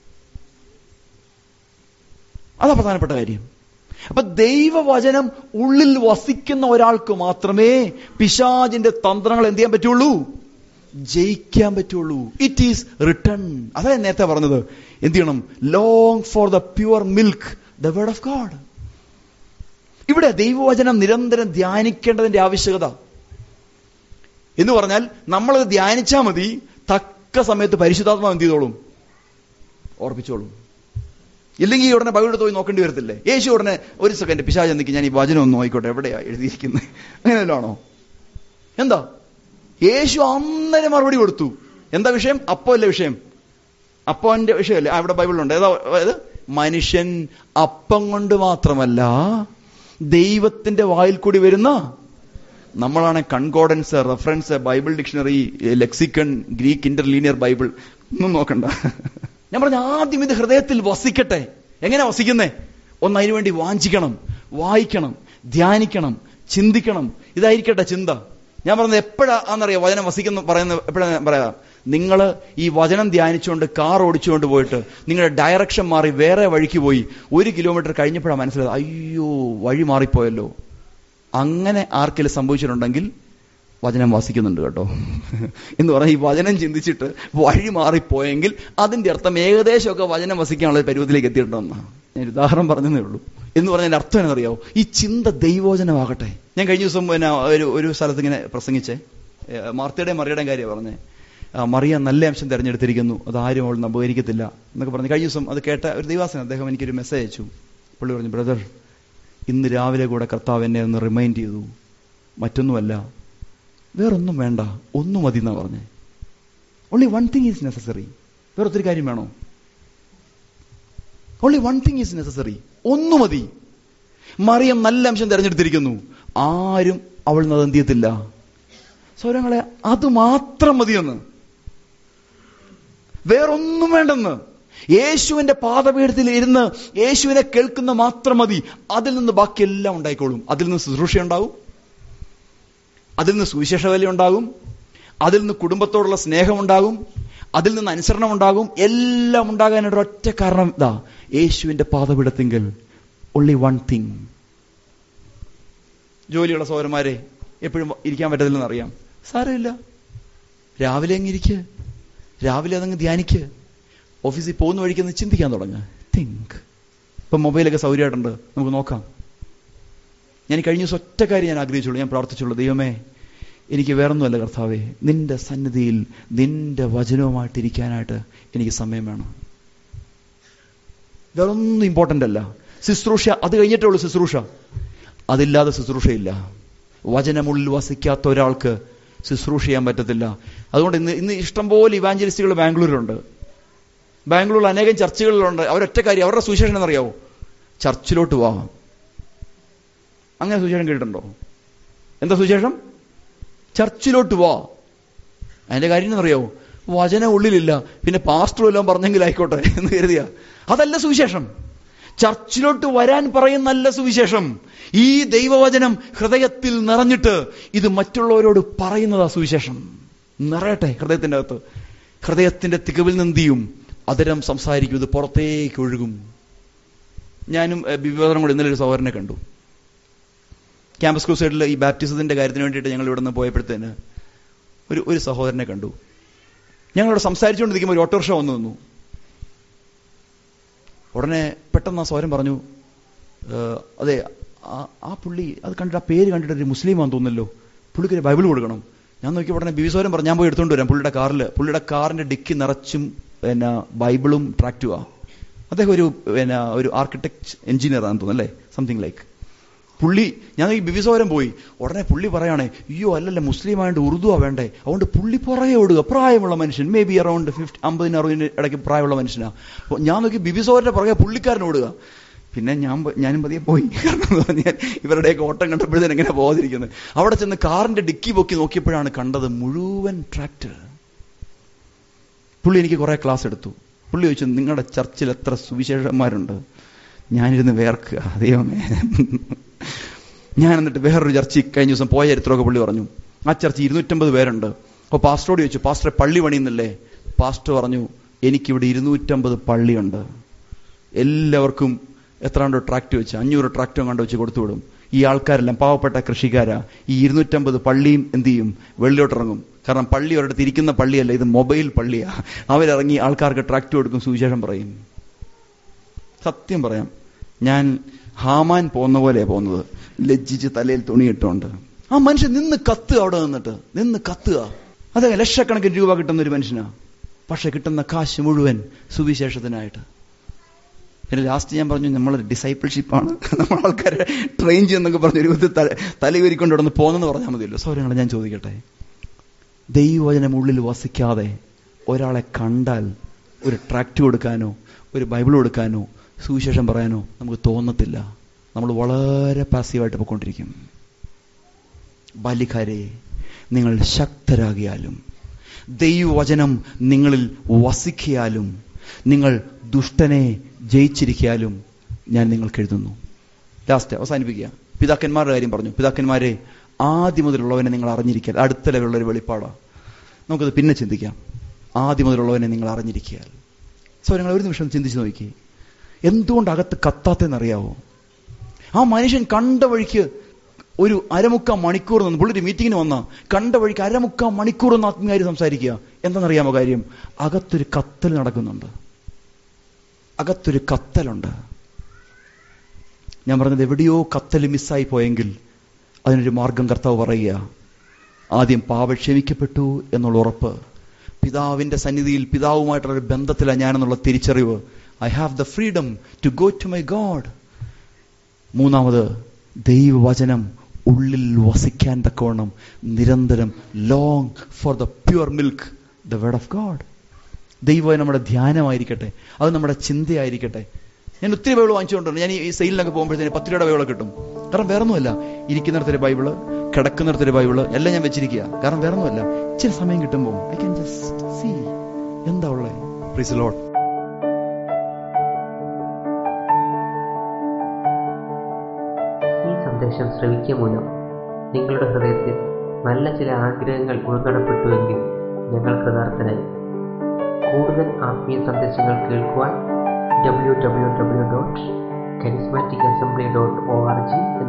അതാ പ്രധാനപ്പെട്ട കാര്യം അപ്പൊ ദൈവവചനം ഉള്ളിൽ വസിക്കുന്ന ഒരാൾക്ക് മാത്രമേ പിശാജിന്റെ തന്ത്രങ്ങൾ എന്ത് ചെയ്യാൻ പറ്റുള്ളൂ ജയിക്കാൻ പറ്റുള്ളൂ ഇറ്റ് ഈസ് റിട്ടൺ അതാ ഞാൻ നേരത്തെ പറഞ്ഞത് എന്ത് ചെയ്യണം long for the pure milk the word of God ഇവിടെ ദൈവവചനം നിരന്തരം ധ്യാനിക്കേണ്ടതിന്റെ ആവശ്യകത എന്ന് പറഞ്ഞാൽ നമ്മളത് ധ്യാനിച്ചാൽ മതി തക്ക സമയത്ത് പരിശുദ്ധാത്മാവ് എന്ത് ചെയ്തോളും ഓർപ്പിച്ചോളും ഇല്ലെങ്കിൽ ഉടനെ ബൈബിൾ പോയി നോക്കേണ്ടി വരത്തില്ലേ യേശു ഉടനെ ഒരു സെക്കൻഡ് പിശാച് നിൽക്കി ഞാൻ ഈ വചനം ഒന്ന് നോക്കിക്കോട്ടെ എവിടെയാ എഴുതിയിരിക്കുന്നത് അങ്ങനെയല്ലാണോ എന്താ യേശു അന്നേരം മറുപടി കൊടുത്തു എന്താ വിഷയം അപ്പോ അല്ലേ വിഷയം അപ്പോന്റെ വിഷയമല്ലേ ആ, ഇവിടെ ബൈബിളിലുണ്ട് ഏതാ അതായത് മനുഷ്യൻ അപ്പം കൊണ്ട് മാത്രമല്ല ദൈവത്തിന്റെ വായിൽ കൂടി വരുന്ന നമ്മളാണ് concordance reference Bible dictionary lexicon Greek interlinear Bible ഒന്നും നോക്കണ്ട ഞാൻ പറഞ്ഞ ആദ്യം ഇത് ഹൃദയത്തിൽ വസിക്കട്ടെ എങ്ങനെ വസിക്കുന്നേ ഒന്ന് അതിനു വേണ്ടി വാഞ്ചിക്കണം വായിക്കണം ധ്യാനിക്കണം ചിന്തിക്കണം ഇതായിരിക്കട്ടെ ചിന്ത ഞാൻ പറഞ്ഞത് എപ്പോഴാണെന്നറിയാം വചനം വസിക്കുന്ന പറയുന്നത് എപ്പോഴാണ് പറയാം നിങ്ങൾ ഈ വചനം ധ്യാനിച്ചുകൊണ്ട് കാർ ഓടിച്ചുകൊണ്ട് പോയിട്ട് നിങ്ങളുടെ ഡയറക്ഷൻ മാറി വേറെ വഴിക്ക് പോയി ഒരു കിലോമീറ്റർ കഴിഞ്ഞപ്പോഴാണ് മനസ്സിലായത് അയ്യോ വഴി മാറിപ്പോയല്ലോ അങ്ങനെ ആർക്കെങ്കിലും സംഭവിച്ചിട്ടുണ്ടെങ്കിൽ വചനം വാസിക്കുന്നുണ്ട് കേട്ടോ എന്ന് പറഞ്ഞാൽ ഈ വചനം ചിന്തിച്ചിട്ട് വഴി മാറിപ്പോയെങ്കിൽ അതിന്റെ അർത്ഥം ഏകദേശമൊക്കെ വചനം വസിക്കാനുള്ള ഒരു പരുവത്തിലേക്ക് എത്തിയിട്ടുണ്ടെന്നാണ് ഞാൻ ഒരു ഉദാഹരണം പറഞ്ഞതേ ഉള്ളൂ എന്ന് പറഞ്ഞതിന്റെ അർത്ഥം എന്നറിയാവോ ഈ ചിന്ത ദൈവോചനമാകട്ടെ ഞാൻ കഴിഞ്ഞ ദിവസം പിന്നെ ഒരു ഒരു സ്ഥലത്ത് ഇങ്ങനെ പ്രസംഗിച്ചേ ഏഹ് മാർത്തയുടെയും മറിയുടെയും കാര്യം പറഞ്ഞേ ആ, മറിയ നല്ല അംശം തിരഞ്ഞെടുത്തിരിക്കുന്നു അത് ആരും അവൾ അപകരിക്കത്തില്ല എന്നൊക്കെ പറഞ്ഞു കഴിഞ്ഞ ദിവസം അത് കേട്ട ഒരു ദൈവാസന അദ്ദേഹം എനിക്കൊരു മെസ്സേജ് അയച്ചു പുള്ളി പറഞ്ഞു ബ്രദർ ഇന്ന് രാവിലെ കൂടെ കർത്താവ് എന്നെ ഒന്ന് റിമൈൻഡ് ചെയ്തു മറ്റൊന്നുമല്ല വേറൊന്നും വേണ്ട ഒന്നും മതി എന്നാ പറഞ്ഞേ only one thing is necessary വേറെ ഒത്തിരി കാര്യം വേണോ only one thing is necessary ഒന്നു മതി മറിയം നല്ല അംശം തിരഞ്ഞെടുത്തിരിക്കുന്നു ആരും അവൾ അത് എന്ത് ചെയ്യത്തില്ല സൗരങ്ങളെ അത് മാത്രം മതിയെന്ന് വേറൊന്നും വേണ്ടെന്ന് യേശുവിന്റെ പാദപീഠത്തിൽ ഇരുന്ന് യേശുവിനെ കേൾക്കുന്ന മാത്രം മതി അതിൽ നിന്ന് ബാക്കിയെല്ലാം ഉണ്ടായിക്കോളും അതിൽ നിന്ന് ശുശ്രൂഷ ഉണ്ടാവും അതിൽ നിന്ന് സുവിശേഷ വില ഉണ്ടാകും അതിൽ നിന്ന് കുടുംബത്തോടുള്ള സ്നേഹമുണ്ടാകും അതിൽ നിന്ന് അനുസരണം ഉണ്ടാകും എല്ലാം ഉണ്ടാകാനായിട്ട് ഒറ്റ കാരണം ഇതാ യേശുവിന്റെ പാദപീഠത്തിങ്കൽ ഒള്ളി വൺ തിങ് ജോലിയുള്ള സൗരന്മാരെ എപ്പോഴും ഇരിക്കാൻ പറ്റത്തില്ലെന്ന് അറിയാം സാരമില്ല രാവിലെ അങ്ങ് ഇരിക്ക് രാവിലെ അതങ്ങ് ധ്യാനിക്ക് ഓഫീസിൽ പോകുന്ന വഴിക്ക് ഒന്ന് ചിന്തിക്കാൻ തുടങ്ങുക തിങ്ക് ഇപ്പൊ മൊബൈലൊക്കെ സൗകര്യമായിട്ടുണ്ട് നമുക്ക് നോക്കാം ഞാൻ കഴിഞ്ഞ ദിവസം ഒറ്റ കാര്യം ഞാൻ ആഗ്രഹിച്ചുള്ളൂ ഞാൻ പ്രാർത്ഥിച്ചുള്ളൂ ദൈവമേ എനിക്ക് വേറൊന്നുമല്ല കർത്താവേ നിന്റെ സന്നിധിയിൽ നിന്റെ വചനവുമായിട്ട് ഇരിക്കാനായിട്ട് എനിക്ക് സമയം വേണം വേറൊന്നും ഇമ്പോർട്ടന്റ് അല്ല ശുശ്രൂഷ അത് കഴിഞ്ഞിട്ടേ ഉള്ളൂ ശുശ്രൂഷ അതില്ലാതെ ശുശ്രൂഷയില്ല വചനമുള്ളിൽ വസിക്കാത്ത ഒരാൾക്ക് ശുശ്രൂഷ ചെയ്യാൻ പറ്റത്തില്ല അതുകൊണ്ട് ഇന്ന് ഇന്ന് ഇഷ്ടംപോലെ ഇവാഞ്ചലിസ്റ്റുകൾ ബാംഗ്ലൂരിലുണ്ട് ബാംഗ്ലൂരിൽ അനേകം ചർച്ചുകളിലുണ്ട് അവരൊറ്റ കാര്യം അവരുടെ സുവിശേഷം എന്നറിയാവോ ചർച്ചിലോട്ട് പോവാം അങ്ങനെ സുവിശേഷം കേട്ടിട്ടുണ്ടോ എന്താ സുവിശേഷം ചർച്ചിലോട്ട് വാ അതിന്റെ കാര്യം എന്നറിയാവോ വചനം ഉള്ളിലില്ല പിന്നെ പാസ്റ്റർ എല്ലാം പറഞ്ഞെങ്കിൽ ആയിക്കോട്ടെ എന്ന് കരുതിയ അതല്ല സുവിശേഷം ചർച്ചിലോട്ട് വരാൻ പറയുന്നല്ല സുവിശേഷം ഈ ദൈവവചനം ഹൃദയത്തിൽ നിറഞ്ഞിട്ട് ഇത് മറ്റുള്ളവരോട് പറയുന്നതാ സുവിശേഷം നിറയട്ടെ ഹൃദയത്തിന്റെ അകത്ത് ഹൃദയത്തിന്റെ തികവിൽ നിന്തിയും അതരം സംസാരിക്കും ഇത് പുറത്തേക്ക് ഒഴുകും ഞാനും വിവേചനം കൂടെ ഇന്നലെ ഒരു സഹോദരനെ കണ്ടു ക്യാമ്പസ് ക്രൂസൈഡിൽ ഈ ബാപ്റ്റിസത്തിന്റെ കാര്യത്തിന് വേണ്ടിയിട്ട് ഞങ്ങൾ ഇവിടെ നിന്ന് പോയപ്പോഴത്തേന് ഒരു ഒരു സഹോദരനെ കണ്ടു ഞങ്ങളിവിടെ സംസാരിച്ചുകൊണ്ടിരിക്കുമ്പോൾ ഒരു ഓട്ടോറിക്ഷ വന്നു നിന്നു ഉടനെ പെട്ടെന്ന് ആ സഹോദരൻ പറഞ്ഞു "ഏഹ്, അതെ ആ- ആ പുള്ളി അത് കണ്ടിട്ട് ആ പേര് കണ്ടിട്ട് ഒരു മുസ്ലിമാന്ന് തോന്നുന്നല്ലോ പുള്ളിക്ക് ഒരു ബൈബിൾ കൊടുക്കണം ഞാൻ നോക്കി ഉടനെ ബിബിസോരം പറഞ്ഞു ഞാൻ പോയി എടുത്തോണ്ട് വരാം പുള്ളിയുടെ കാറിൽ പുള്ളിയുടെ കാറിന്റെ ഡിക്കി നിറച്ചും പിന്നെ ബൈബിളും ട്രാക്റ്റുവാ അദ്ദേഹം ഒരു പിന്നെ ഒരു ആർക്കിടെക്ട് എഞ്ചിനീയർ ആണെന്ന് തോന്നുന്നു അല്ലേ സംതിങ് ലൈക്ക് പുള്ളി ഞാൻ ഈ ബിബിസോരം പോയി ഉടനെ പുള്ളി പറയാണേ അയ്യോ അല്ലല്ല മുസ്ലിം ആയതുകൊണ്ട് ഉറുദുവാ വേണ്ടേ അതുകൊണ്ട് പുള്ളി പുറകെ ഓടുക പ്രായമുള്ള മനുഷ്യൻ മേ ബി അറൌണ്ട് ഫിഫ്റ്റി അമ്പതിന് അറുപതിന് ഇടയ്ക്ക് പ്രായമുള്ള മനുഷ്യനാ അപ്പൊ ഞാൻ നോക്കി ബിബിസോറിന്റെ പുറകെ പുള്ളിക്കാരൻ ഓടുക പിന്നെ ഞാൻ പ- ഞാനും പതിയെ പോയി കാരണം എന്ന് പറഞ്ഞാൽ ഇവരുടെയൊക്കെ ഓട്ടം കണ്ടപ്പോഴത്തേന് എങ്ങനെ പോകാതിരിക്കുന്നത് അവിടെ ചെന്ന് കാറിന്റെ ഡിക്കി പൊക്കി നോക്കിയപ്പോഴാണ് കണ്ടത് മുഴുവൻ ട്രാക്ടർ പുള്ളി എനിക്ക് കുറെ ക്ലാസ് എടുത്തു പുള്ളി ചോദിച്ചു നിങ്ങളുടെ ചർച്ചിൽ എത്ര സുവിശേഷന്മാരുണ്ട് ഞാനിരുന്ന് വേർക്കുക ദൈവമേ ഞാൻ എന്നിട്ട് വേറൊരു ചർച്ച കഴിഞ്ഞ ദിവസം പോയ ചരിത്രമൊക്കെ പുള്ളി പറഞ്ഞു ആ ചർച്ച ഇരുന്നൂറ്റമ്പത് പേരുണ്ട് അപ്പോൾ പാസ്റ്ററോട് ചോദിച്ചു പാസ്റ്ററെ പള്ളി പണിയുന്നില്ലേ പാസ്റ്റർ പറഞ്ഞു എനിക്കിവിടെ ഇരുന്നൂറ്റമ്പത് പള്ളിയുണ്ട് എല്ലാവർക്കും എത്രാണ്ടോ ട്രാക്ട് വെച്ച് അഞ്ഞൂറ് ട്രാക്റ്റും കണ്ട് വെച്ച് കൊടുത്തു വിടും ഈ ആൾക്കാരെല്ലാം പാവപ്പെട്ട കൃഷിക്കാരാ ഈ ഇരുന്നൂറ്റമ്പത് പള്ളിയും എന്ത് ചെയ്യും വെള്ളിലോട്ടിറങ്ങും കാരണം പള്ളി ഒരിടത്ത് ഇരിക്കുന്ന പള്ളിയല്ല ഇത് മൊബൈൽ പള്ളിയാ അവരിറങ്ങി ആൾക്കാർക്ക് ട്രാക്ട് കൊടുക്കും സുവിശേഷം പറയും സത്യം പറയാം ഞാൻ ഹാമാൻ പോകുന്ന പോലെയാ പോകുന്നത് ലജ്ജിച്ച് തലയിൽ തുണിയിട്ടുകൊണ്ട് ആ മനുഷ്യൻ നിന്ന് കത്തുക അവിടെ നിന്നിട്ട് നിന്ന് കത്തുക അതെ ലക്ഷക്കണക്കിന് രൂപ കിട്ടുന്ന ഒരു മനുഷ്യനാ പക്ഷെ കിട്ടുന്ന കാശ് മുഴുവൻ സുവിശേഷത്തിനായിട്ട് പിന്നെ ലാസ്റ്റ് ഞാൻ പറഞ്ഞു നമ്മൾ ഡിസൈപ്പിൾഷിപ്പാണ് നമ്മൾ ആൾക്കാരെ ട്രെയിൻ ചെയ്യുന്നൊക്കെ പറഞ്ഞു ഒരു വിധത്തിൽ തല തലയുരിക്കൊണ്ട് ഇവിടെ നിന്ന് പോകുന്നെന്ന് പറഞ്ഞാൽ മതിയല്ലോ സൗരങ്ങളെ ഞാൻ ചോദിക്കട്ടെ ദൈവവചനം ഉള്ളിൽ വസിക്കാതെ ഒരാളെ കണ്ടാൽ ഒരു ട്രാക്റ്റ് കൊടുക്കാനോ ഒരു ബൈബിൾ കൊടുക്കാനോ സുവിശേഷം പറയാനോ നമുക്ക് തോന്നത്തില്ല നമ്മൾ വളരെ പാസീവായിട്ട് പോയിക്കൊണ്ടിരിക്കും ബാല്യക്കാരെ നിങ്ങൾ ശക്തരാകിയാലും ദൈവവചനം നിങ്ങളിൽ വസിക്കിയാലും നിങ്ങൾ ദുഷ്ടനെ ജയിച്ചിരിക്കാലും ഞാൻ നിങ്ങൾക്ക് എഴുതുന്നു ലാസ്റ്റ് അവസാനിപ്പിക്കുക പിതാക്കന്മാരുടെ കാര്യം പറഞ്ഞു പിതാക്കന്മാരെ ആദ്യം മുതലുള്ളവനെ നിങ്ങൾ അറിഞ്ഞിരിക്കുക അടുത്ത ലെവലുള്ള ഒരു വെളിപ്പാടാ നമുക്കത് പിന്നെ ചിന്തിക്കാം ആദ്യം മുതലുള്ളവനെ നിങ്ങൾ അറിഞ്ഞിരിക്കുക സോ നിങ്ങൾ ഒരു നിമിഷം ചിന്തിച്ച് നോക്കി എന്തുകൊണ്ട് അകത്ത് കത്താത്തെന്നറിയാവോ ആ മനുഷ്യൻ കണ്ട വഴിക്ക് ഒരു അരമുക്കാ മണിക്കൂർ നിന്ന് പുള്ളി ഒരു മീറ്റിങ്ങിന് വന്ന കണ്ട വഴിക്ക് അരമുക്കാ മണിക്കൂർ എന്ന് ആത്മീയമായി സംസാരിക്കുക എന്താണെന്നറിയാമോ കാര്യം അകത്തൊരു കത്തൽ നടക്കുന്നുണ്ട് അകത്തൊരു കത്തലുണ്ട് ഞാൻ പറഞ്ഞത് എവിടെയോ കത്തൽ മിസ്സായി പോയെങ്കിൽ അതിനൊരു മാർഗം കർത്താവ് പറയുക ആദ്യം പാപ ക്ഷമിക്കപ്പെട്ടു എന്നുള്ള ഉറപ്പ് പിതാവിന്റെ സന്നിധിയിൽ പിതാവുമായിട്ടുള്ള ഒരു ബന്ധത്തിലാണ് ഞാനെന്നുള്ള തിരിച്ചറിവ് I have the freedom to go to my God മൂന്നാമത് ദൈവവചനം ഉള്ളിൽ വസിക്കാൻ തക്കവണ്ണം നിരന്തരം long for the pure milk the word of God ദൈവം നമ്മുടെ ധ്യാനമായിരിക്കട്ടെ അത് നമ്മുടെ ചിന്തയായിരിക്കട്ടെ ഞാൻ ഒത്തിരി ബൈബിൾ വാങ്ങിച്ചുകൊണ്ടുണ്ട് ഞാൻ ഈ സെയിലിനൊക്കെ പോകുമ്പോഴത്തേന് പത്ത് രൂപയുടെ ബൈബിളൊക്കെ കിട്ടും കാരണം വേറൊന്നുമല്ല ഇരിക്കുന്നിടത്തൊരു ബൈബിള് കിടക്കുന്നിടത്തൊരു ബൈബിള് എല്ലാം ഞാൻ വെച്ചിരിക്കുക കാരണം വേറൊന്നുമല്ല ഇച്ചിരി സമയം കിട്ടുമ്പോൾ ഐ ക്യാൻ ജസ്റ്റ് സീ എന്താ ഉള്ളത് പ്രീസ് ലോഡ് ഈ സന്ദേശം ശ്രവിക്കുക മൂലം നിങ്ങളുടെ ഹൃദയത്തിൽ നല്ല ചില ആഗ്രഹങ്ങൾ ഉൾക്കടപ്പെട്ടുവെങ്കിൽ ഞങ്ങൾ കൃതാർത്ഥരായി കൂടുതൽ ആത്മീയ സന്ദേശങ്ങൾ കേൾക്കുവാൻ W W W dot charismatic assembly dot O R G എന്ന